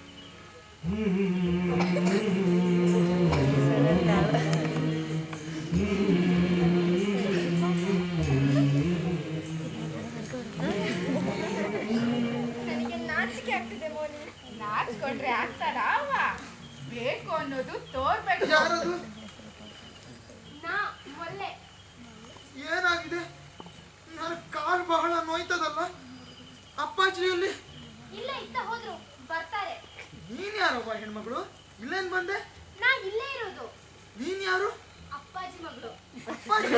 ನನಗೆ ನಾಚಿಕೆ ಆಗ್ತಿದೆ ಮೋನಿ ನಾಚ್ಕೊಂಡ್ರೆ ಆಗ್ತಾರ ಅವ ಬೇಕು ಅನ್ನೋದು ತೋರ್ಬೇಕು ಯಾರದು ನಾ ಮೊಲ್ಲೆ ಏನಾಗಿದೆ ನನ್ನ ಕಾಲು ಬಹಳ ನೋಯ್ತದಲ್ಲ ಅಪ್ಪಾಜಿಯಲ್ಲಿ ಇಲ್ಲ ಇತ್ತ ಹೋದ್ರು ಬರ್ತಾರೆ ನೀನ್ ಯಾರವ್ವ ಹೆಣ್ಮಗಳು ಇಲ್ಲೇನ್ ಬಂದೆ ನಾ ಇಲ್ಲೇ ಇರೋದು ನೀನ್ ಯಾರು ಅಪ್ಪಾಜಿ ಮಗಳು ಅಪ್ಪಾಜಿ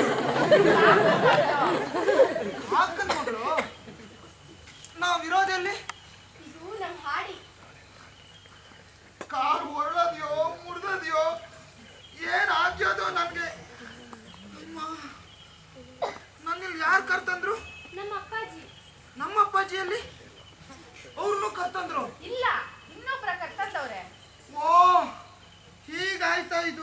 ಅಕ್ಕನ ಮಗಳು ನಾವಿರೋದೆಲ್ಲಿ ಇದು ನಮ್ ಹಾಡಿ ಕಾಲು ಹೊರಳದ್ಯೋ ಮುರಿದದ್ಯೋ ಏನ್ ಆಗ್ಯೋದು ನನ್ಗೆ ನನ್ನಿಲ್ಲಿ ಯಾರು ಕರ್ತಂದ್ರು ನಮ್ಮ ಅಪ್ಪಾಜಿ ನಮ್ಮ ಅಪ್ಪಾಜಿಯಲ್ಲಿ ಅವ್ರನ್ನೂ ಕರ್ತಂದ್ರು ಇಲ್ಲ ಇನ್ನೊಬ್ರ ಕರ್ತಂದವ್ರೆ ಓ ಹೀಗಾಯ್ತಾ ಇದು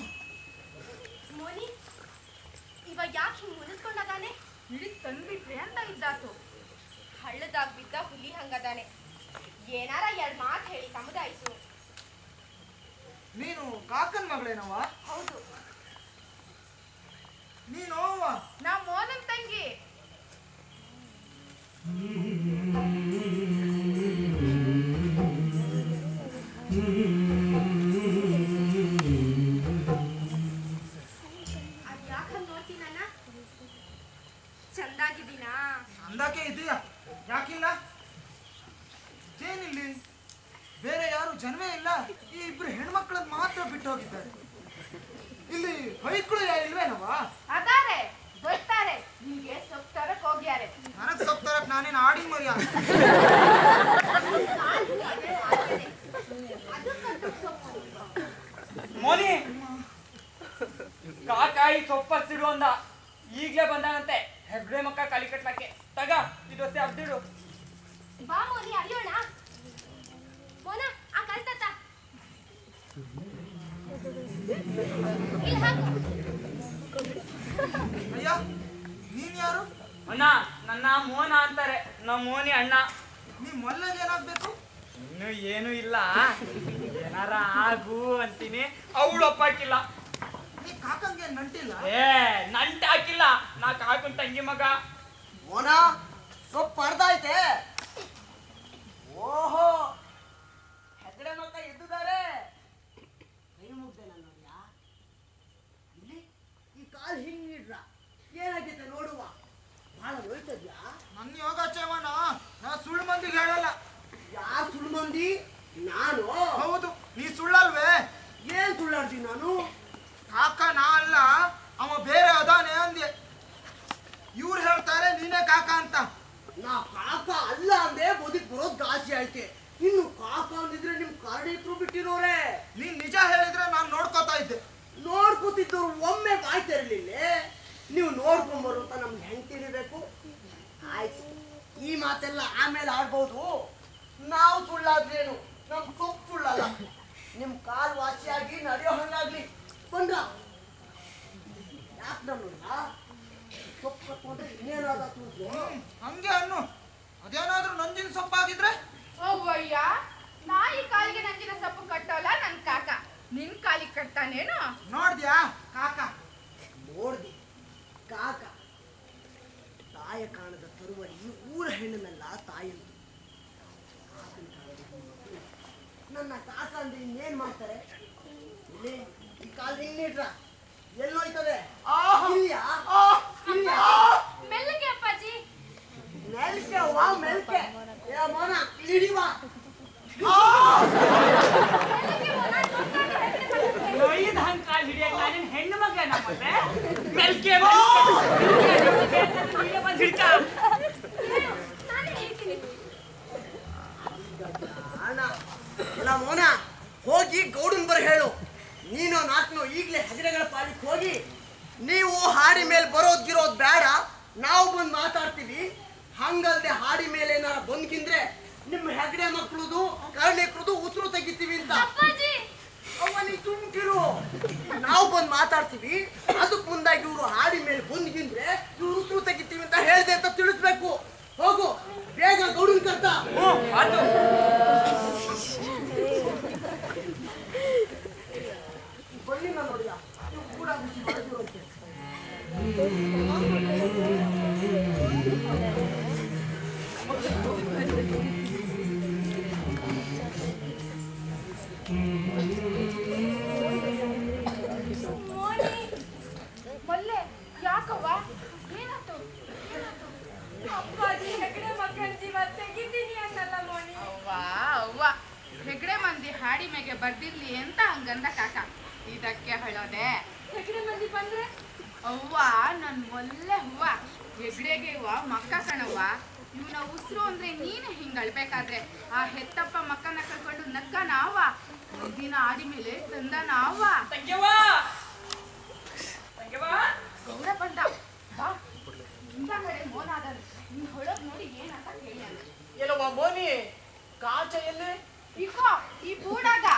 ಮೋನಿ ಇವಾಗ ಯಾಕೆ ಹಿಂಗ್ ಮುನಿಸ್ಕೊಂಡದಾನೆ ಹಿಡಿದ್ ತಂದ್ಬಿಟ್ರಿ ಅಂತ ಇದ್ದಾತು ಹಳ್ಳದಾಗ ಬಿದ್ದ ಹುಲಿ ಹಂಗದಾನೆ ಏನಾರ ಎರಡ್ ಮಾತು ಹೇಳಿ ಸಮುದಾಯಿಸು ನೀನು ಕಾಕನ್ ಮಗಳೇನವ ಹೌದು ನೀನು ಅವ್ವ ನಾ ಮೋನನ್ ತಂಗಿ ಅದ್ ಯಾಕಂದ್ ನೋಡ್ತೀನಣ್ಣ ಚಂದಾಗಿದ್ದೀನಾ ಅಂದಾಕೆ ಇದೆಯಾ ಯಾಕಿಲ್ಲ ಏನಿಲ್ಲಿ ಬೇರೆ ಯಾರು ಜನವೇ ಇಲ್ಲ ಈ ಇಬ್ರು ಹೆಣ್ಮಕ್ಳನ್ನ ಮಾತ್ರ ಬಿಟ್ಟು ಹೋಗಿದ್ದಾರೆ ಇಲ್ಲಿ ಹೈಕ್ಳು ಯಾ ಇಲ್ವೇನವ ಅದಾರೆ ಬರ್ತಾರೆ ನಿಮ್ಗೆ ಸೊಪ್ಪು ತರಕ್ ಹೋಗ್ಯಾರೆ ನನಗ್ ಸೊಪ್ಪು ತರಕ್ ನಾನೇನು ಆಡಿನ ಮರಿಯ ಅದಕ್ಕಂತ ಸೊಪ್ಪು ಮೋನಿ ಕಾಕಾಯಿ ಸೊಪ್ಪಸಿಡು ಅಂದ ಈಗ್ಲೇ ಬಂದಾನಂತೆ ಹೆಗ್ಡೆ ಮಕ್ಕ ಕಲಿ ಕಟ್ಲಕ್ಕೆ ತಗ ಇದೊತ್ತೆ ಅಬ್ದಿಡು ಬಾ ಮೋನಿ ಅರಿಯೋಣ ಮೋನ ಆ ಕಲ್ತತ್ತ ಇಲ್ಲಿ ಹಾಕು ಅಯ್ಯ ನೀನ್ ಯಾರು ಅಣ್ಣ ನನ್ನ ಮೋನ ಅಂತಾರೆ ನಮ್ಮ ಮೋನಿ ಅಣ್ಣ ನೀ ಮೊಲ್ಲಗೆ ಏನಾಗ್ಬೇಕು ಇನ್ನು ಏನು ಇಲ್ಲ ಏನಾರ ಆಗು ಅಂತೀನಿ ಅವಳು ಒಪ್ಪಾಕಿಲ್ಲ ನೀ ಕಾಕಂಗೆ ನಂಟಿಲ್ಲ ಏ ನಂಟ ಹಾಕಿಲ್ಲ ನಾ ಕಾಕನ್ ತಂಗಿ ಮಗ ಓನ ಸೊಪ್ಪು ಅರ್ಧೈತೆ ಓಹೋ ಹೆಗಡೆ ಮಕ್ಕ ಎದ್ದಿದ್ದಾರೆ ಕೈ ಮುಗ್ದೆ ನಾನು ಇಲ್ಲಿ ಈ ಕಾಲು ಹಿಂಗಿಡ್ರ ಏನಾಗೈತೆ ನೋಡುವ ಬಹಳ ನೋಯ್ತದ್ಯಾ ನನ್ನ ಯೋಗಾಚೇಮನ ನಾ ಸುಳ್ಳು ಮಂದಿಗೆ ಹೇಳಲ್ಲ ಯಾರು ಸುಳ್ಳು ಮಂದಿ ನಾನು ಹೌದು ನೀ ಸುಳ್ಳಲ್ವೇ ಏನ್ ಸುಳ್ಳಾಡ್ತೀನಿ ನಾನು ಕಾಕ ನಾ ಅಲ್ಲ ಅವ ಬೇರೆ ಅದಾನೆ ಅಂದೆ ಇವ್ರು ಹೇಳ್ತಾರೆ ನೀನೇ ಕಾಕ ಅಂತ ನಾ ಕಾಕ ಅಲ್ಲ ಅಂದೆ ಬದುಕ್ ಬರೋದ್ ಗಾಸಿ ಆಯ್ತೆ ಇನ್ನು ಕಾಕ ಅಂದಿದ್ರೆ ನಿಮ್ ಕರಡಿ ಇಟ್ರು ಬಿಟ್ಟಿರೋರೆ ನೀನ್ ನಿಜ ಹೇಳಿದ್ರೆ ನಾನ್ ನೋಡ್ಕೋತಾ ಇದ್ದೆ ನೋಡ್ಕೊತಿದ್ದವ್ರು ಒಮ್ಮೆ ಬಾಯ್ ತೆರಲಿಲ್ಲ ನೀವು ನೋಡ್ಕೊಂಬರು ಅಂತ ನಮ್ಗೆ ಹೆಂಗ್ ತಿಳಿಬೇಕು ಆಯ್ತು ಈ ಮಾತೆಲ್ಲ ಆಮೇಲೆ ಆಡ್ಬೋದು ನಾವು ಸುಳ್ಳಾದ್ರೇನು ನಮ್ ಸೊಪ್ಪು ಸುಳ್ಳಲ್ಲ ನಿಮ್ ಕಾಲ್ ವಾಸಿಯಾಗಿ ನಡೆಯೋ ಹಂಗಾಗ್ಲಿ ಬಂದ್ರ ಯಾಕೆ ನಮ್ಮ ಸೊಪ್ಪು ಕಟ್ಕೊಂಡ್ರೆ ಇನ್ನೇನಾದತ್ತು ಹಂಗೆ ಅನ್ನು ಅದೇನಾದ್ರೂ ನಂಜಿನ ಸೊಪ್ಪಾಗಿದ್ರೆ ಅವ್ವಯ್ಯ ನಾಯಿ ಕಾಲಿಗೆ ನಂಜಿನ ಸೊಪ್ಪು ಕಟ್ಟೋಲ್ಲ ನನ್ ಕಾಕ ನಿನ್ ಕಾಲಿಗೆ ಕಟ್ತಾನೇನು ನೋಡ್ದ್ಯಾ ಕಾಕ ನೋಡ್ದೆ ಕಾಕ ತಾಯ ಕಾಣದ ತರುವರಿ ಊರ ಹೆಣ್ಣನ್ನೆಲ್ಲ ತಾಯಂದು ಕಾಕನ ಕಾಣದ ಹೆಣ್ಮಕ್ಳು ನನ್ನ ಕಾಕ ಅಂದ್ರೆ ಇನ್ನೇನ್ ಮಾಡ್ತಾರೆ ಇಲ್ಲಿ ಈ ಕಾಲ ಹಿಂಗಿಟ್ರ ಎಲ್ಲೋಯ್ತದೆ ಇಲ್ಯಾ ಇಲ್ಯಾ ಮೆಲ್ಲಗೆ ಅಪ್ಪಾಜಿ ಮೆಲ್ಕೆ ವಾ ಮೆಲ್ಕೆ ಏ ಮೋನ ಇಳಿವಾ ಒಯ್ದ ಹಂಗ್ ಕಾಲ್ ಹಿಡಿಯಕ್ ನಾನೇನ್ ಹೆಣ್ಣು ಮಗ ನಮ್ಮತ್ತೆ ಮೆಲ್ಕೆ ಬಂದ್ ಹಿಡ್ಕ ನಾನೇ ಹೇಳ್ತೀನಿ ಅಣ್ಣ ಇಲ್ಲ ಮೋನ ಹೋಗಿ ಗೌಡನ್ ಬರ ಹೇಳು ನೀನು ನಾಲ್ಕನು ಈಗಲೇ ಹಜರೆಗಳ ಪಾಲಿಗೆ ಹೋಗಿ ನೀವು ಹಾಡಿ ಮೇಲೆ ಬರೋದ್ಗಿರೋದ್ ಬೇಡ ನಾವು ಬಂದು ಮಾತಾಡ್ತೀವಿ ಹಂಗಲ್ದೆ ಹಾಡಿ ಮೇಲೆ ಏನಾರ ಬಂದ್ಗಿಂದ್ರೆ ನಿಮ್ಮ ಹೆಗಡೆ ಮಕ್ಳದು ಕರ್ಣಿಕ್ರದು ಉಸಿರು ತೆಗಿತೀವಿ ಅಂತ ಅಪ್ಪಾಜಿ ಅವ್ವ ನೀ ತುಂಬಿರು ನಾವು ಬಂದು ಮಾತಾಡ್ತೀವಿ ಅದಕ್ಕೆ ಮುಂದಾಗಿ ಇವರು ಹಾಡಿ ಮೇಲೆ ಬಂದ್ಗಿಂದ್ರೆ ಇವ್ರು ಉಸಿರು ತೆಗಿತೀವಿ ಅಂತ ಹೇಳ್ದೆ ಅಂತ ತಿಳಿಸ್ಬೇಕು ಹೋಗು ಬೇಗ ಗೌಡನ್ ಕರ್ತ ಬನ್ನಿಲ್ಲ ನೋಡಿಯ ನೀವು ಕೂಡ ಬಿಸಿ ಮಾಡಿದಿರಂತೆ ಮೋನಿ ಮಲ್ಲೆ ಯಾಕವ್ವ ಏನಾಯ್ತು ಅಪ್ಪಾಜಿ ಹೆಗಡೆ ಮಕ್ಕಳ ಜೀವ ತೆಗಿತೀನಿ ಅನ್ನಲ್ಲ ಮೋನಿ ಅವ್ವ ಅವ್ವ ಹೆಗಡೆ ಮಂದಿ ಹಾಡಿ ಮೇಗೆ ಬರ್ದಿರ್ಲಿ ಅಂತ ಹಂಗಂದ ಕಾಕ ಇದಕ್ಕೆ ಹೇಳೋದೆ ಹೆಗಡೆ ಮಂದಿ ಬಂದ್ರೆ ಅವ್ವ ನನ್ ಒಳ್ಳೆ ಹೂವ ಹೆಗ್ಡೆಗೆ ಹೂವ ಮಕ್ಕ ಕಣವ್ವ ಇವನ ಉಸಿರು ಅಂದ್ರೆ ನೀನೆ ಹಿಂಗ್ ಅಳ್ಬೇಕಾದ್ರೆ ಆ ಹೆತ್ತಪ್ಪ ಮಕ್ಕನ ಕಳ್ಕೊಂಡು ನಕ್ಕ ನಾವ ದಿನ ಆಡಿ ಮೇಲೆ ತಂದ ನಾವ ತಂಗ್ಯವ್ವ ತಂಗ್ಯವ್ವ ಗೌಡ ಬಂದ ಬಾ ಇಂಥ ಕಡೆ ಮೋನ ಅದಾನ ನೀನ್ ಹೊಳಗ್ ನೋಡಿ ಏನಂತ ಕೇಳಿ ಅಂತ ಏನವ್ವ ಮೋನಿ ಕಾಚ ಎಲ್ಲಿ ಇಕೋ ಈ ಬೂಡಾಗ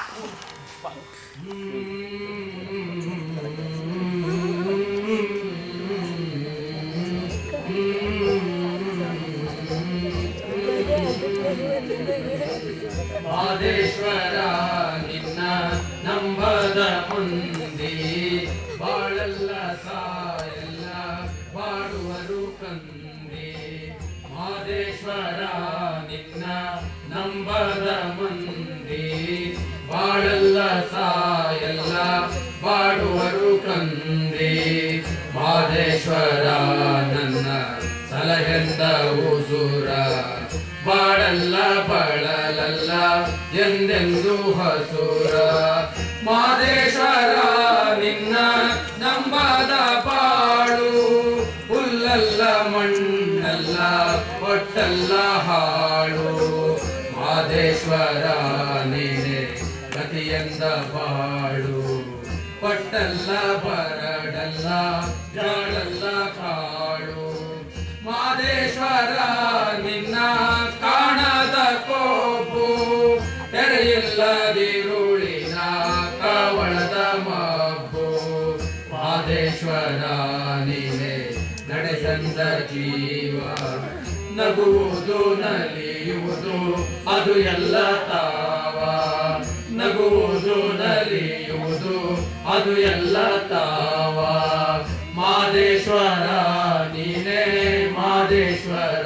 ಮಾದೇಶ್ವರ ನಿನ್ನ ನಂಬದ ಮುಂದೆ ಬಾಳಲ್ಲ ಸಾಯಲ್ಲ ಬಾಡುವರು ಕಂದೆ ಮಾದೇಶ್ವರ ನಿನ್ನ ನಂಬದ ಮುಂದೆ ಬಾಳಲ್ಲ ಸಾಯಲ್ಲ ಬಾಡುವರು ಕಂದೆ ಮಾದೇಶ್ವರ ನನ್ನ ಸಲಹೆಂದ ಉಸುರ ಬಾಡಲ್ಲ ಬಳಲಲ್ಲ ಎಂದೆಂದು ಹಸುರ ಮಾದೇಶ್ವರ ನಿನ್ನ ನಂಬದ ಬಾಳು ಹುಲ್ಲಲ್ಲ ಮಣ್ಣಲ್ಲ ಒಟ್ಟಲ್ಲ ಹಾಳು ಮಾದೇಶ್ವರ ನೀನೆ ಗತಿಯಂದ ಬಾಳು ಪಟ್ಟಲ್ಲ ಬರಡಲ್ಲ ಜಾಡಲ್ಲ ಕಾಳು ಮಾದೇಶ್ವರ ನಿನ್ನ ಕಾಣದ ಕೋಪು ತೆರೆಯಿಲ್ಲದಿರುಳಿನ ಕವಳದ ಮಬ್ಬು ಮಾದೇಶ್ವರ ನೀನೆ ನಡೆಸಂದ ಜೀವ ನಗುವುದು ನಲಿಯುವುದು ಅದು ಎಲ್ಲ ತಾವ ನಗುವುದು ನಲಿಯುವುದು ಅದು ಎಲ್ಲ ತಾವ ಮಾದೇಶ್ವರ ನೀನೇ ಮಾದೇಶ್ವರ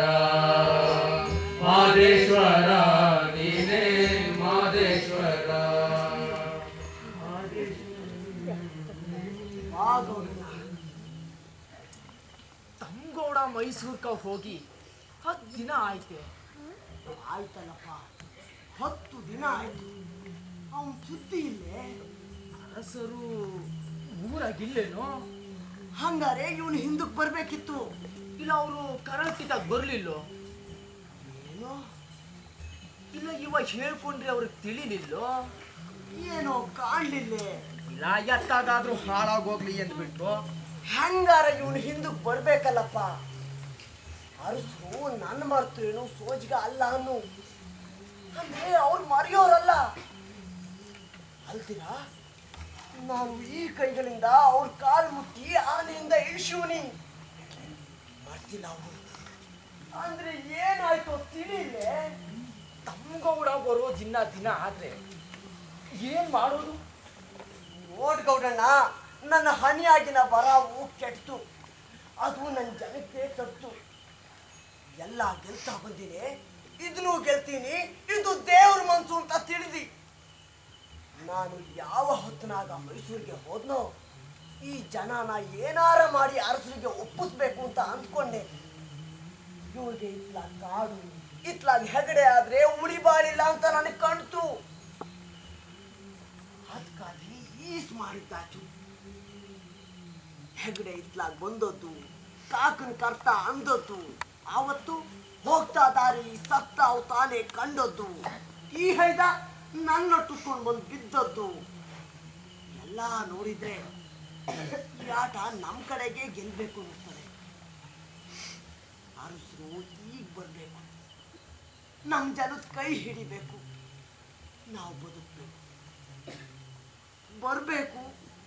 ಮಾದೇಶ್ವರ ನೀನೇ ಮಾದೇಶ್ವರ ತಂಗೋಡ ಮೈಸೂರ್ಕ ಹೋಗಿ ಹತ್ತು ದಿನ ಆಯ್ತೆ ಆಯ್ತಲ್ಲಪ್ಪ ಹತ್ತು ದಿನ ಆಯ್ತು ಅವನ್ ಸುದ್ದಿ ಇಲ್ಲೇ ಅರಸರು ಊರಾಗಿಲ್ಲೇನೋ ಹಂಗಾರೆ ಇವನು ಹಿಂದಕ್ಕೆ ಬರ್ಬೇಕಿತ್ತು ಇಲ್ಲ ಅವರು ಕರಾಟಿದಾಗ ಬರ್ಲಿಲ್ಲೋ ಏನೋ ಇಲ್ಲ ಇವಾಗ ಹೇಳ್ಕೊಂಡ್ರೆ ಅವ್ರಿಗೆ ತಿಳಿಲಿಲ್ಲೋ ಏನೋ ಕಾಣ್ಲಿಲ್ಲೇ ಇಲ್ಲ ಎತ್ತಾಗಾದ್ರೂ ಹಾಳಾಗೋಗ್ಲಿ ಅಂದ್ಬಿಟ್ಟು ಹಂಗಾರ ಇವನು ಹಿಂದಕ್ಕೆ ಬರ್ಬೇಕಲ್ಲಪ್ಪ ಅರಸರು ನನ್ನ ಮರ್ತು ಏನು ಸೋಜ್ಗ ಅಲ್ಲ ಅನ್ನು ಅಂದ್ರೆ ಅವ್ರು ಮರೆಯೋರಲ್ಲ ಅಲ್ತೀರಾ ನಾನು ಈ ಕೈಗಳಿಂದ ಅವ್ರ ಕಾಲ್ ಮುಟ್ಟಿ ಆನೆಯಿಂದ ಇಳಿಸುವನಿ ಮಾಡ್ತಿಲ್ಲ ಅವರು ಅಂದ್ರೆ ಏನಾಯ್ತು ತಿಳಿಲೆ ತಮ್ಗೌಡ ಬರೋ ದಿನ ದಿನ ಆದ್ರೆ ಏನ್ ಮಾಡೋದು ನೋಡ್ ಗೌಡಣ್ಣ ನನ್ನ ಹನಿಯಾಗಿನ ಬರಾವು ಕೆಟ್ಟು ಅದು ನನ್ನ ಜನಕ್ಕೆ ತಟ್ಟು ಎಲ್ಲ ಗೆಲ್ತಾ ಬಂದೀನಿ ಇದನ್ನು ಗೆಲ್ತೀನಿ ಇದು ದೇವ್ರ ಮನ್ಸು ಅಂತ ತಿಳಿದಿ ನಾನು ಯಾವ ಹೊತ್ತಿನಾಗ ಮೈಸೂರಿಗೆ ಹೋದ್ನೋ ಈ ಜನನ ಏನಾರ ಮಾಡಿ ಅರಸರಿಗೆ ಒಪ್ಪಿಸ್ಬೇಕು ಅಂತ ಅಂದ್ಕೊಂಡೆ ಇವ್ರಿಗೆ ಇತ್ಲ ಕಾಡು ಇತ್ಲಾಗ ಹೆಗಡೆ ಆದ್ರೆ ಉಳಿಬಾರಿಲ್ಲ ಅಂತ ನನಗೆ ಕಾಣ್ತು ಅದಕ್ಕಾಗಿ ಈಸ್ ಮಾಡಿದ್ದಾಚು ಹೆಗಡೆ ಇತ್ಲಾಗ ಬಂದದ್ದು ಕಾಕನ ಕರ್ತ ಅಂದದ್ದು ಆವತ್ತು ಹೋಗ್ತಾ ದಾರಿ ಸತ್ತಾವ್ ತಾನೇ ಕಂಡದ್ದು ಈ ಹೇಳ್ದ ನನ್ನೊಟ್ಟುಕೊಂಡು ಬಂದು ಬಿದ್ದದ್ದು ಎಲ್ಲ ನೋಡಿದ್ರೆ ಈ ಆಟ ನಮ್ಮ ಕಡೆಗೆ ಗೆಲ್ಬೇಕು ಅನ್ನಿಸ್ತದೆ ಅರಸರು ಈಗ ಬರ್ಬೇಕು ನಮ್ಮ ಜನದ ಕೈ ಹಿಡಿಬೇಕು ನಾವು ಬದುಕಬೇಕು ಬರಬೇಕು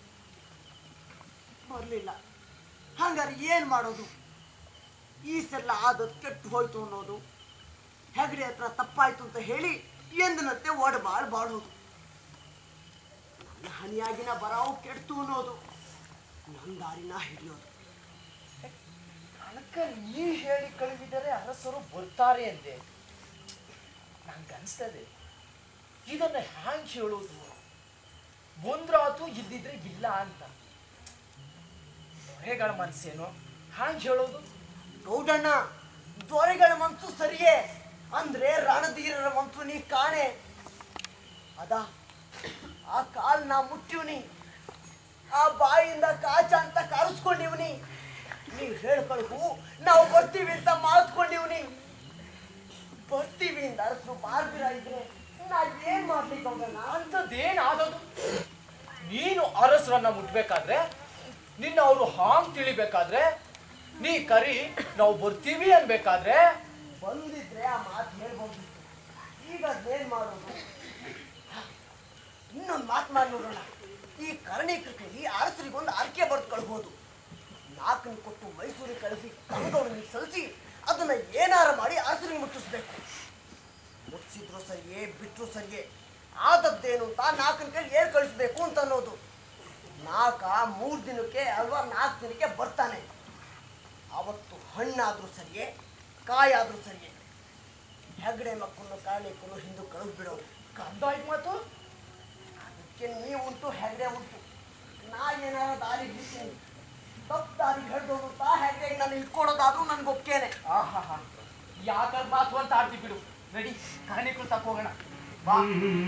ಬರಲಿಲ್ಲ ಹಂಗಾರೆ ಏನು ಮಾಡೋದು ಈ ಸಲ ಆದದ್ದು ಕೆಟ್ಟು ಹೋಯ್ತು ಅನ್ನೋದು ಹೆಗಡೆ ಹತ್ರ ತಪ್ಪಾಯ್ತು ಅಂತ ಹೇಳಿ ಎಂದಿನಂತೆ ಒಡಬಾಳ್ ಬಾಳೋದು ನನ್ನ ಹನಿಯಾಗಿನ ಬರಾವು ಕೆಡ್ತು ಅನ್ನೋದು ನನ್ನ ದಾರಿನ ಹಿಡಿಯೋದು ಅನಕ ನೀ ಹೇಳಿ ಕಳುಹಿದರೆ ಅರಸರು ಬರ್ತಾರೆ ಅಂದೆ ನಂಗನ್ಸ್ತದೆ ಇದನ್ನ ಹ್ಯಾಂಗ್ ಹೇಳೋದು ಬಂದ್ರಾತು ಇಲ್ದಿದ್ರೆ ಇಲ್ಲ ಅಂತ ದೊರೆಗಳ ಮನ್ಸೇನೋ ಹ್ಯಾಂಗ್ ಹೇಳೋದು ಗೌಡಣ್ಣ ದೊರೆಗಳ ಮನ್ಸು ಸರಿಯೇ ಅಂದ್ರೆ ರಣಧೀರರ ಮನ್ಸು ನೀ ಕಾಣೆ ಅದ ಆ ಕಾಲ್ನ ಮುಟ್ಟಿವ್ನಿ ಆ ಬಾಯಿಂದ ಕಾಚ ಅಂತ ಕರೆಸ್ಕೊಂಡಿವ್ನಿ ನೀವ್ ಹೇಳ್ಕೊಳ್ಕು ನಾವು ಬರ್ತೀವಿ ಅಂತ ಮಾತ್ಕೊಂಡಿವ್ನಿ ಬರ್ತೀವಿ ಅಂತ ಅರಸರು ಬಾರ್ಬಿರ ಇದ್ರೆ ನಾ ಏನ್ ಮಾಡ್ಲಿ ಗೌಡಣ್ಣ ಅಂಥದ್ದೇನಾದದು ನೀನು ಅರಸರನ್ನ ಮುಟ್ಬೇಕಾದ್ರೆ ನಿನ್ನ ಅವರು ಹಾಂಗ್ ತಿಳಿಬೇಕಾದ್ರೆ ನೀ ಕರಿ ನಾವು ಬರ್ತೀವಿ ಅನ್ಬೇಕಾದ್ರೆ ಬಂದಿದ್ರೆ ಆ ಮಾತು ಹೇಳ್ಬೋದಿತ್ತು ಈಗ ಅದೇನ್ ಮಾಡೋದು ಇನ್ನೊಂದು ಮಾತು ಮಾಡಿ ನೋಡೋಣ ಈ ಕರ್ಣೀಕೃತಿಯಲ್ಲಿ ಅರಸರಿಗೊಂದು ಅರ್ಕೆ ಬರ್ದು ಕಳ್ಬೋದು ನಾಲ್ಕನ್ನು ಕೊಟ್ಟು ಮೈಸೂರಿಗೆ ಕಳಿಸಿ ತಮ್ಮದವ್ರನ್ನ ಸಲ್ಲಿಸಿ ಅದನ್ನ ಏನಾರ ಮಾಡಿ ಅರಸರಿಗೆ ಮುಟ್ಟಿಸ್ಬೇಕು ಮುಟ್ಟಿಸಿದ್ರು ಸರಿಯೇ ಬಿಟ್ಟರು ಸರಿಯೇ ಆದದ್ದೇನು ಅಂತ ನಾಲ್ಕನ ಕೈ ಏನ್ ಕಳಿಸ್ಬೇಕು ಅಂತ ಅನ್ನೋದು ನಾಲ್ಕ ಮೂರು ದಿನಕ್ಕೆ ಅಲ್ವಾ ನಾಲ್ಕು ದಿನಕ್ಕೆ ಬರ್ತಾನೆ ಅವತ್ತು ಹಣ್ಣಾದ್ರೂ ಸರಿಯೇ ಕಾಯಾದ್ರೂ ಸರಿಯೇ ಹೆಗಡೆ ಮಕ್ಕಳನ್ನು ಕಾಣಲಿಕ್ಕೂ ಹಿಂದೂ ಕಳಿಸ್ಬಿಡೋದು ಕಂದಾಯ್ತು ಮಾತು ಅದಕ್ಕೆ ನೀವು ಉಂಟು ಹೆಗಡೆ ಉಂಟು ನಾ ಏನಾರ ದಾರಿ ಹಿಡಿತೀನಿ ತಪ್ಪು ದಾರಿ ಹಿಡ್ದೋದು ತಾ ಹೆಗಡೆ ನಾನು ಇಟ್ಕೊಡೋದಾದ್ರೂ ನನ್ಗೆ ಒಪ್ಕೇನೆ ಆಹಾ ಯಾಕಂತ ಮಾತು ಅಂತ ಆಡ್ತಿ ಬಿಡು ರೆಡಿ ಕರ್ಣಿಕರು ತಕ್ಕ ಹೋಗೋಣ ಬಾ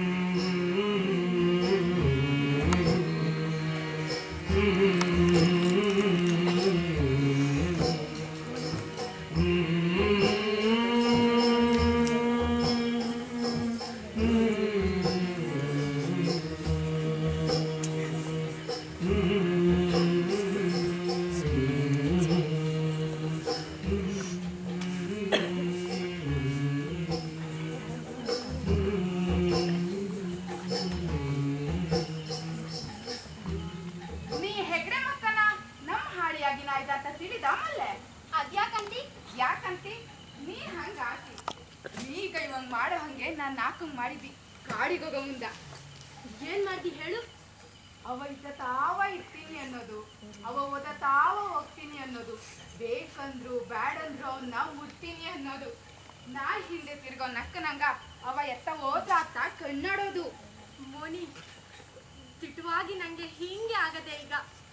ನೀ ಹೆಗ್ಡೆ ಮಕ್ಕನ ನಮ್ಮ ಹಾಡಿಯಾಗಿ ನಾಯ್ದಾತ ತಿಳಿದ ಮಲ್ಲೆ ಅದ್ಯಾಕಂತಿ ಯಾಕಂತಿ ನೀ ಹಂಗ ಆತಿ ನೀಗ ಇವಂಗ್ ಮಾಡೋ ಹಂಗೆ ನಾನ್ ನಾಲ್ಕಂಗ್ ಮಾಡಿದ್ದಿ ಕಾಡಿಗೆ ಹೋಗೋ ಮುಂದ ಏನ್ ಮಾಡ್ದಿ ಹೇಳು ಅವ ಇದ್ದ ತಾವ ಇರ್ತೀನಿ ಅನ್ನೋದು ಅವ ಓದ ತಾವ ಹೋಗ್ತೀನಿ ಅನ್ನೋದು ಬೇಕಂದ್ರು ಬ್ಯಾಡಂದ್ರು ಅವನ್ನ ಮುಟ್ತೀನಿ ಅನ್ನೋದು ನಾ ಹಿಂದೆ ತಿರ್ಗೋ ನಕ್ಕನಂಗ ಅವ ಎತ್ತ ಓದಾತ ಕಣ್ಣಾಡೋದು ಮೋನಿ ತಿಟ್ಟುವಾಗಿ ನಂಗೆ ಹಿಂಗೆ ಆಗದೆ ಈಗ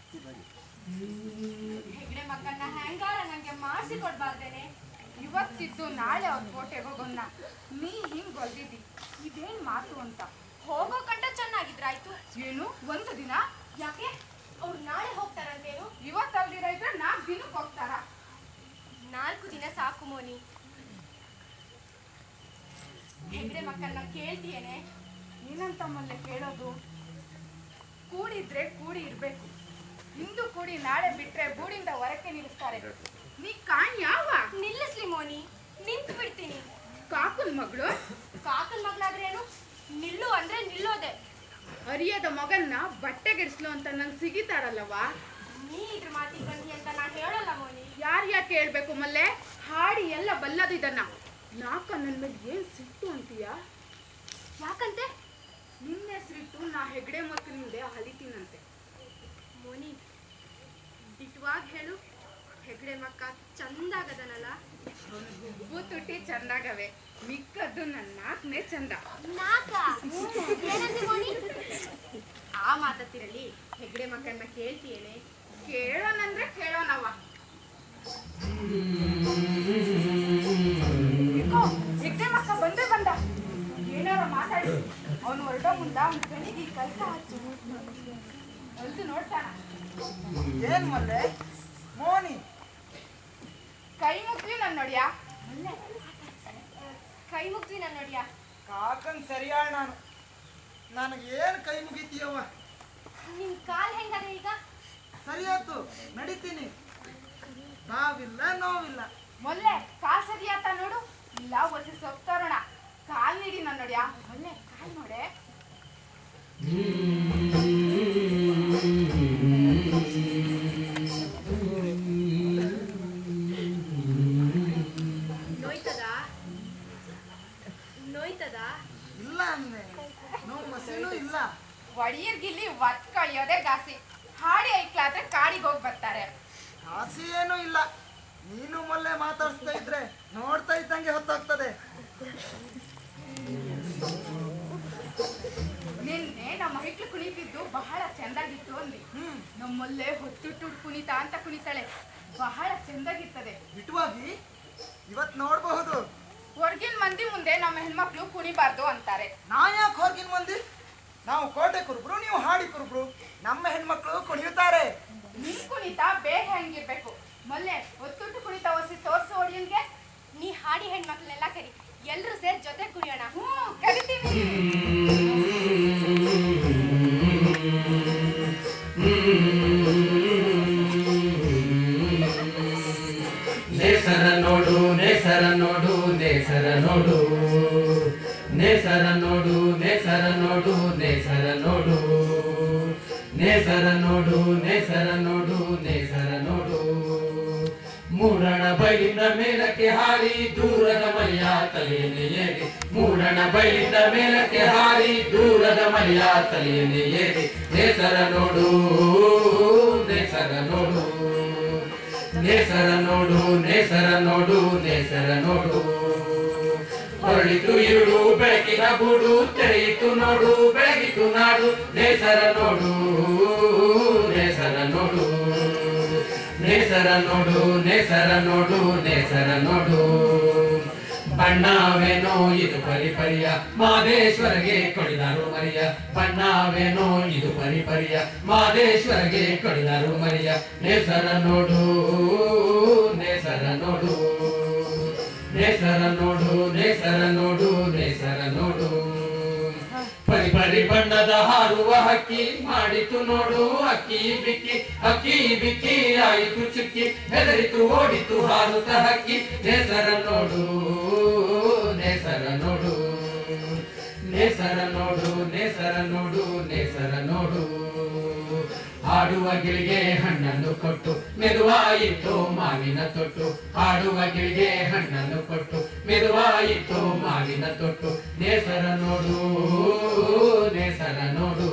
ಹೆಗ್ಡೆ ಮಕ್ಕಳನ್ನ ಹೆಂಗಾರ ನಂಗೆ ಮಾಡಿಸಿ ಕೊಡ್ಬಾರ್ದೇನೆ ಇವತ್ತಿದ್ದು ನಾಳೆ ಅವ್ರ ಕೋಟೆಗೆ ಹೋಗೋಣ ನೀ ಹಿಂಗ್ ಹೊಲ್ದಿದ್ದಿ ಇದೇನ್ ಮಾತು ಅಂತ ಹೋಗೋ ಕಂಡ ಚೆನ್ನಾಗಿದ್ರಾಯ್ತು ಏನು ಒಂದು ದಿನ ಯಾಕೆ ಅವ್ರು ನಾಳೆ ಹೋಗ್ತಾರಂತೇನು ಇವತ್ತಲ್ದಿರ ಇದ್ರೆ ನಾಲ್ಕು ದಿನಕ್ಕೆ ಹೋಗ್ತಾರ ನಾಲ್ಕು ದಿನ ಸಾಕು ಮೋನಿ ಹೆಗ್ಡೆ ಮಕ್ಕಳನ್ನ ಕೇಳ್ತೀಯೇನೆ ಏನಂತ ಮಲ್ಲೆ ಕೇಳೋದು ಕೂಡಿದ್ರೆ ಕೂಡಿ ಇರ್ಬೇಕು ಇಂದು ಕೂಡಿ ನಾಳೆ ಬಿಟ್ರೆ ಬೂಡಿಂದ ಹೊರಕ್ಕೆ ನಿಲ್ಲಿಸ್ತಾರೆ ನೀ ಕಾಣ್ ಯಾವ ನಿಲ್ಲಿಸ್ಲಿ ಮೋನಿ ನಿಂತು ಬಿಡ್ತೀನಿ ಕಾಕುನ್ ಮಗಳು ಕಾಕನ್ ಮಗಳಾದ್ರೇನು ನಿಲ್ಲು ಅಂದ್ರೆ ನಿಲ್ಲೋದೆ ಅರಿಯದ ಮಗನ್ನ ಬಟ್ಟೆಗೆಡ್ಸ್ಲು ಅಂತ ನಂಗೆ ಸಿಗಿತಾರಲ್ಲವಾ ನೀ ಇದ್ರ ಮಾತಿಗೆ ಬಂದಿ ಅಂತ ನಾ ಹೇಳಲ್ಲ ಮೋನಿ ಯಾರ್ ಯಾಕೆ ಹೇಳ್ಬೇಕು ಮಲ್ಲೆ ಹಾಡಿ ಎಲ್ಲ ಬಲ್ಲದು ಇದನ್ನ ನಾಕ ನನ್ನ ಮೇಲೆ ಏನ್ ಸಿಟ್ಟು ಅಂತೀಯ ಯಾಕಂತೆ ನಿನ್ನ ಹೆಸರಿಟ್ಟು ನಾ ಹೆಗಡೆ ಮಕ್ಕಳಿಂದೆ ಹಲಿತೀನಂತೆ ಮೋನಿ ದಿಟ್ವಾಗಿ ಹೇಳು ಹೆಗ್ಡೆ ಮಕ್ಕ ಚಂದಾಗದನಲ್ಲ ಗುಬ್ಬು ತುಟಿ ಚಂದಾಗವೆ ಮಿಕ್ಕದ್ದು ನನ್ನ ನಾಲ್ಕನೇ ಚಂದ ನಾಕ ಏನಂದೆ ಮೋನಿ ಆ ಮಾತತ್ತಿರಲಿ ಹೆಗ್ಡೆ ಮಕ್ಕಳನ್ನ ಕೇಳ್ತೀಯೇನೆ ಕೇಳೋಣಂದ್ರೆ ಕೇಳೋಣವ ಹೆಗ್ಡೆ ಮಕ್ಕ ಬಂದೇ ಬಂದ ಏನಾರ ಮಾತಾಡಿ ಅವನು ಹೊರಡೋ ಮುಂದ ಅವನ ಕಣ್ಣಿಗೆ ಕಲ್ಕ ಹಚ್ಚು ಹೊಲ್ದು ನೋಡ್ತಾನ ಏನ್ ಮಲ್ಲೆ ಮೋನಿ ಕೈ ಮುಗ್ವಿ ನನ್ ನೋಡ್ಯ ಕೈ ಮುಗ್ದ್ವಿ ನಾನು ನೋಡಿಯ ಕಾಕನ್ ಸರಿಯಾಳ ನಾನು ನನಗೆ ಏನ್ ಕೈ ಮುಗಿತೀಯವ್ವ ನಿನ್ ಕಾಲ್ ಹೆಂಗದೆ ಈಗ ಸರಿಯಾತು ನಡಿತೀನಿ ನಾವಿಲ್ಲ ನೋವಿಲ್ಲ ಮೊಲ್ಲೆ ಕಾಲ್ ಸರಿಯಾತ ನೋಡು ಇಲ್ಲ ಒಸಿ ಸೊಪ್ತರೋಣ ಕಾಲ್ ನೀಡಿ ನನ್ ನೋಡ್ಯ ಮೊಲ್ಲೆ ಕಾಲ್ ನೋಡೆ ನೋಯ್ತದ ನೋಯ್ತದ ಇಲ್ಲ ಅಂದೆ ನೋವು ಮಸೀನು ಇಲ್ಲ ಒಡಿಯರ್ಗಿಲ್ಲಿ ಒತ್ ಕಳಿಯೋದೇ ಗಾಸಿ ಹಾಡಿ ಐಕ್ಲಾದ್ರೆ ಕಾಡಿಗೆ ಹೋಗಿ ಬರ್ತಾರೆ ಆಸೆ ಏನೂ ಇಲ್ಲ ನೀನು ಮೊನ್ನೆ ಮಾತಾಡ್ಸ್ತಾ ಇದ್ರೆ ನೋಡ್ತಾ ಇದ್ದಂಗೆ ಹೊತ್ತಾಗ್ತದೆ ನಿನ್ನೆ ನಮ್ಮ ಮೈಕ್ಳು ಕುಣಿತಿದ್ದು ಬಹಳ ಚೆಂದಾಗಿತ್ತು ಅಂದಿ ನಮ್ಮಲ್ಲೇ ಹೊತ್ತುಟ್ಟು ಕುಣಿತ ಅಂತ ಕುಣಿತಾಳೆ ಬಹಳ ಚೆಂದಾಗಿರ್ತದೆ ಬಿಟ್ಟುವಾಗಿ ಇವತ್ ನೋಡಬಹುದು ಹೊರ್ಗಿನ ಮಂದಿ ಮುಂದೆ ನಮ್ಮ ಹೆಣ್ಮಕ್ಳು ಕುಣಿಬಾರ್ದು ಅಂತಾರೆ ನಾ ಯಾಕೆ ಹೊರಗಿನ ಮಂದಿ ನಾವು ಕೋಟೆ ಕುರುಬ್ರು ನೀವು ಹಾಡಿ ಕುರುಬ್ರು ನಮ್ಮ ಹೆಣ್ಮಕ್ಳು ಕುಣಿಯುತ್ತಾರೆ ನಿನ್ ಕುಣಿತ ಬೇಗ ಹೆಂಗಿರ್ಬೇಕು ಮೊಲ್ಲೆ ಹೊತ್ತುಟ್ಟು ಕುಣಿತ ಒಸಿ ತೋರ್ಸು ಒಡಿಯನ್ಗೆ ನೀ ಹಾಡಿ ಹೆಣ್ಮಕ್ಳನ್ನೆಲ್ಲ ಕರಿ ಎಲ್ರು ಸೇರಿ ಜೊತೆ ಕುಣಿಯೋಣ ಹ್ಞೂ ಕರಿತೀನಿ ನೇಸರ ನೋಡು ನೇಸರ ನೋಡು ನೇಸರ ನೋಡು ನೇಸರ ನೋಡು ನೇಸರ ನೋಡು ನೇಸರ ನೋಡು ನೇಸರ ನೋಡು ನೇಸರ ನೋಡು ನೇಸರ ನೋಡು ಮೂಡಣ ಬೈಲಿಂದ ಮೇಲಕ್ಕೆ ಹಾರಿ ದೂರದ ಮನೆಯ ತಲೆಯಲ್ಲಿ ಏರಿ ಮೂಡಣ ಬೈಲಿಂದ ಮೇಲಕ್ಕೆ ಹಾರಿ ದೂರದ ಮನೆಯ ತಲೆಯಲ್ಲಿ ಏರಿ ನೇಸರ ನೋಡು ನೇಸರ ನೋಡು ನೇಸರ ನೋಡು ನೇಸರ ನೋಡು ನೇಸರ ನೋಡು ಹೊರಳಿತು ಇರುಳು ಬೆಳಕಿನ ಗೂಡು ತೆರೆಯಿತು ನೋಡು ಬೆಳಗಿತು ನಾಡು ನೇಸರ ನೋಡು ನೇಸರ ನೋಡು ನೇಸರ ನೋಡು ನೇಸರ ನೋಡು ನೇಸರ ನೋಡು ಬಣ್ಣವೇನೋ ಇದು ಪರಿಪರಿಯ ಮಾದೇಶ್ವರಗೆ ಕೊಡಿದರು ಮರಿಯ ಬಣ್ಣವೇನೋ ಇದು ಪರಿಪರಿಯ ಮಾದೇಶ್ವರಗೆ ಕೊಡಿದರು ಮರಿಯ ನೇಸರ ನೋಡು ನೇಸರ ನೋಡು ನೇಸರ ನೋಡು ನೇಸರ ನೋಡು ನೇಸರ ನೋಡು ಪರಿ ಪರಿ ಬಣ್ಣದ ಹಾರುವ ಹಕ್ಕಿ ಮಾಡಿತು ನೋಡು ಅಕ್ಕಿ ಬಿಕ್ಕಿ ಅಕ್ಕಿ ಬಿಕ್ಕಿ ಆಯಿತು ಚುಕ್ಕಿ ಹೆದರಿತು ಓಡಿತು ಹಾರುತ್ತ ಹಕ್ಕಿ ನೇಸರ ನೋಡು ನೇಸರ ನೋಡು ನೇಸರ ನೋಡು ನೇಸರ ನೋಡು ನೇಸರ ನೋಡು ಹಾಡುವ ಗಿಳಿಗೆ ಹಣ್ಣನ್ನು ಕೊಟ್ಟು ಮೆದುವಾಯಿತು ಮಾವಿನ ತೊಟ್ಟು ಹಾಡುವ ಗಿಳಿಗೆ ಹಣ್ಣನ್ನು ಕೊಟ್ಟು ಮೆದುವಾಯಿತು ಮಾವಿನ ತೊಟ್ಟು ನೇಸರ ನೋಡು ನೇಸರ ನೋಡು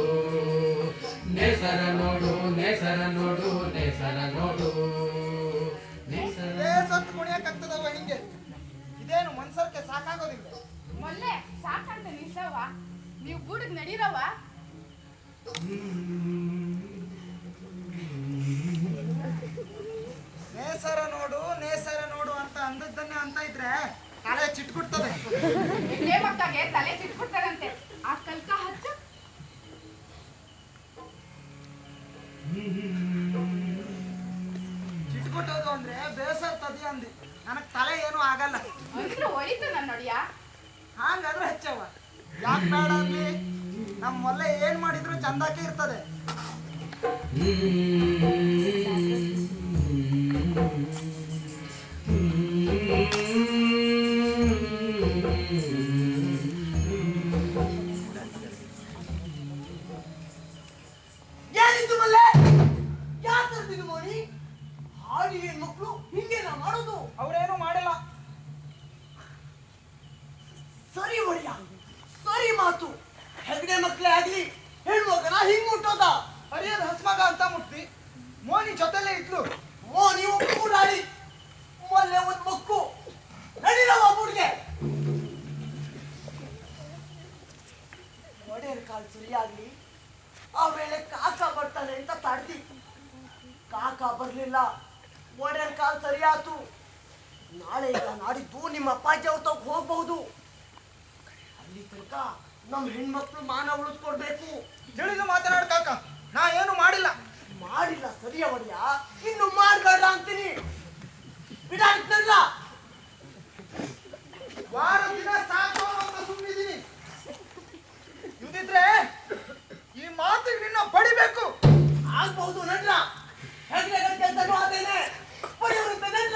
ನೇಸರ ನೋಡು ನೇಸರ ನೋಡು ನೇಸರ ನೋಡು ನೇಸರ ಇದೇ ಸತ್ತು ಕುಣಿಯಕ್ಕಾಗ್ತದವ ಹಿಂಗೆ ಇದೇನು ಮನ್ಸರ್ಕೆ ಸಾಕಾಗೋದಿಲ್ಲ ಮೊಲ್ಲೆ ಸಾಕಂತ ನಿಲ್ಸವ ನೀವು ಗೂಡಿಗೆ ನಡೀರವ ನೇಸರ ನೋಡು ನೇಸರ ನೋಡು ಅಂತ ಅಂದದ್ದನ್ನೇ ಅಂತ ಇದ್ರೆ ತಲೆ ಚಿಟ್ಬಿಡ್ತದೆ ಎಣ್ಣೆ ಮಕ್ಕಳಿಗೆ ತಲೆ ಚಿಟ್ಬಿಡ್ತಾರಂತೆ ಆ ಕಲ್ಕ ಹಚ್ಚ ಚಿಟ್ಕೊಟ್ಟೋದು ಅಂದ್ರೆ ಬೇಸರ ತದಿ ಅಂದಿ ನನಗ್ ತಲೆ ಏನು ಆಗಲ್ಲ ಅಂದ್ರೆ ಹೊಡಿತು ನನ್ನ ನೋಡಿಯ ಹಂಗಾದ್ರೆ ಹೆಚ್ಚವ ಯಾಕೆ ಬೇಡ ಅಂದ್ಲಿ ನಮ್ಮ ಮೊಲ್ಲೆ ಏನ್ ಮಾಡಿದ್ರು ಚಂದಕ್ಕೆ ಇರ್ತದೆ ಏನಿದ್ದು ಮಲ್ಲೆ ಯಾಕೆ ತರ್ತಿದ್ದು ಮೋನಿ ಹಾಡಿ ಹೆಣ್ಮಕ್ಳು ಹಿಂಗೇನ ಮಾಡೋದು ಅವ್ರೇನು ಮಾಡಿಲ್ಲ ಸರಿ ಒಡೆಯ ಸರಿ ಮಾತು ಹೆಗಡೆ ಮಕ್ಳೇ ಆಗ್ಲಿ ಹೆಣ್ಮಗನ ಹಿಂಗ್ ಮುಟ್ಟೋದ ಹರಿಯರ್ ಹಸ್ಮಗ ಅಂತ ಮುಟ್ಟಿ ಮೋನಿ ಜೊತೆಲೇ ಇದ್ಲು ಓ ನೀವು ಕೂಡಾಡಿ ಮೊನ್ನೆ ಒಂದ್ ಮಕ್ಕು ನಡಿರವ ಬುಡ್ಗೆ ಒಡೆಯರ್ ಕಾಲ್ ಸರಿ ಆಗ್ಲಿ ಆ ವೇಳೆ ಕಾಕ ಬರ್ತಾನೆ ಅಂತ ತಡ್ದಿ ಕಾಕ ಬರ್ಲಿಲ್ಲ ಒಡೆಯರ್ ಕಾಲ್ ಸರಿ ಆತು ನಾಳೆ ಇಲ್ಲ ನಾಡಿದ್ದು ನಿಮ್ಮ ಅಪ್ಪಾಜಿ ಅವ್ರ ತಗ ಹೋಗ್ಬಹುದು ಅಲ್ಲಿ ತನಕ ನಮ್ ಹೆಣ್ಮಕ್ಳು ಮಾನ ಉಳಿಸ್ಕೊಡ್ಬೇಕು ತಿಳಿದು ಮಾತನಾಡ್ ಕಾಕ ನಾ ಏನು ಮಾಡಿಲ್ಲ ಮಾಡಿಲ್ಲ ಸರಿಯ ಒಡೆಯ ಇನ್ನು ಮಾಡ್ಬೇಡ ಅಂತೀನಿ ಬಿಡಾಡ್ತಲ್ಲ ವಾರ ದಿನ ಸಾಕು ಅಂತ ಸುಮ್ಮನಿದ್ದೀನಿ ಇದಿದ್ರೆ ಈ ಮಾತಿಗೆ ನಿನ್ನ ಪಡಿಬೇಕು ಆಗ್ಬಹುದು ನಡ್ರ ಹೆಗ್ಲೆ ಗಂಟೆ ಅಂತಾನು ಅದೇನೆ ಬರೆಯುವಂತೆ ನಡ್ರ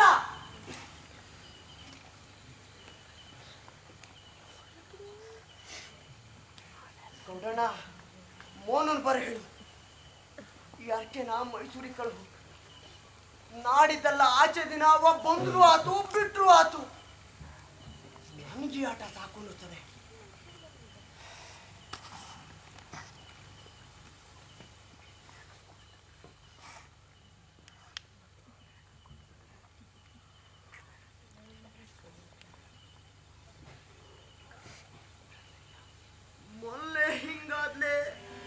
ಗೌಡಣ್ಣ ಮೋನನ್ ಬರ ಹೇಳು ಈ ಅರ್ಕೆನ ಮೈಸೂರಿಗೆ ಕಳ್ಹು ನಾಡಿದ್ದಲ್ಲ ಆಚೆ ದಿನ ಅವ ಬಂದ್ರು ಆತು ಬಿಟ್ರು ಆತು ನನಗೆ ಈ ಆಟ ಸಾಕು ಅನ್ನಿಸ್ತದೆ ಮೊನ್ನೆ ಹಿಂಗಾದ್ಲೆ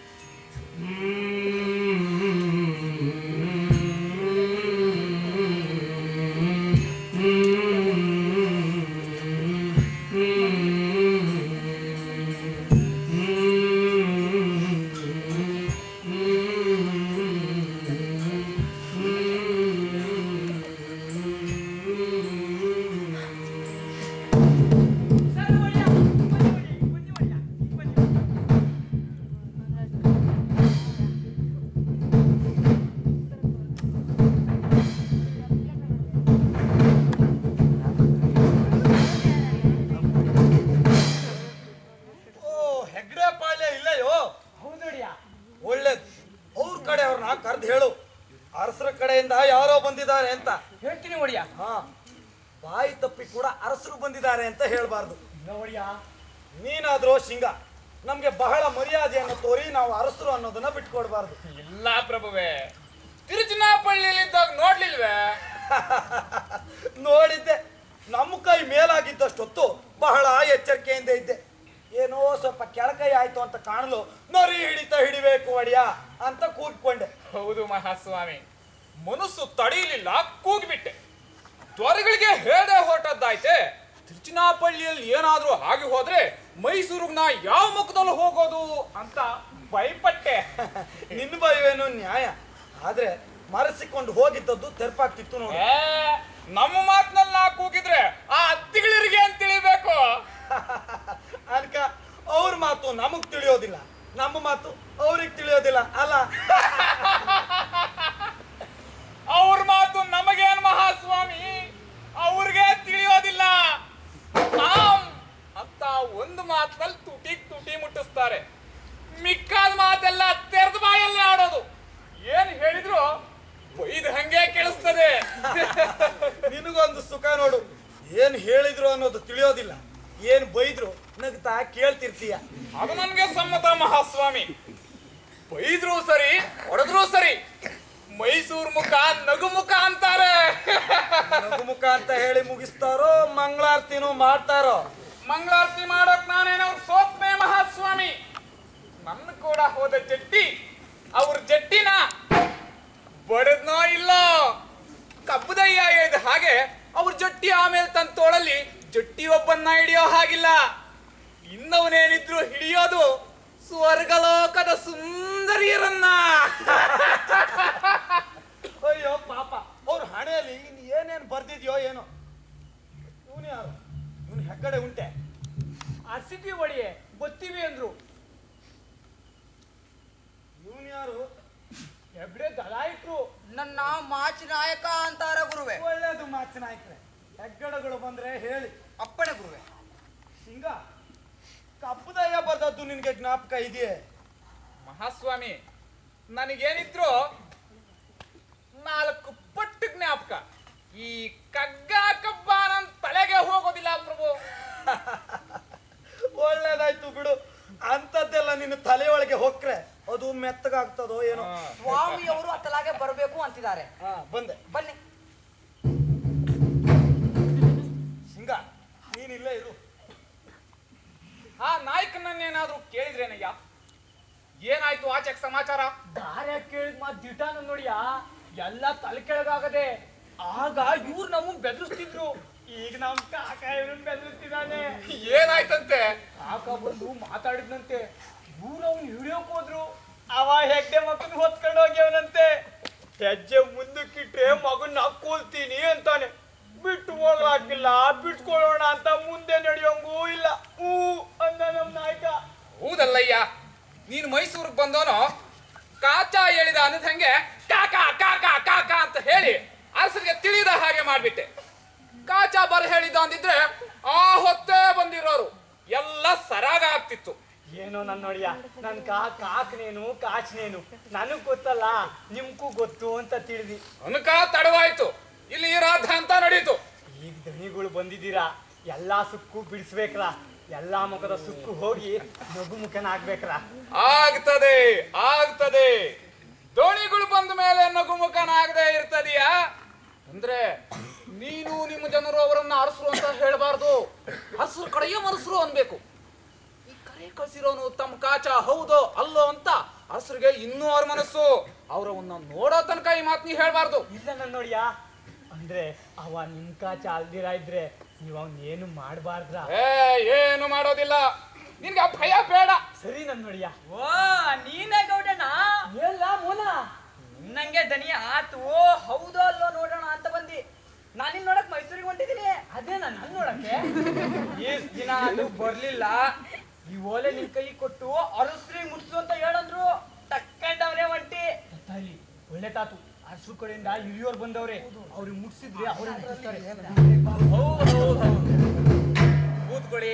ಓ ಹೆಗ್ಡೆ ಪಾಳ್ಯ ಇಲ್ಲಯೋ ಹೌದಡಿಯ ಒಳ್ಳೇದು ಅವ್ರ ಕಡೆ ಅವ್ರನ್ನ ಕರ್ದು ಹೇಳು ಅರಸರ ಕಡೆಯಿಂದ ಯಾರೋ ಬಂದಿದ್ದಾರೆ ಅಂತ ಹೇಳ್ತೀನಿ ಒಡಿಯ ಹಾ ಬಾಯಿ ತಪ್ಪಿ ಕೂಡ ಅರಸರು ಬಂದಿದ್ದಾರೆ ಅಂತ ಹೇಳ್ಬಾರ್ದು ಒಡಿಯ ನೀನಾದ್ರೂ ಶಿಂಗ ನಮ್ಗೆ ಬಹಳ ಮರ್ಯಾದೆಯನ್ನು ತೋರಿ ನಾವು ಅರಸರು ಅನ್ನೋದನ್ನ ಬಿಟ್ಕೊಡ್ಬಾರ್ದು ಇಲ್ಲ ಪ್ರಭುವೆ ತಿರುಚನಾಪಳ್ಳಿಲಿದ್ದಾಗ ನೋಡ್ಲಿಲ್ವೇ ನೋಡಿದ್ದೆ ನಮ್ಮ ಕೈ ಮೇಲಾಗಿದ್ದಷ್ಟೊತ್ತು ಬಹಳ ಎಚ್ಚರಿಕೆಯಿಂದ ಇದ್ದೆ ಏನೋ ಸ್ವಲ್ಪ ಕೆಳಕೈ ಆಯ್ತು ಅಂತ ಕಾಣಲು ನರಿ ಹಿಡಿತ ಹಿಡಿಬೇಕು ಒಡಿಯ ಅಂತ ಕೂಗ್ಕೊಂಡೆ ಹೌದು ಮಹಾಸ್ವಾಮಿ ಮನಸ್ಸು ತಡೆಯಲಿಲ್ಲ ಕೂಗಿಬಿಟ್ಟೆ ತ್ವರೆಗಳಿಗೆ ಹೇಳದೆ ಹೊರಟದ್ದಾಯ್ತೆ ತಿರುಚನಾಪಳ್ಳಿಯಲ್ಲಿ ಏನಾದ್ರೂ ಹಾಗೆ ಹೋದ್ರೆ ಮೈಸೂರಿಗೆ ನಾ ಯಾವ ಮುಖದಲ್ಲಿ ಹೋಗೋದು ಅಂತ ಭಯಪಟ್ಟೆ ನಿನ್ನ ಭಯವೇನು ನ್ಯಾಯ ಆದ್ರೆ ಮರೆಸಿಕೊಂಡು ಹೋಗಿದ್ದದ್ದು ತೆರಪಾಗ್ತಿತ್ತು ನೋಡಿ ಏ, ನಮ್ಮ ಮಾತಿನಲ್ಲಿ ನಾ ಕೂಗಿದ್ರೆ ಆ ಅತ್ತಿಗಳಿರಿಗೆ ಅಂತ ತಿಳಿಬೇಕು ಅನ್ಕ ಅವ್ರ ಮಾತು ನಮಗ್ ತಿಳಿಯೋದಿಲ್ಲ ನಮ್ಮ ಮಾತು ಅವ್ರಿಗೆ ತಿಳಿಯೋದಿಲ್ಲ ಅಲ್ಲ ಅವ್ರ ಮಾತು ನಮಗೇನ್ ಮಹಾಸ್ವಾಮಿ ಅವ್ರಿಗೆ ತಿಳಿಯೋದಿಲ್ಲ ಆಮ್ ಅಂತ ಒಂದು ಮಾತಿನಲ್ಲಿ ತುಟಿ ತುಟಿ ಮುಟ್ಟಿಸ್ತಾರೆ ಮಿಕ್ಕಾದ ಮಾತೆಲ್ಲ ತೆರೆದ ಬಾಯಲ್ಲೇ ಆಡೋದು ಏನ್ ಹೇಳಿದ್ರು ಬೈದ್ ಹಂಗೆ ಕೇಳಿಸ್ತದೆ ನಿನಗೊಂದು ಸುಖ ನೋಡು ಏನ್ ಹೇಳಿದ್ರು ಅನ್ನೋದು ತಿಳಿಯೋದಿಲ್ಲ ಏನ್ ಬೈದ್ರು ನಗ್ತಾ ಕೇಳ್ತಿರ್ತೀಯ ಅದು ನನ್ಗೆ ಸಮ್ಮತ ಮಹಾಸ್ವಾಮಿ ಬೈದ್ರು ಸರಿ ಹೊಡೆದ್ರು ಸರಿ ಮೈಸೂರು ಮುಖ ನಗು ಮುಖ ಅಂತಾರೆ ನಗುಮುಖ ಅಂತ ಹೇಳಿ ಮುಗಿಸ್ತಾರೋ ಮಂಗಳಾರತಿನೂ ಮಾಡ್ತಾರೋ ಮಂಗಳಾರತಿ ಮಾಡೋಕ್ ನಾನೇನೋ ಸೋತ್ನೆ ಮಹಾಸ್ವಾಮಿ ನನ್ನ ಕೂಡ ಹೋದ ಜಟ್ಟಿ ಅವ್ರ ಜಟ್ಟಿನ ಬಡದ್ನೋ ಇಲ್ಲೋ ಕಬ್ಬದಯ್ಯ ಹೇಳಿದ ಹಾಗೆ ಅವ್ರ ಜಟ್ಟಿ ಆಮೇಲೆ ತನ್ನ ತೋಳಲ್ಲಿ ಜಟ್ಟಿ ಒಬ್ಬನ್ನ ಹಿಡಿಯೋ ಹಾಗಿಲ್ಲ ಇನ್ನವನೇನಿದ್ರು ಹಿಡಿಯೋದು ಸ್ವರ್ಗಲೋಕದ ಸುಂದರಿಯರನ್ನ ಅಯ್ಯೋ ಪಾಪ ಅವ್ರ ಹಣೆಯಲ್ಲಿ ಇನ್ ಏನೇನ್ ಬರ್ದಿದ್ಯೋ ಏನೋ ಇವನು ಯಾರು ಇವನು ಹೆಗ್ಗಡೆ ಉಂಟೆ ಅರ್ಸಿದ್ವಿ ಒಡಿಯೆ ಗೊತ್ತೀವಿ ಅಂದ್ರು ಇವನು ಯಾರು ಹೆಬ್ಡೆ ದಲಾಯಿಟ್ರು ನನ್ನ ಮಾಚಿ ನಾಯಕ ಅಂತಾರ ಗುರುವೆ ಒಳ್ಳೇದು ಮಾಚಿನ ನಾಯ್ಕ್ರೆ ಹೆಗ್ಗಡಗಳು ಬಂದ್ರೆ ಹೇಳಿ ಅಪ್ಪಣೆ ಗುರುವೆ ಹಿಂಗ ಕಪ್ಪದಯ್ಯ ಬರ್ದದ್ದು ನಿನ್ಗೆ ಜ್ಞಾಪಕ ಇದೆಯೇ ಮಹಾಸ್ವಾಮಿ ನನಗೇನಿದ್ರು ನಾಲ್ಕು ಪಟ್ಟು ಜ್ಞಾಪಕ ಈ ಕಗ್ಗ ಕಬ್ಬ ನನ್ ತಲೆಗೆ ಹೋಗೋದಿಲ್ಲ ಪ್ರಭು ಒಳ್ಳೇದಾಯ್ತು ಬಿಡು ಅಂತದ್ದೆಲ್ಲ ನಿನ್ನ ತಲೆಯೊಳಗೆ ಹೊಕ್ರೆ ಅದು ಮೆತ್ತಗಾಗ್ತದೋ ಏನೋ ಸ್ವಾಮಿಯವರು ಅತ್ತಲಾಗೆ ಬರಬೇಕು ಅಂತಿದ್ದಾರೆ ಹಾ ಬಂದೆ ಬನ್ನಿ ಹಿಂಗ ನೀನಿಲ್ಲೇ ಇರು ಆ ನಾಯಕನನ್ನೇನಾದ್ರೂ ಕೇಳಿದ್ರೇನಯ್ಯ ಏನಾಯ್ತು ಆಚೆಕ್ ಸಮಾಚಾರ ದಾರ್ಯ ಕೇಳಿದ್ ಮಾತ್ ದಿಟಾನ ನೋಡಿಯ ಎಲ್ಲ ತಲೆ ಕೆಳಗಾಗದೆ ಆಗ ಇವ್ರು ನಮಗ್ ಬೆದರಿಸ್ತಿದ್ರು ಈಗ ನಮ್ ಕಾಕ ಇವ್ರನ್ನ ಬೆದರಿಸ್ತಿದ್ದಾನೆ ಏನಾಯ್ತಂತೆ ಕಾಕ ಬಂದು ಮಾತಾಡಿದ್ನಂತೆ ಇವ್ರು ಅವ್ನು ಹಿಡಿಯೋಕ್ ಹೋದ್ರು ಅವ ಹೆಗ್ಡೆ ಮಗನ್ ಹೊತ್ಕೊಂಡು ಹೋಗ್ಯವನಂತೆ ಹೆಜ್ಜೆ ಮುಂದಕ್ಕಿಟ್ರೆ ಮಗನ್ ಹಾಕೊಳ್ತೀನಿ ಅಂತಾನೆ ಬಿಟ್ಟು ಹೋಗ್ಲಾಕಿಲ್ಲ ಬಿಟ್ಕೊಳ್ಳೋಣ ಅಂತ ಮುಂದೆ ನಡೆಯೋಂಗೂ ಇಲ್ಲ ಹೂ ಅಂದ ನಮ್ ನಾಯಕ ಹೌದಲ್ಲಯ್ಯ ನೀನು ಮೈಸೂರಿಗೆ ಬಂದವನು ಕಾಚ ಹೇಳಿದ ಅನ್ನದ ಹಂಗೆ ಕಾಕ ಕಾಕ ಕಾಕ ಅಂತ ಹೇಳಿ ಅರಸರಿಗೆ ತಿಳಿದ ಹಾಗೆ ಮಾಡ್ಬಿಟ್ಟೆ ಕಾಚ ಬರ ಹೇಳಿದ ಅಂದಿದ್ರೆ ಆ ಹೊತ್ತೇ ಬಂದಿರೋರು ಎಲ್ಲ ಸರಾಗ ಆಗ್ತಿತ್ತು ಏನೋ ನನ್ ನೋಡಿಯ ನನ್ ಕಾ ಕಾಕ್ನೇನು ಕಾಚ್ನೇನು ನನಗ್ ಗೊತ್ತಲ್ಲ ನಿಮ್ಗೂ ಗೊತ್ತು ಅಂತ ತಿಳಿದಿ ಅನುಕ ತಡವಾಯ್ತು ಇಲ್ಲಿ ಈ ರಾಧ ಅಂತ ನಡೀತು ಈಗ ದಣಿಗಳು ಬಂದಿದ್ದೀರಾ ಎಲ್ಲಾ ಸುಕ್ಕು ಬಿಡಿಸ್ಬೇಕ್ರ ಎಲ್ಲಾ ಮುಖದ ಸುಕ್ಕು ಹೋಗಿ ನಗು ಮುಖನಾಗ್ಬೇಕ್ರ ಆಗ್ತದೆ ಆಗ್ತದೆ ದೋಣಿಗಳು ಬಂದ ಮೇಲೆ ನಗುಮುಖನಾಗದೆ ಇರ್ತದೀಯಾ ಅಂದ್ರೆ ನೀನು ನಿಮ್ಮ ಜನರು ಅವರನ್ನ ಅರಸರು ಅಂತ ಹೇಳಬಾರ್ದು ಹಸ್ರು ಕಡೆಯ ಮನಸ್ರು ಅನ್ಬೇಕು ಈ ಕರೆ ಕಳ್ಸಿರೋನು ತಮ್ಮ ಕಾಚ ಹೌದೋ ಅಲ್ಲೋ ಅಂತ ಹಸ್ರಿಗೆ ಇನ್ನೂ ಅವ್ರ ಮನಸ್ಸು ಅವ್ರವನ್ನ ನೋಡೋ ತನಕ ಈ ಮಾತು ನೀ ಹೇಳ್ಬಾರ್ದು ಇಲ್ಲ ನನ್ ನೋಡಿಯ ಅಂದ್ರೆ ಅವ ನಿಮ್ ಕಾಚ ಅಲ್ದಿರ ಇದ್ರೆ ನೀವ್ ಅವ್ನ್ ಏನು ಮಾಡ್ಬಾರ್ದ್ರ ಏ ಏನು ಮಾಡೋದಿಲ್ಲ ನಿನ್ಗೆ ಆ ಭಯ ಬೇಡ ಸರಿ ನನ್ ನೋಡಿಯ ಓ ನೀನೇ ಗೌಡಣ್ಣ ಎಲ್ಲ ಮೂಲ ನಂಗೆ ದನಿ ಆತು ಹೌದೋ ಅಲ್ಲೋ ನೋಡೋಣ ಅಂತ ಬಂದಿ ನಾನಿನ್ ನೋಡಕ್ ಮೈಸೂರಿಗೆ ಹೊಂಟಿದೀನಿ ಅದೇ ನಾನು ನನ್ ನೋಡಕ್ಕೆ ಎಷ್ಟ್ ದಿನ ಅದು ಬರ್ಲಿಲ್ಲ ಈ ಓಲೆ ನಿನ್ ಕೈ ಕೊಟ್ಟು ಅರಸ್ರಿ ಮುಟ್ಸು ಅಂತ ಹೇಳಂದ್ರು ಟಕ್ಕಂಡವ್ರೆ ಒಂಟಿ ತಾಯಿ ಒಳ್ಳೆ ತಾತು ಹಸ್ರು ಕಡೆಯಿಂದ ಹಿರಿಯೋರು ಬಂದವ್ರೆ ಅವ್ರಿಗೆ ಮುಟ್ಸಿದ್ರೆ ಅವ್ರಿಗೆ ಮುಟ್ಟಿಸ್ತಾರೆ ಹೌದು ಹೌದು ಹೌದು ಕೂತ್ಕೊಳ್ಳಿ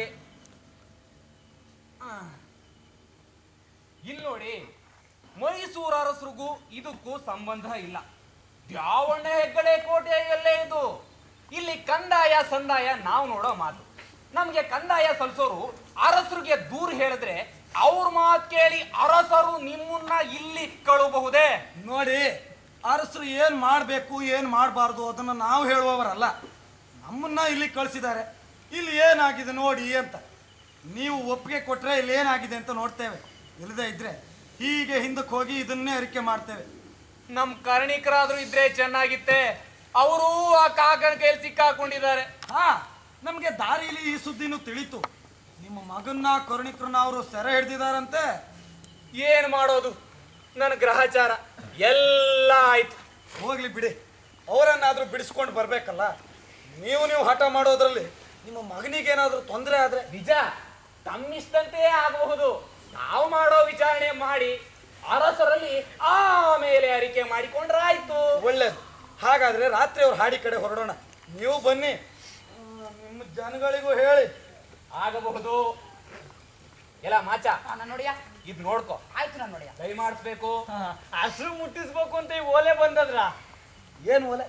ಆ. ಇಲ್ಲಿ ನೋಡಿ ಮೈಸೂರು ಅರಸರಿಗೂ ಇದಕ್ಕೂ ಸಂಬಂಧ ಇಲ್ಲ ದ್ಯಾವಣ್ಣ ಹೆಗ್ಗಡೆ ಕೋಟೆ ಎಲ್ಲೇ ಇದು ಇಲ್ಲಿ ಕಂದಾಯ ಸಂದಾಯ ನಾವು ನೋಡೋ ಮಾತು ನಮ್ಗೆ ಕಂದಾಯ ಸಲ್ಸೋರು ಅರಸರಿಗೆ ದೂರ ಹೇಳಿದ್ರೆ ಅವ್ರ ಮಾತು ಕೇಳಿ ಅರಸರು ನಿಮ್ಮನ್ನ ಇಲ್ಲಿ ಕಳುಬಹುದೇ ನೋಡಿ ಅರಸರು ಏನ್ ಮಾಡ್ಬೇಕು ಏನ್ ಮಾಡಬಾರ್ದು ಅದನ್ನ ನಾವು ಹೇಳುವವರಲ್ಲ ನಮ್ಮನ್ನ ಇಲ್ಲಿ ಕಳಿಸಿದ್ದಾರೆ ಇಲ್ಲಿ ಏನಾಗಿದೆ ನೋಡಿ ಅಂತ ನೀವು ಒಪ್ಪಿಗೆ ಕೊಟ್ರೆ ಇಲ್ಲಿ ಏನಾಗಿದೆ ಅಂತ ನೋಡ್ತೇವೆ ಇಲ್ಲದೆ ಇದ್ರೆ ಹೀಗೆ ಹಿಂದಕ್ಕೆ ಹೋಗಿ ಇದನ್ನೇ ಅರಿಕೆ ಮಾಡ್ತೇವೆ ನಮ್ ಕರ್ಣಿಕರಾದ್ರೂ ಇದ್ರೆ ಚೆನ್ನಾಗಿತ್ತೆ ಅವರು ಆ ಕಾಕನ ಕೈಲಿ ಸಿಕ್ಕಾಕೊಂಡಿದ್ದಾರೆ ಹಾ ನಮ್ಗೆ ದಾರಿಲಿ ಈ ಸುದ್ದಿನೂ ತಿಳಿತು ನಿಮ್ಮ ಮಗನ್ನ ಕರುಣಿಕರನ್ನ ಅವರು ಸೆರೆ ಹಿಡ್ದಿದಾರಂತೆ ಏನ್ ಮಾಡೋದು ನನ್ನ ಗ್ರಹಚಾರ ಎಲ್ಲ ಆಯ್ತು ಹೋಗ್ಲಿ ಬಿಡಿ ಅವರನ್ನಾದ್ರೂ ಬಿಡಿಸ್ಕೊಂಡು ಬರ್ಬೇಕಲ್ಲ ನೀವು ನೀವು ಹಠ ಮಾಡೋದ್ರಲ್ಲಿ ನಿಮ್ಮ ಮಗನಿಗೇನಾದ್ರೂ ತೊಂದರೆ ಆದ್ರೆ ನಿಜ ತಮ್ಮಿಷ್ಟಂತೆ ಆಗಬಹುದು ನಾವು ಮಾಡೋ ವಿಚಾರಣೆ ಮಾಡಿ ಅರಸರಲ್ಲಿ ಆಮೇಲೆ ಅರಿಕೆ ಮಾಡಿಕೊಂಡ್ರಾಯ್ತು ಒಳ್ಳೇದು ಹಾಗಾದ್ರೆ ರಾತ್ರಿ ಅವ್ರ ಹಾಡಿ ಕಡೆ ಹೊರಡೋಣ ನೀವು ಬನ್ನಿ ಹ್ಮ್, ನಿಮ್ಮ ಜನಗಳಿಗೂ ಹೇಳಿ ಆಗಬಹುದು ಎಲ್ಲ ಮಾಚ ನಾನು ನೋಡಿಯ ಇದ್ ನೋಡ್ಕೊ ಆಯ್ತು ನಾನು ನೋಡಿಯ ದಯ ಮಾಡಿಸ್ಬೇಕು ಹಸ್ರು ಮುಟ್ಟಿಸ್ಬೇಕು ಅಂತ ಈ ಓಲೆ ಬಂದದ್ರ ಏನು ಒಲೆ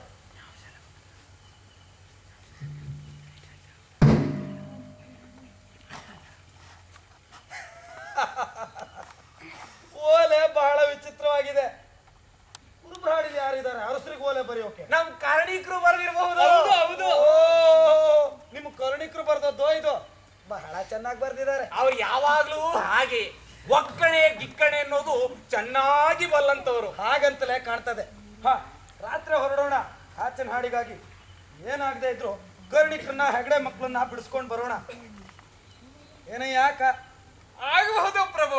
ಓಲೆ ಬಹಳ ವಿಚಿತ್ರವಾಗಿದೆ ಕುರುಬ್ರಾಡಿಲಿ ಯಾರಿದ್ದಾರೆ ಅರಸರಿಗೆ ಓಲೆ ಬರೆಯೋಕೆ ನಮ್ ಕರ್ಣಿಕರು ಬರ್ದಿರಬಹುದು ಹೌದು ಓ ನಿಮ್ಮ ಕರುಣಿಕರು ಬರ್ದದ್ದೋ ಇದು ಬಹಳ ಚೆನ್ನಾಗಿ ಬರ್ದಿದ್ದಾರೆ ಅವ್ರು ಯಾವಾಗ್ಲೂ ಹಾಗೆ ಒಕ್ಕಣೆ ಗಿಕ್ಕಣೆ ಅನ್ನೋದು ಚೆನ್ನಾಗಿ ಬಲ್ಲಂತವ್ರು ಹಾಗಂತಲೇ ಕಾಣ್ತದೆ ಹ ರಾತ್ರಿ ಹೊರಡೋಣ ಆಚನ ಹಾಡಿಗಾಗಿ ಏನಾಗದೆ ಇದ್ರು ಕರ್ಣಿಕರನ್ನ ಹೆಗಡೆ ಮಕ್ಕಳನ್ನ ಬಿಡಿಸ್ಕೊಂಡು ಬರೋಣ ಏನಯ್ಯ ಯಾಕ ಆಗಬಹುದು ಪ್ರಭು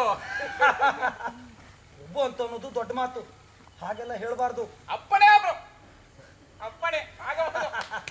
ಒಬ್ಬ ಅಂತ ಅನ್ನೋದು ದೊಡ್ಡ ಮಾತು ಹಾಗೆಲ್ಲ ಹೇಳಬಾರ್ದು ಅಪ್ಪಣೆ ಪ್ರಭು ಅಪ್ಪಣೆ ಆಗಬಹುದು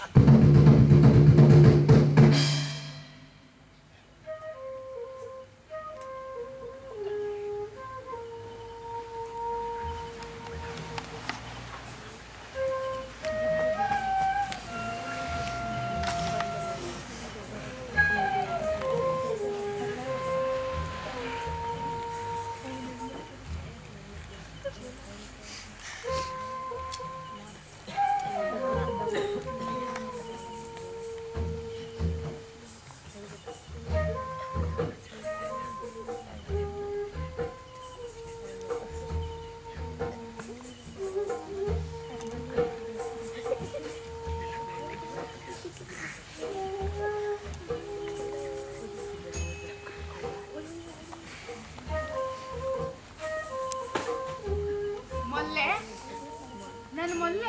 ಮೊಲ್ಲೆ ನನ್ನ ಮೊಲ್ಲೆ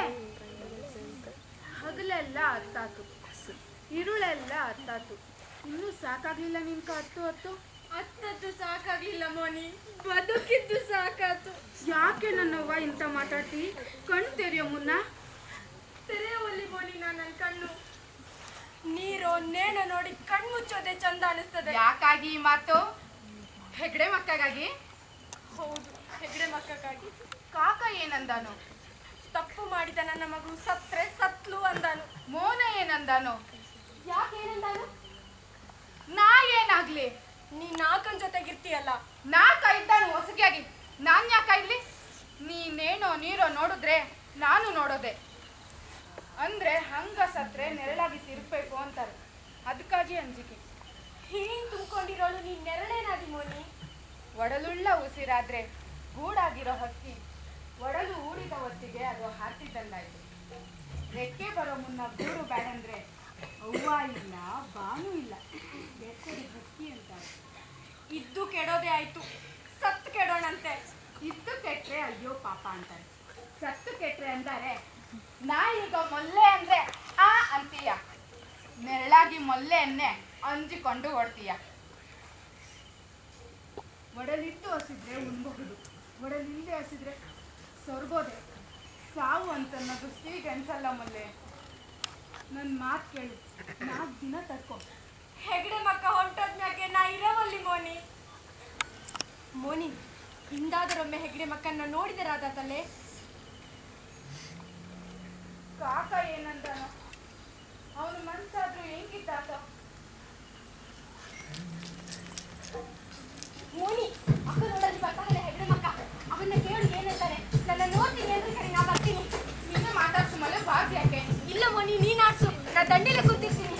ಹಗಲೆಲ್ಲ ಹತ್ತಾತು ಇರುಳೆಲ್ಲ ಹತ್ತಾತು ಇನ್ನೂ ಸಾಕಾಗ್ಲಿಲ್ಲ ನಿನ್ಕ ಹತ್ತು ಹತ್ತು ಹತ್ತದ್ದು ಸಾಕಾಗ್ಲಿಲ್ಲ ಮೋನಿ ಬದುಕಿದ್ದು ಸಾಕಾತು ಯಾಕೆ ನನ್ನವ್ವ ಇಂಥ ಮಾತಾಡ್ತಿ ಕಣ್ ತೆರೆಯೋ ಮುನ್ನ ತೆರೆಯುವಲ್ಲಿ ಮೋನಿ ನನ್ನ ಕಣ್ಣು ನೀರು ನೇಣ ನೋಡಿ ಕಣ್ಮುಚ್ಚೋದೆ ಚಂದ ಅನಿಸ್ತದೆ ಯಾಕಾಗಿ ಈ ಮಾತು ಹೆಗ್ಡೆ ಮಕ್ಕಗಾಗಿ ಹೌದು ಹೆಗಡೆ ಮಕ್ಕಕ್ಕಾಗಿ ಕಾಕ ಏನಂದಾನು ತಪ್ಪು ಮಾಡಿದ ನನ್ನ ಮಗು ಸತ್ರೆ ಸತ್ಲು ಅಂದಾನು ಮೋನ ಏನಂದಾನು ಯಾಕೆ ಏನಂದಾನು ನಾ ಏನಾಗ್ಲಿ ನೀ ನಾಲ್ಕನ್ ಜೊತೆಗಿರ್ತೀಯಲ್ಲ ನಾ ಕೈದ್ದಾನು ಹೊಸಗಿಯಾಗಿ ನಾನ್ ಯಾಕಾಗ್ಲಿ ನೀನೇನೋ ನೀರೋ ನೋಡಿದ್ರೆ ನಾನು ನೋಡೋದೆ ಅಂದ್ರೆ ಹಂಗ ಸತ್ರೆ ನೆರಳಾಗಿ ತಿರ್ಬೇಕು ಅಂತಾರೆ ಅದಕ್ಕಾಗಿ ಅಂಜಿಕೆ ಹೀನ್ ತುಂಬಿಕೊಂಡಿರೋಳು ನೀ ನೆರಳೇನಾದಿ ಮೋನಿ ಒಡಲುಳ್ಳ ಉಸಿರಾದ್ರೆ ಗೂಡಾಗಿರೋ ಹಕ್ಕಿ ಒಡಲು ಊಡಿದ ಹೊತ್ತಿಗೆ ಅದು ಹಾರ್ತಿದ್ದಂಗಾಯ್ತು ರೆಕ್ಕೆ ಬರೋ ಮುನ್ನ ಗೂಡು ಬ್ಯಾಡಂದ್ರೆ ಅವ್ವ ಇಲ್ಲ ಬಾನು ಇಲ್ಲ ಬೆಕ್ಕಡಿ ಹಕ್ಕಿ ಅಂತಾರೆ ಇದ್ದು ಕೆಡೋದೇ ಆಯ್ತು ಸತ್ ಕೆಡೋಣಂತೆ ಇತ್ತು ಕೆಟ್ರೆ ಅಯ್ಯೋ ಪಾಪ ಅಂತಾರೆ ಸತ್ತು ಕೆಟ್ರೆ ಅಂತಾರೆ ನಾ ಈಗ ಮೊಲ್ಲೆ ಅಂದ್ರೆ ಆ ಅಂತೀಯ ನೆರಳಾಗಿ ಮೊಲ್ಲೆಯನ್ನೇ ಅಂಜಿಕೊಂಡು ಓಡ್ತೀಯ ಒಡಲಿಟ್ಟು ಹಸಿದ್ರೆ ಉಣ್ಬಹುದು ಒಡಲಿಲ್ಲದೆ ಹಸಿದ್ರೆ ಸೊರ್ಗೋದೆ ಸಾವು ಅಂತನ್ನೋದು ಸ್ತ್ರೀಗೆ ಅನ್ಸಲ್ಲ ಮೊಲ್ಲೆ ನನ್ನ ಮಾತು ಕೇಳು ನಾಲ್ಕು ದಿನ ತಡ್ಕೊ ಹೆಗಡೆ ಮಕ್ಕ ಹೊಂಟೋದ್ಮ್ಯಾಗೆ ನಾ ಇರೋವಲ್ಲಿ ಮೋನಿ ಮೋನಿ ಹಿಂದಾದರೊಮ್ಮೆ ಹೆಗಡೆ ಮಕ್ಕನ್ನ ನೋಡಿದರಾದತಲ್ಲೇ ಕಾಕ ಏನಂತಾನ ಅವನ ಮನ್ಸಾದ್ರೂ ಹೆಂಗಿದ್ದಾತ ಮೋನಿ ಅಕ್ಕ ನೋಡಲ್ಲಿ ಬರ್ತಾನೆ ಹೆಗಡೆ ಮಕ್ಕ ಅವನ್ನ ಕೇಳು ಏನಂತಾನೆ ನನ್ನ ನೋಡ್ತೀನಿ ಅಂದ್ರೆ ಕರೆ ನಾ ಬರ್ತೀನಿ ನಿನ್ನೆ ಮಾತಾಡ್ಸು ಮಲೆ ಬಾರ್ದು ಯಾಕೆ ಇಲ್ಲ ಮೋನಿ ನೀನ್ ಆಡ್ಸು ನಾ ದಂಡಿಲೆ ಕೂತಿರ್ತೀನಿ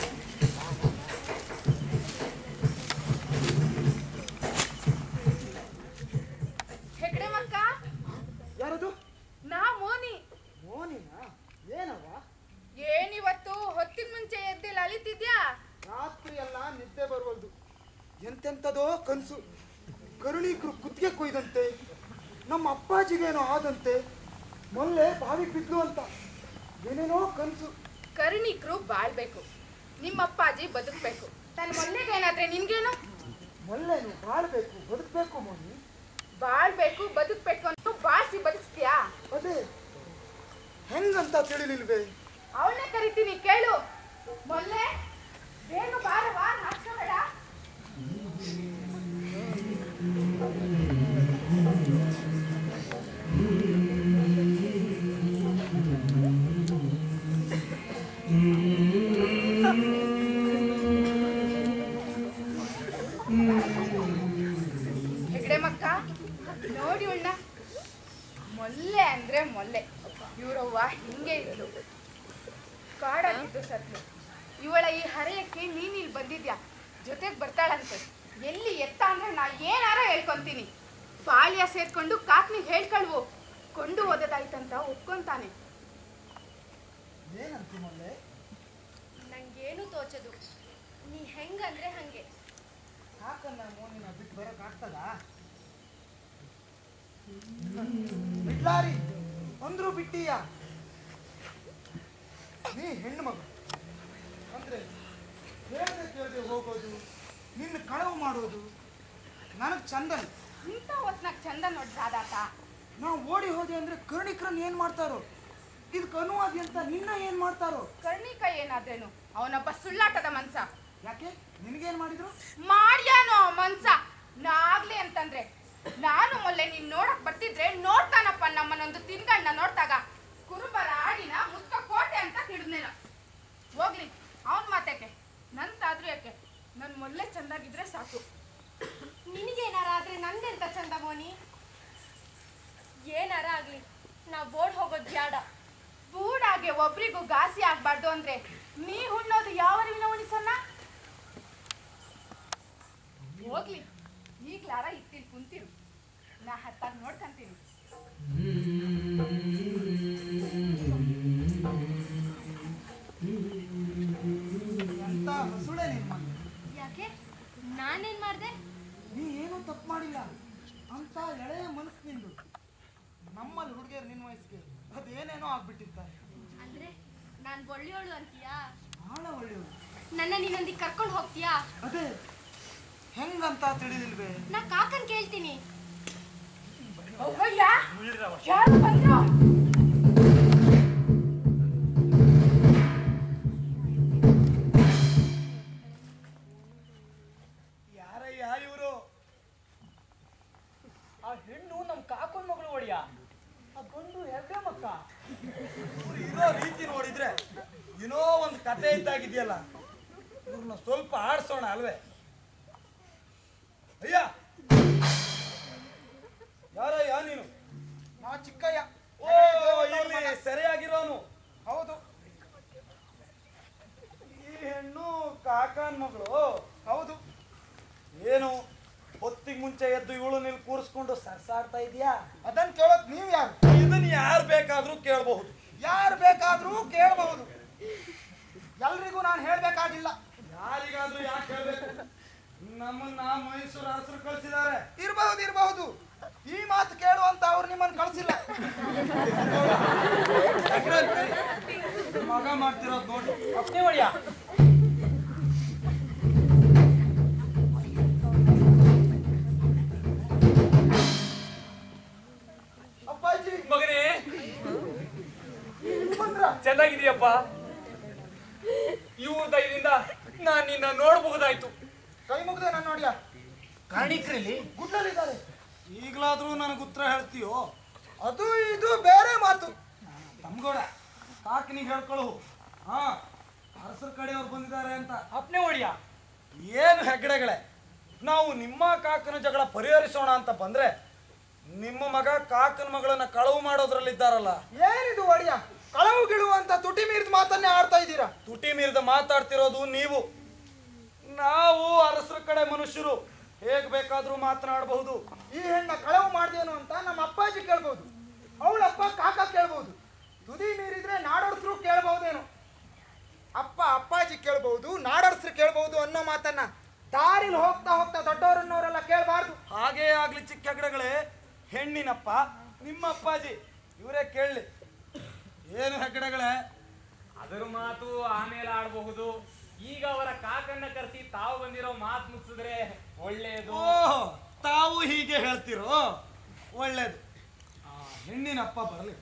ಹೆಗ್ಡೆ ಮಕ್ಕ ಯಾರದು ನಾ ಮೋನಿ ಮೋನಿನ ಏನವ ಏನಿವತ್ತು ಹೊತ್ತಿನ ಮುಂಚೆ ಎದ್ದಿಲ್ಲ ಅಲಿತಿದ್ಯಾ ರಾತ್ರಿ ಎಲ್ಲ ನಿದ್ದೆ ಬರುವಲ್ದು ಎಂತೆಂಥದೋ ಕನ್ಸು ಕರುಣೀಕರು ಕುತ್ತಿಗೆ ಕೊಯ್ದಂತೆ ನಮ್ಮ ಅಪ್ಪಾಜಿಗೇನೋ ಆದಂತೆ ಮೊನ್ನೆ ಬಾವಿಗೆ ಬಿದ್ಲು ಅಂತ ಏನೇನೋ ಕನ್ಸು ಕರುಣಿಕ್ರು ಬಾಳ್ಬೇಕು ನಿಮ್ಮ ಅಪ್ಪಾಜಿ ಬದುಕ್ಬೇಕು ತನ್ನ ಮೊನ್ನೆಗೆ ಏನಾದ್ರೆ ನಿನ್ಗೇನು ಮೊಲ್ಲೆನು ಬಾಳ್ಬೇಕು ಬದುಕಬೇಕು ಮೋನಿ ಬಾಳ್ಬೇಕು ಬದುಕ್ಬೇಕು ಅಂತ ಬಾಳ್ಸಿ ಬದುಕ್ಸ್ತೀಯಾ ಅದೇ ಹೆಂಗಂತ ತಿಳಿಲಿಲ್ವೇ ಅವಳನ್ನೇ ಕರಿತೀನಿ ಕೇಳು ಮೊನ್ನೆ ಬೇಗ ಬಾರವಾ ನಾಚ್ಕೋಬೇಡ ಹೆಗ್ಡೆ ಮಕ್ಕ ನೋಡಿ ಉಣ್ಣ ಮೊಲ್ಲೆ ಅಂದ್ರೆ ಮೊಲ್ಲೆ ಇವರವ್ವ ಹಿಂಗೆ ಇದ್ಲು ಕಾಡಾಗಿದ್ದು ಸತ್ಲು ಇವಳ ಈ ಹರೆಯಕ್ಕೆ ನೀನ್ ಇಲ್ಲಿ ಬಂದಿದ್ಯಾ ಜೊತೆಗೆ ಬರ್ತಾಳಂತೆ ಎಲ್ಲಿ ಎತ್ತ ಅಂದ್ರೆ ನಾ ಏನಾರ ಹೇಳ್ಕೊಂತೀನಿ ಬಾಳ್ಯ ಸೇರ್ಕೊಂಡು ಕಾಕ್ನಿಗೆ ಹೇಳ್ಕಳ್ವು ಕೊಂಡು ಓದೋದಾಯ್ತಂತ ಒಪ್ಕೊಂತಾನೆ ಏನಂತಿ ಮೊಲ್ಲೆ ನಂಗೇನು ತೋಚದು ನೀ ಹೆಂಗಂದ್ರೆ ಹಂಗೆ ಕಾಕನ್ನ ಮೋನಿನ ಬಿಟ್ಟು ಬರಕ್ ಆಗ್ತದ ಬಿಡ್ಲಾರಿ ಅಂದ್ರು ಬಿಟ್ಟೀಯ ನೀ ಹೆಣ್ಣು ಮಗು ಅಂದ್ರೆ ಹೇಳ್ದೆ ಕೇಳ್ದೆ ಹೋಗೋದು ನಿನ್ನ ಕಳವು ಮಾಡೋದು ನನಗೆ ಚಂದನ್ ಇಂಥ ಹೊತ್ನಾಗ ಚಂದ ನೋಡ್ ರಾಧಾತ ನಾವು ಓಡಿ ಹೋದೆ ಅಂದ್ರೆ ಕರ್ಣಿಕರನ್ ಏನ್ ಮಾಡ್ತಾರೋ ಇದಕ್ಕೆ ಅನುವಾದಿ ಅಂತ ನಿನ್ನ ಏನ್ ಮಾಡ್ತಾರೋ ಕರ್ಣಿಕ ಏನಾದ್ರೇನು ಅವನೊಬ್ಬ ಸುಳ್ಳಾಟದ ಮನ್ಸ ಯಾಕೆ ನಿನಗೇನ್ ಮಾಡಿದ್ರು ಮಾಡ್ಯಾನೋ ಮನ್ಸ ನಾಗ್ಲಿ ಅಂತಂದ್ರೆ ನಾನು ಮೊನ್ನೆ ನೀನ್ ನೋಡಕ್ ಬರ್ತಿದ್ರೆ ನೋಡ್ತಾನಪ್ಪ ನಮ್ಮನ್ನೊಂದು ತಿನ್ಗಣ್ಣ ನೋಡ್ದಾಗ ಕುರುಬರ ಆಡಿನ ಮುತ್ತ ಕೋಟೆ ಅಂತ ಹಿಡಿದ್ನೇನ ಹೋಗ್ಲಿ ಅವನ್ ಮಾತಕ್ಕೆ ನಂತಾದ್ರೂ ಯಾಕೆ ನನ್ ಮೊನ್ನೆ ಚಂದಾಗಿದ್ರೆ ಸಾಕು ನಿನಗೇನಾರ ಆದ್ರೆ ನಂದೆಂತ ಚಂದ ಮೋನಿ ಏನಾರ ಆಗ್ಲಿ ನಾವ್ ಬೋರ್ಡ್ ಹೋಗೋದ್ ಬ್ಯಾಡ ಬೂಡಾಗೆ ಒಬ್ರಿಗೂ ಘಾಸಿ ಆಗ್ಬಾರ್ದು ಅಂದ್ರೆ ನೀ ಹುಣ್ಣೋದು ಯಾವ ಅರಿವಿನ ಉಣಿಸನ್ನ ಹೋಗ್ಲಿ ಈಗ್ಲಾರ ಇತ್ತಿಲ್ ಕುಂತಿರು ನಾ ಹತ್ತಾಗ ನೋಡ್ಕಂತೀನಿ ಎಂತ ಹಸುಳೆ ನಿನ್ ಮಗ ಯಾಕೆ ನಾನೇನ್ ಮಾಡ್ದೆ ನೀ ಏನೂ ತಪ್ಪು ಮಾಡಿಲ್ಲ ಅಂತ ಎಳೆಯ ಮನಸ್ಸು ನಿಂದು ನಮ್ಮಲ್ಲಿ ಹುಡುಗಿಯರು ನಿನ್ನ ವಯಸ್ಸಿಗೆ ಅದೇನೇನೋ ಆಗ್ಬಿಟ್ಟಿರ್ತಾರೆ ಅಂದ್ರೆ ನಾನ್ ಒಳ್ಳೆಯೋಳು ಅಂತೀಯಾ ಬಹಳ ಒಳ್ಳೆಯವರು ನನ್ನ ನೀನೊಂದಿಗೆ ಕರ್ಕೊಂಡು ಹೋಗ್ತೀಯಾ ಅದೇ ಹೆಂಗಂತ ತಿಳಿದಿಲ್ವೇ ನಾ ಕಾಕನ್ ಕೇಳ್ತೀನಿ ಅವ್ವಯ್ಯ ಯಾರು ಬಂದ್ರು ಯಾರಯ್ಯ ಇವರು ಆ ಹೆಣ್ಣು ನಮ್ ಕಾಕೊಂಡ್ ಮಗಳು ಒಡಿಯ ಆ ಗಂಡು ಹೆಗ್ಡೆ ಮಕ್ಕ ಇವ್ರು ಇರೋ ರೀತಿ ನೋಡಿದ್ರೆ ಏನೋ ಒಂದು ಕತೆ ಇದ್ದಾಗಿದೆಯಲ್ಲ ಇವ್ರನ್ನ ಸ್ವಲ್ಪ ಆಡ್ಸೋಣ ಅಲ್ವೇ ಅಯ್ಯ ಯಾರಯ್ಯ ನೀನು ನಾ ಚಿಕ್ಕಯ್ಯ ಓ ಇಲ್ಲಿ ಸರಿಯಾಗಿರೋನು ಹೌದು ಈ ಹೆಣ್ಣು ಕಾಕನ್ ಮಗಳು ಹೌದು ಏನು ಹೊತ್ತಿಗೆ ಮುಂಚೆ ಎದ್ದು ಇವಳು ನೀವು ಕೂರಿಸ್ಕೊಂಡು ಸರ್ಸಾಡ್ತಾ ಇದೀಯಾ ಅದನ್ನ ಕೇಳೋಕ್ ನೀವ್ ಯಾರು ಇದನ್ನ ಯಾರು ಬೇಕಾದ್ರೂ ಕೇಳಬಹುದು ಯಾರು ಬೇಕಾದ್ರೂ ಕೇಳಬಹುದು ಎಲ್ರಿಗೂ ನಾನು ಹೇಳ್ಬೇಕಾಗಿಲ್ಲ ಯಾರಿಗಾದ್ರೂ ಯಾಕೆ ಹೇಳ್ಬೇಕು ನಮ್ಮನ್ನ ಮೈಸೂರು ಅರಸರು ಕಳ್ಸಿದ್ದಾರೆ ಇರಬಹುದು ಇರಬಹುದು ಈ ಮಾತು ಕೇಳುವಂತ ಅವ್ರು ನಿಮ್ಮನ್ನ ಕಳ್ಸಿಲ್ಲ ಮಗ ಮಾಡ್ತಿರೋದು ನೋಡಿ ಅಪ್ನೇ ಒಡಿಯ ಅಪ್ಪಾಜಿ ಮಗನೇ ಬಂದ್ರ ಚೆನ್ನಾಗಿದೀಯಪ್ಪ ಇವ್ರ ದಯದಿಂದ ನಾನ್ ನಿನ್ನ ನೋಡಬಹುದಾಯ್ತು ಕೈ ಮುಗ್ದೆ ನಾನು ನೋಡಿಯ ಕಾಣಿಕ್ರಲ್ಲಿ ಗುಡ್ಡಲ್ಲಿದ್ದಾರೆ ಈಗಲಾದ್ರೂ ನನಗೆ ಉತ್ತರ ಹೇಳ್ತೀಯೋ ಅದು ಇದು ಬೇರೆ ಮಾತು ತಮ್ಗೋಡ ಕಾಕನಿಗೆ ಹೇಳ್ಕೊಳ್ಳು ಹಾ ಅರಸರ ಕಡೆಯವ್ರು ಬಂದಿದ್ದಾರೆ ಅಂತ ಅಪ್ನೇ ಒಡಿಯ ಏನು ಹೆಗ್ಗಡೆಗಳೇ ನಾವು ನಿಮ್ಮ ಕಾಕನ ಜಗಳ ಪರಿಹರಿಸೋಣ ಅಂತ ಬಂದ್ರೆ ನಿಮ್ಮ ಮಗ ಕಾಕನ ಮಗಳನ್ನ ಕಳವು ಮಾಡೋದ್ರಲ್ಲಿದ್ದಾರಲ್ಲ ಏನಿದು ಒಡಿಯ ಕಳವು ಗಿಳುವು ಅಂತ ತುಟಿ ಮೀರಿದ ಮಾತನ್ನೇ ಆಡ್ತಾ ಇದ್ದೀರಾ ತುಟಿ ಮೀರಿದ ಮಾತಾಡ್ತಿರೋದು ನೀವು ನಾವು ಅರಸರ ಕಡೆ ಮನುಷ್ಯರು ಹೇಗ್ ಬೇಕಾದ್ರೂ ಮಾತನಾಡಬಹುದು ಈ ಹೆಣ್ಣ ಕಳವು ಮಾಡ್ದೇನು ಅಂತ ನಮ್ಮ ಅಪ್ಪಾಜಿ ಕೇಳ್ಬೋದು ಅವಳಪ್ಪ ಕಾಕ ಕೇಳ್ಬೋದು ತುದಿ ಮೀರಿದ್ರೆ ನಾಡೋಡ್ಸ್ರು ಕೇಳ್ಬಹುದೇನು ಅಪ್ಪ ಅಪ್ಪಾಜಿ ಕೇಳ್ಬಹುದು ನಾಡರ್ಸ್ರು ಕೇಳ್ಬಹುದು ಅನ್ನೋ ಮಾತನ್ನ ದಾರಿಲಿ ಹೋಗ್ತಾ ಹೋಗ್ತಾ ದೊಡ್ಡವರನ್ನವರೆಲ್ಲ ಕೇಳಬಾರ್ದು ಹಾಗೇ ಆಗ್ಲಿ ಚಿಕ್ಕ ಹೆಗ್ಗಡೆಗಳೇ ಹೆಣ್ಣಿನಪ್ಪ ನಿಮ್ಮ ಅಪ್ಪಾಜಿ ಇವರೇ ಕೇಳಲಿ ಏನು ಹೆಗ್ಗಡೆಗಳೇ ಅದರ ಮಾತು ಆಮೇಲೆ ಆಡಬಹುದು ಈಗ ಅವರ ಕಾಕನ್ನ ಕರೆಸಿ ತಾವು ಬಂದಿರೋ ಮಾತು ಮುಗಿಸಿದ್ರೆ ಒಳ್ಳೇದು ಓಹ್ ತಾವು ಹೀಗೆ ಹೇಳ್ತಿರೋ ಒಳ್ಳೇದು ಆ, ಹೆಣ್ಣಿನಪ್ಪ ಬರಲಿ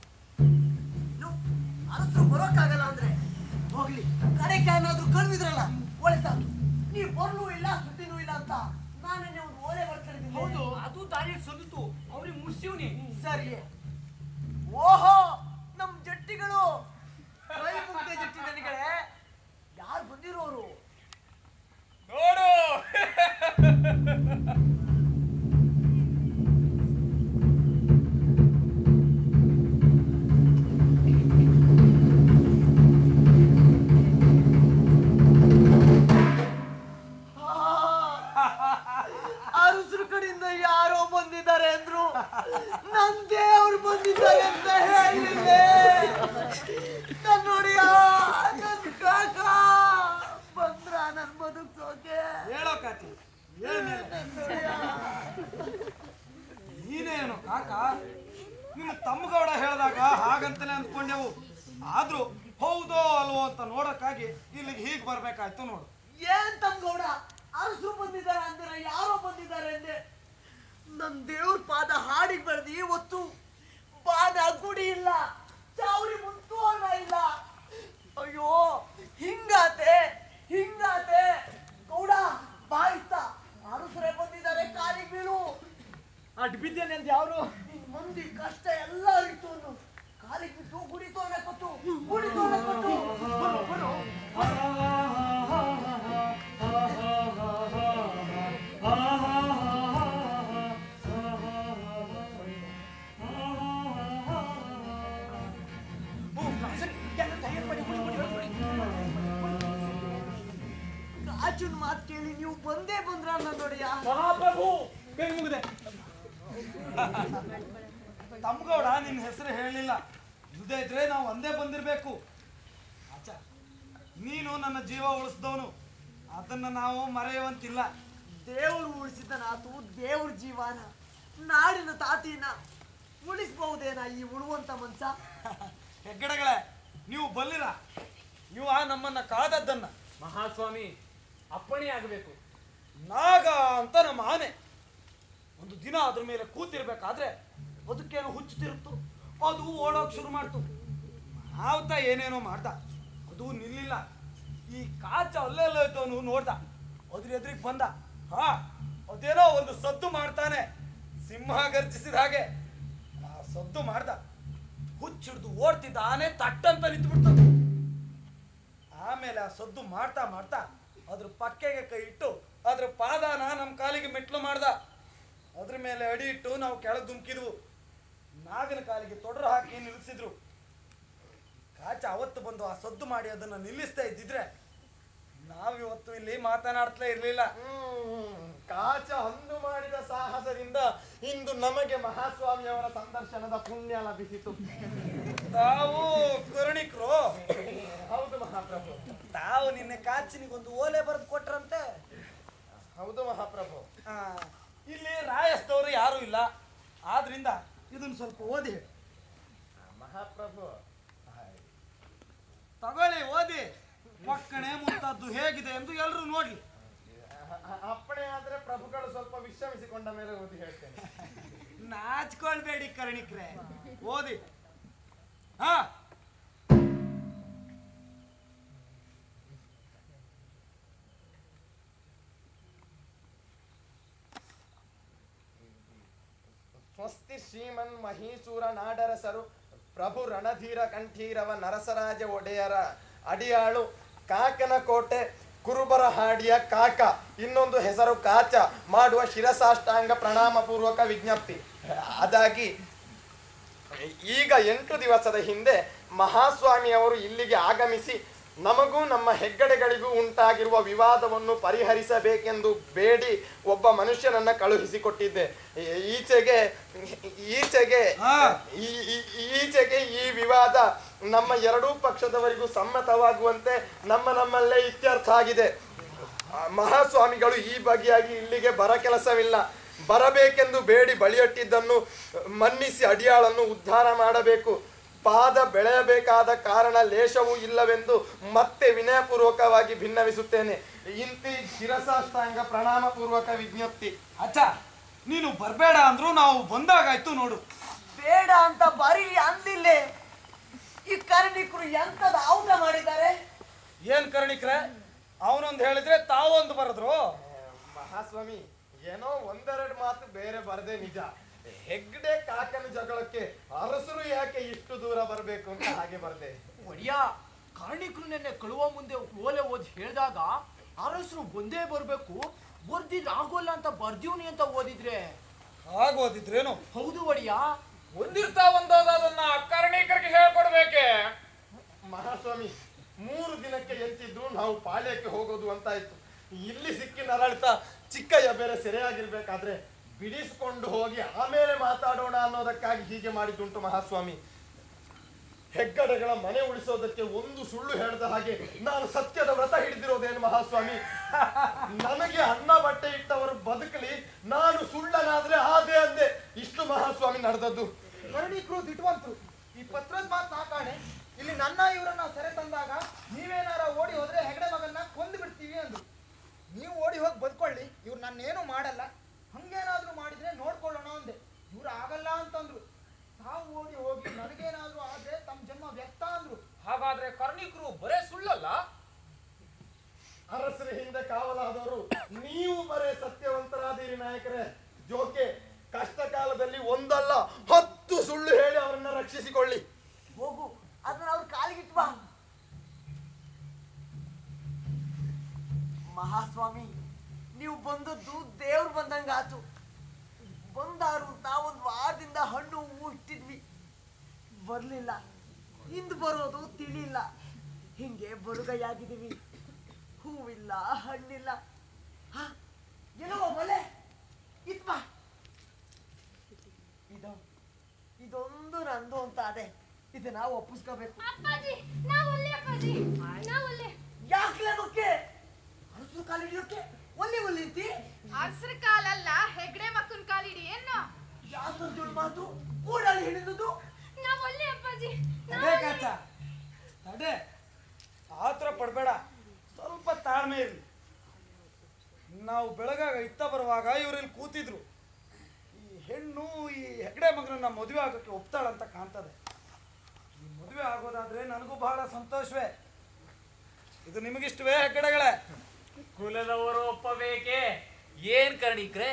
ಅರಸರು ಬರೋಕ್ಕಾಗಲ್ಲ ಅಂದ್ರೆ ಹೋಗ್ಲಿ ಕಡೆಗೆ ಏನಾದ್ರು ಕಳ್ದಿದ್ರಲ್ಲ ಒಳ್ಳೆದ ನೀವು ಬರ್ಲೂ ಇಲ್ಲ ಸುದ್ದಿನೂ ಇಲ್ಲ ಅಂತ ನಾನೇ ಒಂದು ಓಲೆ ಬರ್ಕೊಂಡಿದ್ದೀನಿ ಹೌದು ಅದು ದಾರಿ ಸೊಲಿತು ಅವ್ರಿಗೆ ಮುಗಿಸಿವ್ನಿ ಸರಿ ಓಹೋ ನಮ್ ಜಟ್ಟಿಗಳು ಕೈ ಮುಗ್ದೆ ಜಟ್ಟಿ ನನಗಳೇ ಯಾರು ಬಂದಿರೋರು ನೋಡು ಅರಸರು ಕಡೆಯಿಂದ ಯಾರೋ ಬಂದಿದ್ದಾರೆ ಅಂದ್ರು ನನ್ ದೇವ್ರು ಬಂದಿದ್ದಾರೆ ಅಂತ ಹೇಳಿದೆ ನನ್ ನೋಡಿಯ ನನ್ ಕಾಕ ಬಂದ್ರ ನನ್ ಬದುಕೋಕೆ ಹೇಳೋ ಕಾಕಿ ನೀನೇನು ಕಾಕ ನಿಮ್ಮ ತಮ್ಮಗೌಡ ಹೇಳಿದಾಗ ಹಾಗಂತಲೇ ಅಂದ್ಕೊಂಡೆವು ಆದ್ರೂ ಹೌದೋ ಅಲ್ವೋ ಅಂತ ನೋಡಕ್ಕಾಗಿ ಇಲ್ಲಿಗೆ ಹೀಗೆ ಬರ್ಬೇಕಾಯ್ತು ನೋಡು ಏನ್ ತಮ್ಗೌಡ ಅರಸರು ಬಂದಿದ್ದಾರೆ ಅಂದಿರ ಯಾರೋ ಬಂದಿದ್ದಾರೆ ಅಂದೆ ನನ್ ದೇವ್ರ ಪಾದ ಹಾಡಿಗೆ ಬೆಳೆದು ಇವತ್ತು ಪಾದ ಗುಡಿ ಇಲ್ಲ ಚಾವಡಿ ಮುಂತುವರ್ಣ ಇಲ್ಲ ಅಯ್ಯೋ ಹಿಂಗಾತೆ ಹಿಂಗಾತೆ ಗೌಡ ಬಾಯ್ತ ಅರಸರೇ ಬಂದಿದ್ದಾರೆ ಕಾಲಿಗೆ ಬೀಳು ಅಡ್ ಬಿದ್ದೇನೆ ಅಂತ ಯಾರು ನಿನ್ ಮಂದಿ ಕಷ್ಟ ಎಲ್ಲ ಇತ್ತು ಅನ್ನು ಕಾಲಿಗೆ ಬಿಟ್ಟು ಗುಡಿ ತೋರಣ ಕೊಟ್ಟು ಗುಡಿ ತೋರಣ ಕೊಟ್ಟು ಬರು, ಬರು. ಕಾಚುನ್ ಮಾತು ಕೇಳಿ ನೀವು ಬಂದೇ ಬಂದ್ರ ನೋಡಿಯ ಮಹಾಪ್ರಭು ಕೈ ಮುಗಿದೆ ತಮ್ಗೌಡ ನಿನ್ನ ಹೆಸರು ಹೇಳಿಲ್ಲ ಇಲ್ಲದೆ ಇದ್ರೆ ನಾವು ಒಂದೇ ಬಂದಿರ್ಬೇಕು ಆಚ ನೀನು ನನ್ನ ಜೀವ ಉಳಿಸಿದವನು ಅದನ್ನ ನಾವು ಮರೆಯುವಂತಿಲ್ಲ ದೇವ್ರು ಉಳಿಸಿದ ನಾತು ದೇವ್ರ ಜೀವನ ನಾಡಿನ ತಾತಿನ ಉಳಿಸ್ಬಹುದೇನ ಈ ಉಳುವಂತ ಮನ್ಸ ಹೆಗ್ಗಡೆಗಳೇ ನೀವು ಬಲ್ಲಿರ ನೀವು ಆ ನಮ್ಮನ್ನ ಕಾದದ್ದನ್ನ ಮಹಾಸ್ವಾಮಿ ಅಪ್ಪಣೆ ಆಗಬೇಕು ನಾಗ ಅಂತ ನಮ್ಮ ಆನೆ ಒಂದು ದಿನ ಅದ್ರ ಮೇಲೆ ಕೂತಿರ್ಬೇಕಾದ್ರೆ ಅದಕ್ಕೇನು ಹುಚ್ಚು ತಿರುಗ್ತು ಅದು ಓಡೋಕ್ ಶುರು ಮಾಡ್ತು ಮಾವತ ಏನೇನೋ ಮಾಡ್ದ ಅದು ನಿಲ್ಲಿಲ್ಲ ಈ ಕಾಚ ಅಲ್ಲೆಲ್ಲ ಇದ್ದವನು ನೋಡ್ದ ಅದ್ರ ಎದುರಿಗೆ ಬಂದ ಹಾ ಅದೇನೋ ಒಂದು ಸದ್ದು ಮಾಡ್ತಾನೆ ಸಿಂಹ ಗರ್ಜಿಸಿದ ಹಾಗೆ ಆ ಸದ್ದು ಮಾಡ್ದ ಹುಚ್ಚಿಡ್ದು ಓಡ್ತಿದ್ದ ಆನೆ ತಟ್ಟಂತ ನಿಂತ್ಬಿಡ್ತು ಆಮೇಲೆ ಆ ಸದ್ದು ಮಾಡ್ತಾ ಮಾಡ್ತಾ ಅದ್ರ ಪಕ್ಕೆಗೆ ಕೈ ಇಟ್ಟು ಅದ್ರ ಪಾದಾನ ನಮ್ಮ ಕಾಲಿಗೆ ಮೆಟ್ಲು ಮಾಡ್ದ ಅದ್ರ ಮೇಲೆ ಅಡಿ ಇಟ್ಟು ನಾವು ಕೆಳಗೆ ದುಮ್ಕಿದ್ವು ನಾಗನ ಕಾಲಿಗೆ ತೊಡರು ಹಾಕಿ ನಿಲ್ಲಿಸಿದ್ರು ಕಾಚ ಅವತ್ತು ಬಂದು ಆ ಸದ್ದು ಮಾಡಿ ಅದನ್ನ ನಿಲ್ಲಿಸ್ತಾ ಇದ್ದಿದ್ರೆ ನಾವಿವತ್ತು ಇಲ್ಲಿ ಮಾತನಾಡ್ತಲೇ ಇರ್ಲಿಲ್ಲ ಹ್ಮ್. ಕಾಚ ಅಂದು ಮಾಡಿದ ಸಾಹಸದಿಂದ ಇಂದು ನಮಗೆ ಮಹಾಸ್ವಾಮಿಯವರ ಸಂದರ್ಶನದ ಪುಣ್ಯ ಲಭಿಸಿತು ತಾವು ಕರುಣಿಕರು ಹೌದು ಮಹಾಪ್ರಭು ತಾವು ನಿನ್ನೆ ಕಾಚಿನಿಗೊಂದು ಓಲೆ ಬರೆದು ಕೊಟ್ರಂತೆ ಹೌದು ಮಹಾಪ್ರಭು ಆ, ಇಲ್ಲಿ ರಾಯಸ್ದವರು ಯಾರು ಇಲ್ಲ ಆದ್ರಿಂದ ಇದನ್ನ ಸ್ವಲ್ಪ ಓದಿ ಹೇಳಿ. ಮಹಾಪ್ರಭು ತಗೊಳ್ಳಿ ಓದಿ ಒಕ್ಕಣೆ ಮುಂತಾದ್ದು ಹೇಗಿದೆ ಎಂದು ಎಲ್ಲರೂ ನೋಡ್ಲಿ ಅ- ಅ- ಅಪ್ಪಣೆ ಆದ್ರೆ ಪ್ರಭುಗಳು ಸ್ವಲ್ಪ ವಿಶ್ರಮಿಸಿಕೊಂಡ ಮೇಲೆ ಓದಿ ಹೇಳ್ತೇನೆ ನಾಚ್ಕೊಳ್ಬೇಡಿ ಕರ್ಣಿಕ್ರೆ ಓದಿ ಹಾ ಸ್ವಸ್ತಿ ಶ್ರೀಮನ್ ಮಹೀಸೂರ ನಾಡರಸರು ಪ್ರಭು ರಣಧೀರ ಕಂಠೀರವ ನರಸರಾಜ ಒಡೆಯರ ಅಡಿಯಾಳು ಕಾಕನ ಕೋಟೆ ಕುರುಬರ ಹಾಡಿಯ ಕಾಕ ಇನ್ನೊಂದು ಹೆಸರು ಕಾಚ ಮಾಡುವ ಶಿರಸಾಷ್ಟಾಂಗ ಪ್ರಣಾಮ ಪೂರ್ವಕ ವಿಜ್ಞಪ್ತಿ ಅದಾಗಿ ಈಗ ಎಂಟು ದಿವಸದ ಹಿಂದೆ ಮಹಾಸ್ವಾಮಿಯವರು ಇಲ್ಲಿಗೆ ಆಗಮಿಸಿ ನಮಗೂ ನಮ್ಮ ಹೆಗ್ಗಡೆಗಳಿಗೂ ಉಂಟಾಗಿರುವ ವಿವಾದವನ್ನು ಪರಿಹರಿಸಬೇಕೆಂದು ಬೇಡಿ ಒಬ್ಬ ಮನುಷ್ಯನನ್ನ ಕಳುಹಿಸಿಕೊಟ್ಟಿದ್ದೆ ಈ- ಈಚೆಗೆ ಈಚೆಗೆ ಈ- ಈ- ಈಚೆಗೆ ಈ ವಿವಾದ ನಮ್ಮ ಎರಡೂ ಪಕ್ಷದವರಿಗೂ ಸಮ್ಮತವಾಗುವಂತೆ ನಮ್ಮ ನಮ್ಮಲ್ಲೇ ಇತ್ಯರ್ಥ ಆಗಿದೆ ಆ, ಮಹಾಸ್ವಾಮಿಗಳು ಈ ಬಗೆಯಾಗಿ ಇಲ್ಲಿಗೆ ಬರ ಕೆಲಸವಿಲ್ಲ ಬರಬೇಕೆಂದು ಬೇಡಿ ಬಳಿಯಟ್ಟಿದ್ದನ್ನು ಮನ್ನಿಸಿ ಅಡಿಯಾಳನ್ನು ಉದ್ಧಾರ ಮಾಡಬೇಕು ಪಾದ ಬೆಳೆಯಬೇಕಾದ ಕಾರಣ ಲೇಷವೂ ಇಲ್ಲವೆಂದು ಮತ್ತೆ ವಿನಯಪೂರ್ವಕವಾಗಿ ಭಿನ್ನವಿಸುತ್ತೇನೆ ಇಂತಿ ಶಿರಸಾಷ್ಟಾಂಗ ಪ್ರಣಾಮ ಪೂರ್ವಕ ವಿಜ್ಞಪ್ತಿ ಅಚ್ಚ ನೀನು ಬರ್ಬೇಡ ಅಂದ್ರು ನಾವು ಬಂದಾಗಾಯ್ತು ನೋಡು ಬೇಡ ಅಂತ ಬರೀಲಿ ಅಂದಿಲ್ಲೇ ಈ ಕರ್ಣಿಕರು ಎಂತದ ಔಟ ಮಾಡಿದ್ದಾರೆ ಏನ್ ಕರ್ಣಿಕ್ರೆ ಅವನೊಂದು ಹೇಳಿದ್ರೆ ತಾವೊಂದು ಬರದ್ರು ಮಹಾಸ್ವಾಮಿ ಏನೋ ಒಂದೆರಡು ಮಾತು ಬೇರೆ ಬರದೆ ನಿಜ ಹೆಗ್ಡೆ ಕಾಕನ ಜಗಳಕ್ಕೆ ಅರಸರು ಯಾಕೆ ಇಷ್ಟು ದೂರ ಬರಬೇಕು ಅಂತ ಹಾಗೆ ಬರ್ದೆ ಒಡಿಯ ಕಾರ್ಣಿಕರು ನೆನ್ನೆ ಕಳುವ ಮುಂದೆ ಓಲೆ ಓದಿ ಹೇಳಿದಾಗ ಅರಸರು ಒಂದೇ ಬರ್ಬೇಕು ಬರ್ದಿದ್ ಆಗೋಲ್ಲ ಅಂತ ಬರ್ದೀವ್ನಿ ಅಂತ ಓದಿದ್ರೆ ಆಗೋದಿದ್ರೇನು ಹೌದು ಒಡಿಯ ಒಂದಿರ್ತಾ ಒಂದೋದನ್ನ ಕರ್ಣಿಕರಿಗೆ ಹೇಳ್ಕೊಡ್ಬೇಕೆ ಮಹಾಸ್ವಾಮಿ ಮೂರು ದಿನಕ್ಕೆ ಎತ್ತಿದ್ರು ನಾವು ಪಾಳ್ಯಕ್ಕೆ ಹೋಗೋದು ಅಂತಾಯ್ತು ಇಲ್ಲಿ ಸಿಕ್ಕಿ ನರಳ್ತಾ ಚಿಕ್ಕಯ್ಯ ಬೇರೆ ಸೆರೆಯಾಗಿರ್ಬೇಕಾದ್ರೆ ಬಿಡಿಸ್ಕೊಂಡು ಹೋಗಿ ಆಮೇಲೆ ಮಾತಾಡೋಣ ಅನ್ನೋದಕ್ಕಾಗಿ ಹೀಗೆ ಮಾಡಿದ್ದುಂಟು ಮಹಾಸ್ವಾಮಿ ಹೆಗ್ಗಡೆಗಳ ಮನೆ ಉಳಿಸೋದಕ್ಕೆ ಒಂದು ಸುಳ್ಳು ಹೇಳ್ದ ಹಾಗೆ ನಾನು ಸತ್ಯದ ವ್ರತ ಹಿಡಿದಿರೋದೇನು ಮಹಾಸ್ವಾಮಿ ನನಗೆ ಅನ್ನ ಬಟ್ಟೆ ಇಟ್ಟವರು ಬದುಕಲಿ ನಾನು ಸುಳ್ಳನಾದ್ರೆ ಆದೆ ಅಂದೆ ಇಷ್ಟು ಮಹಾಸ್ವಾಮಿ ನಡೆದದ್ದು ಕರ್ಣಿಕರು ದಿಟ್ವಂತರು ಈ ಪತ್ರದ ಮಾತು ನಾಕಾಣೆ ಇಲ್ಲಿ ನನ್ನ ಇವರನ್ನ ಸೆರೆ ತಂದಾಗ ನೀವೇನಾರ ಓಡಿ ಹೋದ್ರೆ ಹೆಗಡೆ ಮಗನ್ನ ಕೊಂದು ಬಿಡ್ತೀವಿ ಅಂದ್ರು ನೀವು ಓಡಿ ಹೋಗಿ ಸುಳ್ಳಲ್ಲ ಅರಸರ ಹಿಂದೆ ಕಾವಲಾದವರು ನೀವು ಬರೇ ಸತ್ಯವಂತರಾದಿರಿ ನಾಯಕರೇ ಜೋಕೆ ಕಷ್ಟ ಕಾಲದಲ್ಲಿ ಒಂದಲ್ಲ ಹತ್ತು ಸುಳ್ಳು ಹೇಳಿ ಅವರನ್ನ ರಕ್ಷಿಸಿಕೊಳ್ಳಿ ಹೋಗು ಅದನ್ನ ಅವ್ರ ಕಾಲಿಗಿಟ್ಟು ಬಾ ಮಹಾಸ್ವಾಮಿ ನೀವು ಬಂದದ್ದು ದೇವ್ರು ಬಂದಂಗಾತು ಬಂದಾರು ಅಂತ ಒಂದು ವಾರದಿಂದ ಹಣ್ಣು ಹೂವು ಇಟ್ಟಿದ್ವಿ ಬರ್ಲಿಲ್ಲ ಇಂದು ಬರೋದು ತಿಳಿಲ್ಲ ಹಿಂಗೆ ಬರುಗೈಯಾಗಿದ್ದೀವಿ ಹೂವಿಲ್ಲ ಹಣ್ಣಿಲ್ಲ ಹ, ಏನೋ ಮಲೆ ಇತ್ ಬಾ ಇದು ಇದೊಂದು ನಂದು ಅಂತ ಅದೇ ಇದನ್ನ ಒಪ್ಪಿಸ್ಕೋಬೇಕು ಅಪ್ಪಾಜಿ ನಾವೊಲ್ಲೆ ಅಪ್ಪಾಜಿ ನಾವೊಲ್ಲೆ ಯಾಕ್ಲೆ ಬಕ್ಕೆ ಅರಸು ಕಾಲಿಡಿಯೋಕೆ ಒಲ್ಲಿ ಒಲ್ಲಿ ಐತಿ ಅರ್ಸರ ಕಾಲಲ್ಲ ಹೆಗ್ಡೆ ಮಕ್ಕನ್ ಕಾಲಿಡಿ ಏನು ಯಾವ್ದು ಜೋಡ್ ಮಾತು ಕೂಡಲ್ಲಿ ಹಿಡಿದುದು ನಾವೊಲ್ಲೆ ಅಪ್ಪಾಜಿ ಅದೇ ಕಾಚ ಅದೇ ಆತರ ಪಡ್ಬೇಡ ಸ್ವಲ್ಪ ತಾಳ್ಮೆ ಇರಲಿ ನಾವು ಬೆಳಗಾಗ ಇತ್ತ ಬರುವಾಗ ಇವರಲ್ಲಿ ಕೂತಿದ್ರು ಈ ಹೆಣ್ಣು ಈ ಹೆಗಡೆ ಮಗನನ್ನ ಮದುವೆ ಆಗೋಕ್ಕೆ ಒಪ್ತಾಳಂತ ಕಾಣ್ತದೆ ಈ ಮದುವೆ ಆಗೋದಾದ್ರೆ ನನಗೂ ಬಹಳ ಸಂತೋಷವೇ ಇದು ನಿಮಗಿಷ್ಟವೇ ಹೆಗ್ಗಡೆಗಳೇ ಕುಲದವರು ಒಪ್ಪಬೇಕೆ ಏನ್ ಕರ್ಣಿಕ್ರೆ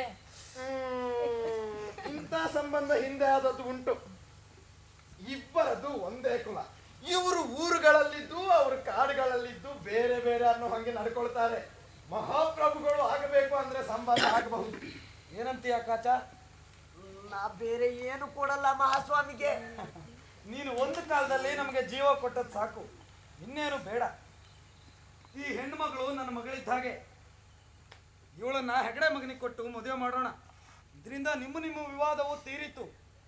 ಇಂಥ ಸಂಬಂಧ ಹಿಂದೆ ಆದದ್ದು ಉಂಟು ಇಬ್ಬರದು ಒಂದೇ ಕುಲ ಇವರು ಊರುಗಳಲ್ಲಿದ್ದು ಅವರು ಕಾಡುಗಳಲ್ಲಿದ್ದು ಬೇರೆ ಬೇರೆ ಅನ್ನೋ ಹಂಗೆ ನಡ್ಕೊಳ್ತಾರೆ ಮಹಾಪ್ರಭುಗಳು ಆಗಬೇಕು ಅಂದ್ರೆ ಸಂಬಂಧ ಆಗಬಹುದು ಏನಂತೀಯ ಕಾಚ ನಾ ಬೇರೆ ಏನು ಕೊಡಲ್ಲ ಮಹಾಸ್ವಾಮಿಗೆ ನೀನು ಒಂದು ಕಾಲದಲ್ಲಿ ನಮಗೆ ಜೀವ ಕೊಟ್ಟದ್ದು ಸಾಕು ಇನ್ನೇನು ಬೇಡ ಈ ಹೆಣ್ಣು ಮಗಳು ನನ್ನ ಮಗಳಿದ್ದ ಹಾಗೆ ಇವಳನ್ನ ಹೆಗಡೆ ಮಗನಿಗೆ ಕೊಟ್ಟು ಮದುವೆ ಮಾಡೋಣ ಇದರಿಂದ ನಿಮ್ಮ ನಿಮ್ಮ ವಿವಾದವು ತೀರಿತು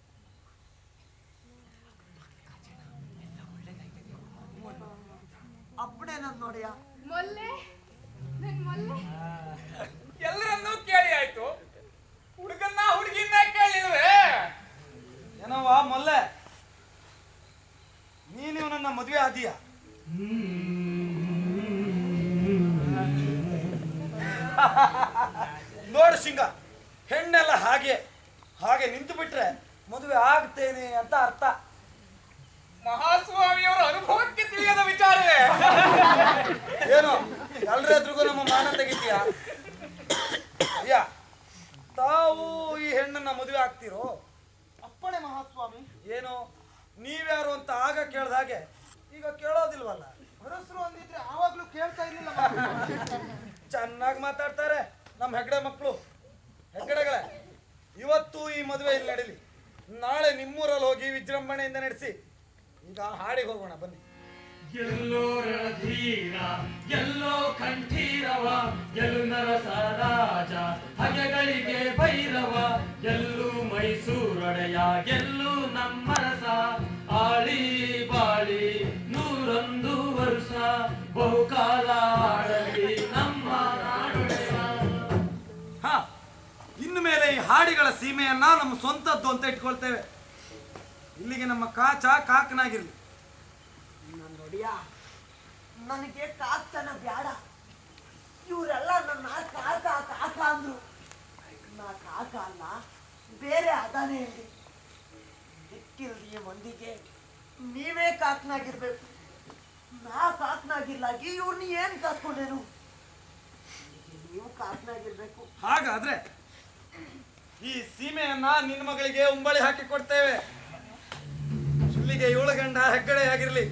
ಅಪ್ಪಣೆ ನನ್ ನೋಡಿಯ ಮೊಲ್ಲೆ ನನ್ ಮೊಲ್ಲೆ ಎಲ್ಲರನ್ನೂ ಕೇಳಿ ಆಯ್ತು ಹುಡುಗನ್ನ ಹುಡುಗಿನ ಕೇಳಿಲ್ವೇ ಏನವ್ವ ಮೊಲ್ಲೆ ನೀನು ಇವನನ್ನ ಮದುವೆ ಆದೀಯ ನೋಡು ಸಿಂಗ ಹೆಣ್ಣೆಲ್ಲ ಹಾಗೆ ಹಾಗೆ ನಿಂತು ಬಿಟ್ರೆ ಮದುವೆ ಆಗ್ತೇನೆ ಅಂತ ಅರ್ಥ ಮಹಾಸ್ವಾಮಿಯವರ ಅನುಭವಕ್ಕೆ ತಿಳಿಯದ ವಿಚಾರವೇ ಏನು ಎಲ್ರ ಎದುರಿಗೂ ನಮ್ಮ ಮಾನ ತೆಗಿತೀಯ ಅಯ್ಯ ತಾವು ಈ ಹೆಣ್ಣನ್ನ ಮದುವೆ ಆಗ್ತಿರೋ ಅಪ್ಪಣೆ ಮಹಾಸ್ವಾಮಿ ಏನು ನೀವ್ಯಾರು ಅಂತ ಆಗ ಕೇಳ್ದ ಹಾಗೆ ಈಗ ಕೇಳೋದಿಲ್ವಲ್ಲ ಅರಸರು ಅಂದಿದ್ರೆ ಆವಾಗ್ಲೂ ಕೇಳ್ತಾ ಇರ್ಲಿಲ್ಲ ಮಹಾಸ್ವಾಮಿ. ಚೆನ್ನಾಗಿ ಮಾತಾಡ್ತಾರೆ ನಮ್ಮ ಹೆಗ್ಡೆ ಮಕ್ಕಳು ಹೆಗ್ಗಡೆಗಳೇ ಇವತ್ತು ಈ ಮದುವೆ ಇಲ್ಲಿ ನಡೀಲಿ ನಾಳೆ ನಿಮ್ಮೂರಲ್ಲಿ ಹೋಗಿ ವಿಜೃಂಭಣೆಯಿಂದ ನಡೆಸಿ ಈಗ ಹಾಡಿಗೆ ಹೋಗೋಣ ಬನ್ನಿ ಎಲ್ಲೋ ರಣಧೀರ ಎಲ್ಲೋ ಕಂಠೀರವ ಎಲ್ಲು ನರಸ ರಾಜ ಹಗೆಗಳಿಗೆ ಭೈರವ ಎಲ್ಲೂ ಮೈಸೂರೊಡೆಯ ಎಲ್ಲೂ ನಮ್ಮರಸ ಆಳಿ ಬಾಳಿ ನೂರೊಂದು ವರ್ಷ ಬಹುಕಾಲ ಆಡಲಿ ನಮ್ಮ ನಾಡೊಡೆಯ ಹಾ ಇನ್ನು ಮೇಲೆ ಈ ಹಾಡಿಗಳ ಸೀಮೆಯನ್ನ ನಮ್ಮ ಸ್ವಂತದ್ದು ಅಂತ ಇಟ್ಕೊಳ್ತೇವೆ ಇಲ್ಲಿಗೆ ನಮ್ಮ ಕಾಚ ಕಾಕನಾಗಿರ್ಲಿ ನನ್ ನೋಡಿಯ ನನಗೆ ಕಾಕ್ತನ ಬ್ಯಾಡ ಇವರೆಲ್ಲ ನನ್ನ ಕಾಕ ಕಾಕ ಅಂದ್ರು ನಾ ಕಾಕ ಅಲ್ಲ ಬೇರೆ ಅದಾನೆ ಹೇಳಿ ದಿಕ್ಕಿಲ್ದಿ ಮಂದಿಗೆ ನೀವೇ ಕಾಕ್ನಾಗಿರ್ಬೇಕು ನಾ ಕಾಕ್ನಾಗಿರ್ಲಾಗಿ ಇವ್ರನ್ನ ಏನ್ ಕಾತ್ಕೊಂಡೇನು ನೀವು ಕಾಕ್ನಾಗಿರ್ಬೇಕು ಹಾಗಾದ್ರೆ ಈ ಸೀಮೆಯನ್ನ ನಿನ್ನ ಮಗಳಿಗೆ ಉಂಬಳಿ ಹಾಕಿ ಕೊಡ್ತೇವೆ ಇಲ್ಲಿಗೆ ಏಳು ಗಂಡ ಹೆಗ್ಗಡೆ ಆಗಿರ್ಲಿ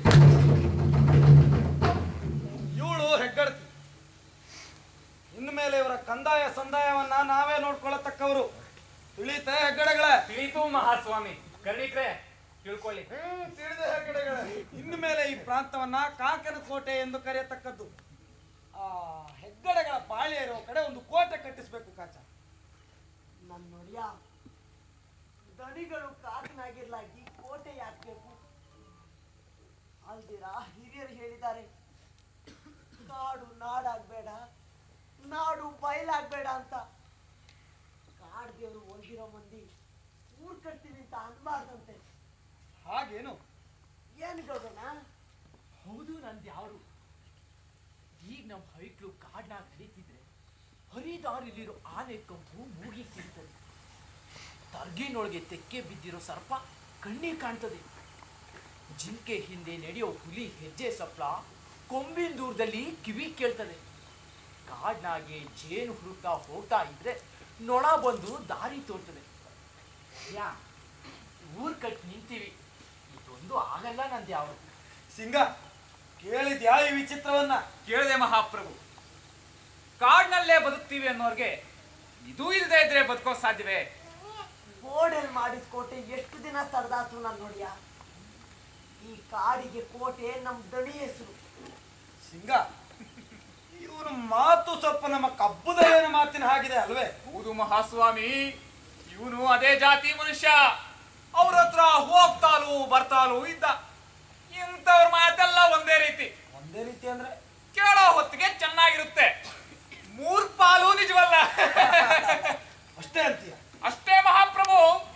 ಇವಳು ಹೆಗ್ಗಡ್ತಿ ಇನ್ನು ಮೇಲೆ ಇವರ ಕಂದಾಯ ಸಂದಾಯವನ್ನ ನಾವೇ ನೋಡ್ಕೊಳ್ಳತಕ್ಕವರು ತಿಳಿತೆ ಹೆಗ್ಗಡೆಗಳೇ ತಿಳಿತು ಮಹಾಸ್ವಾಮಿ ಕರ್ಣಿಕ್ರೆ ತಿಳ್ಕೊಳ್ಳಿ ಹ್ಮ್ ತಿಳಿದ ಹೆಗ್ಗಡೆಗಳೇ ಇನ್ನು ಮೇಲೆ ಈ ಪ್ರಾಂತವನ್ನ ಕಾಕನ ಕೋಟೆ ಎಂದು ಕರೆಯತಕ್ಕದ್ದು ಆ ಹೆಗ್ಗಡೆಗಳ ಪಾಳ್ಯ ಇರೋ ಕಡೆ ಒಂದು ಕೋಟೆ ಕಟ್ಟಿಸ್ಬೇಕು ಕಾಚ ನನ್ ನೋಡಿಯ ದಣಿಗಳು ಕಾಕನಾಗಿರ್ಲಾಗಿ ಕೋಟೆ ಯಾಕಬೇಕು ಅಲ್ದಿರಾ ಹಿರಿಯರು ಹೇಳಿದ್ದಾರೆ ಕಾಡು ನಾಡಾಗ್ಬೇಡ ನಾಡು ಬಯಲಾಗ್ಬೇಡ ಅಂತ ಕಾಡ್ ದೇವ್ರು ಒಳಗಿರೋ ಮಂದಿ ಊರ್ ಕಟ್ತೀನಿ ಅಂತ ಅನ್ಬಾರ್ದಂತೆ ಹಾಗೇನು ಏನ್ ಗೌಡಣ್ಣ ಹೌದು ನಂದು ಯಾರು ಈಗ ನಮ್ಮ ಹೈಕ್ಳು ಕಾಡ್ನಾಗ ನಡೀತಿದ್ರೆ ಹರಿದಾರಿಲಿರೋ ಆನೆ ಕಂಪು ಮೂಗಿ ತಿಳ್ಕೊಂಡು ತರ್ಗಿನೊಳಗೆ ತೆಕ್ಕೆ ಬಿದ್ದಿರೋ ಸರ್ಪ ಕಣ್ಣಿಗೆ ಕಾಣ್ತದೆ ಜಿಂಕೆ ಹಿಂದೆ ನಡೆಯೋ ಹುಲಿ ಹೆಜ್ಜೆ ಸಪ್ಲ ಕೊಂಬಿನ ದೂರದಲ್ಲಿ ಕಿವಿ ಕೇಳ್ತದೆ ಕಾಡ್ನಾಗೆ ಜೇನು ಹುಡುಕ್ತಾ ಹೋಗ್ತಾ ಇದ್ರೆ ನೊಣ ಬಂದು ದಾರಿ ತೋರ್ತದೆ ಯಾ ಊರ್ ಕಟ್ ನಿಂತೀವಿ ಇದೊಂದು ಆಗಲ್ಲ ನಂದು ಯಾವ ಸಿಂಗ ಕೇಳಿದ್ಯಾ ಈ ವಿಚಿತ್ರವನ್ನ ಕೇಳಿದೆ ಮಹಾಪ್ರಭು ಕಾಡ್ನಲ್ಲೇ ಬದುಕ್ತೀವಿ ಅನ್ನೋರ್ಗೆ ಇದು ಇಲ್ಲದೆ ಇದ್ರೆ ಬದುಕೋ ಸಾಧ್ಯವೇ ಗೋಡೆಲ್ ಮಾಡಿದ ಕೋಟೆ ಎಷ್ಟು ದಿನ ತಡೆದಾತು ನಾನು ನೋಡಿಯ ಈ ಕಾಡಿಗೆ ಕೋಟೆ ನಮ್ ದಣಿ ಹೆಸರು ಸಿಂಗ ಇವರ ಮಾತು ಸ್ವಲ್ಪ ನಮ್ಮ ಕಬ್ಬುದಯ್ಯನ ಮಾತಿನ ಹಾಗಿದೆ ಅಲ್ವೇ ಹೌದು ಮಹಾಸ್ವಾಮಿ ಇವನು ಅದೇ ಜಾತಿ ಮನುಷ್ಯ ಅವ್ರ ಹತ್ರ ಹೋಗ್ತಾಲು ಬರ್ತಾಲು ಇದ್ದ ಇಂಥವ್ರ ಮಾತೆಲ್ಲ ಒಂದೇ ರೀತಿ ಒಂದೇ ರೀತಿ ಅಂದ್ರೆ ಕೇಳೋ ಹೊತ್ತಿಗೆ ಚೆನ್ನಾಗಿರುತ್ತೆ ಮೂರ್ ಪಾಲು ನಿಜವಲ್ಲ ಅಷ್ಟೇ ಅಂತೀಯ ಅಷ್ಟೇ ಮಹಾಪ್ರಭು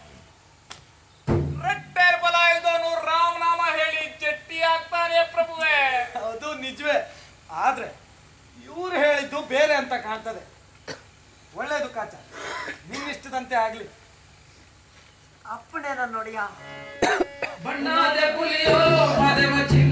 ರೆಟ್ಟೇರ್ ಬಲ ಇಲ್ದವನು ರಾಮನಾಮ ಹೇಳಿ ಜಟ್ಟಿ ಆಗ್ತಾನೆ ಪ್ರಭುವೇ ಅದು ನಿಜವೇ ಆದ್ರೆ ಇವ್ರು ಹೇಳಿದ್ದು ಬೇರೆ ಅಂತ ಕಾಣ್ತದೆ ಒಳ್ಳೇದು ಕಾಚ ನಿನ್ನಿಷ್ಟದಂತೆ ಆಗ್ಲಿ ಅಪ್ಪಣೆ ನಾನು ನೋಡಿಯ ಬಣ್ಣಾದೆ ಪುಲಿಯೋ ಮದೆವ ಚಿಕ್ಕ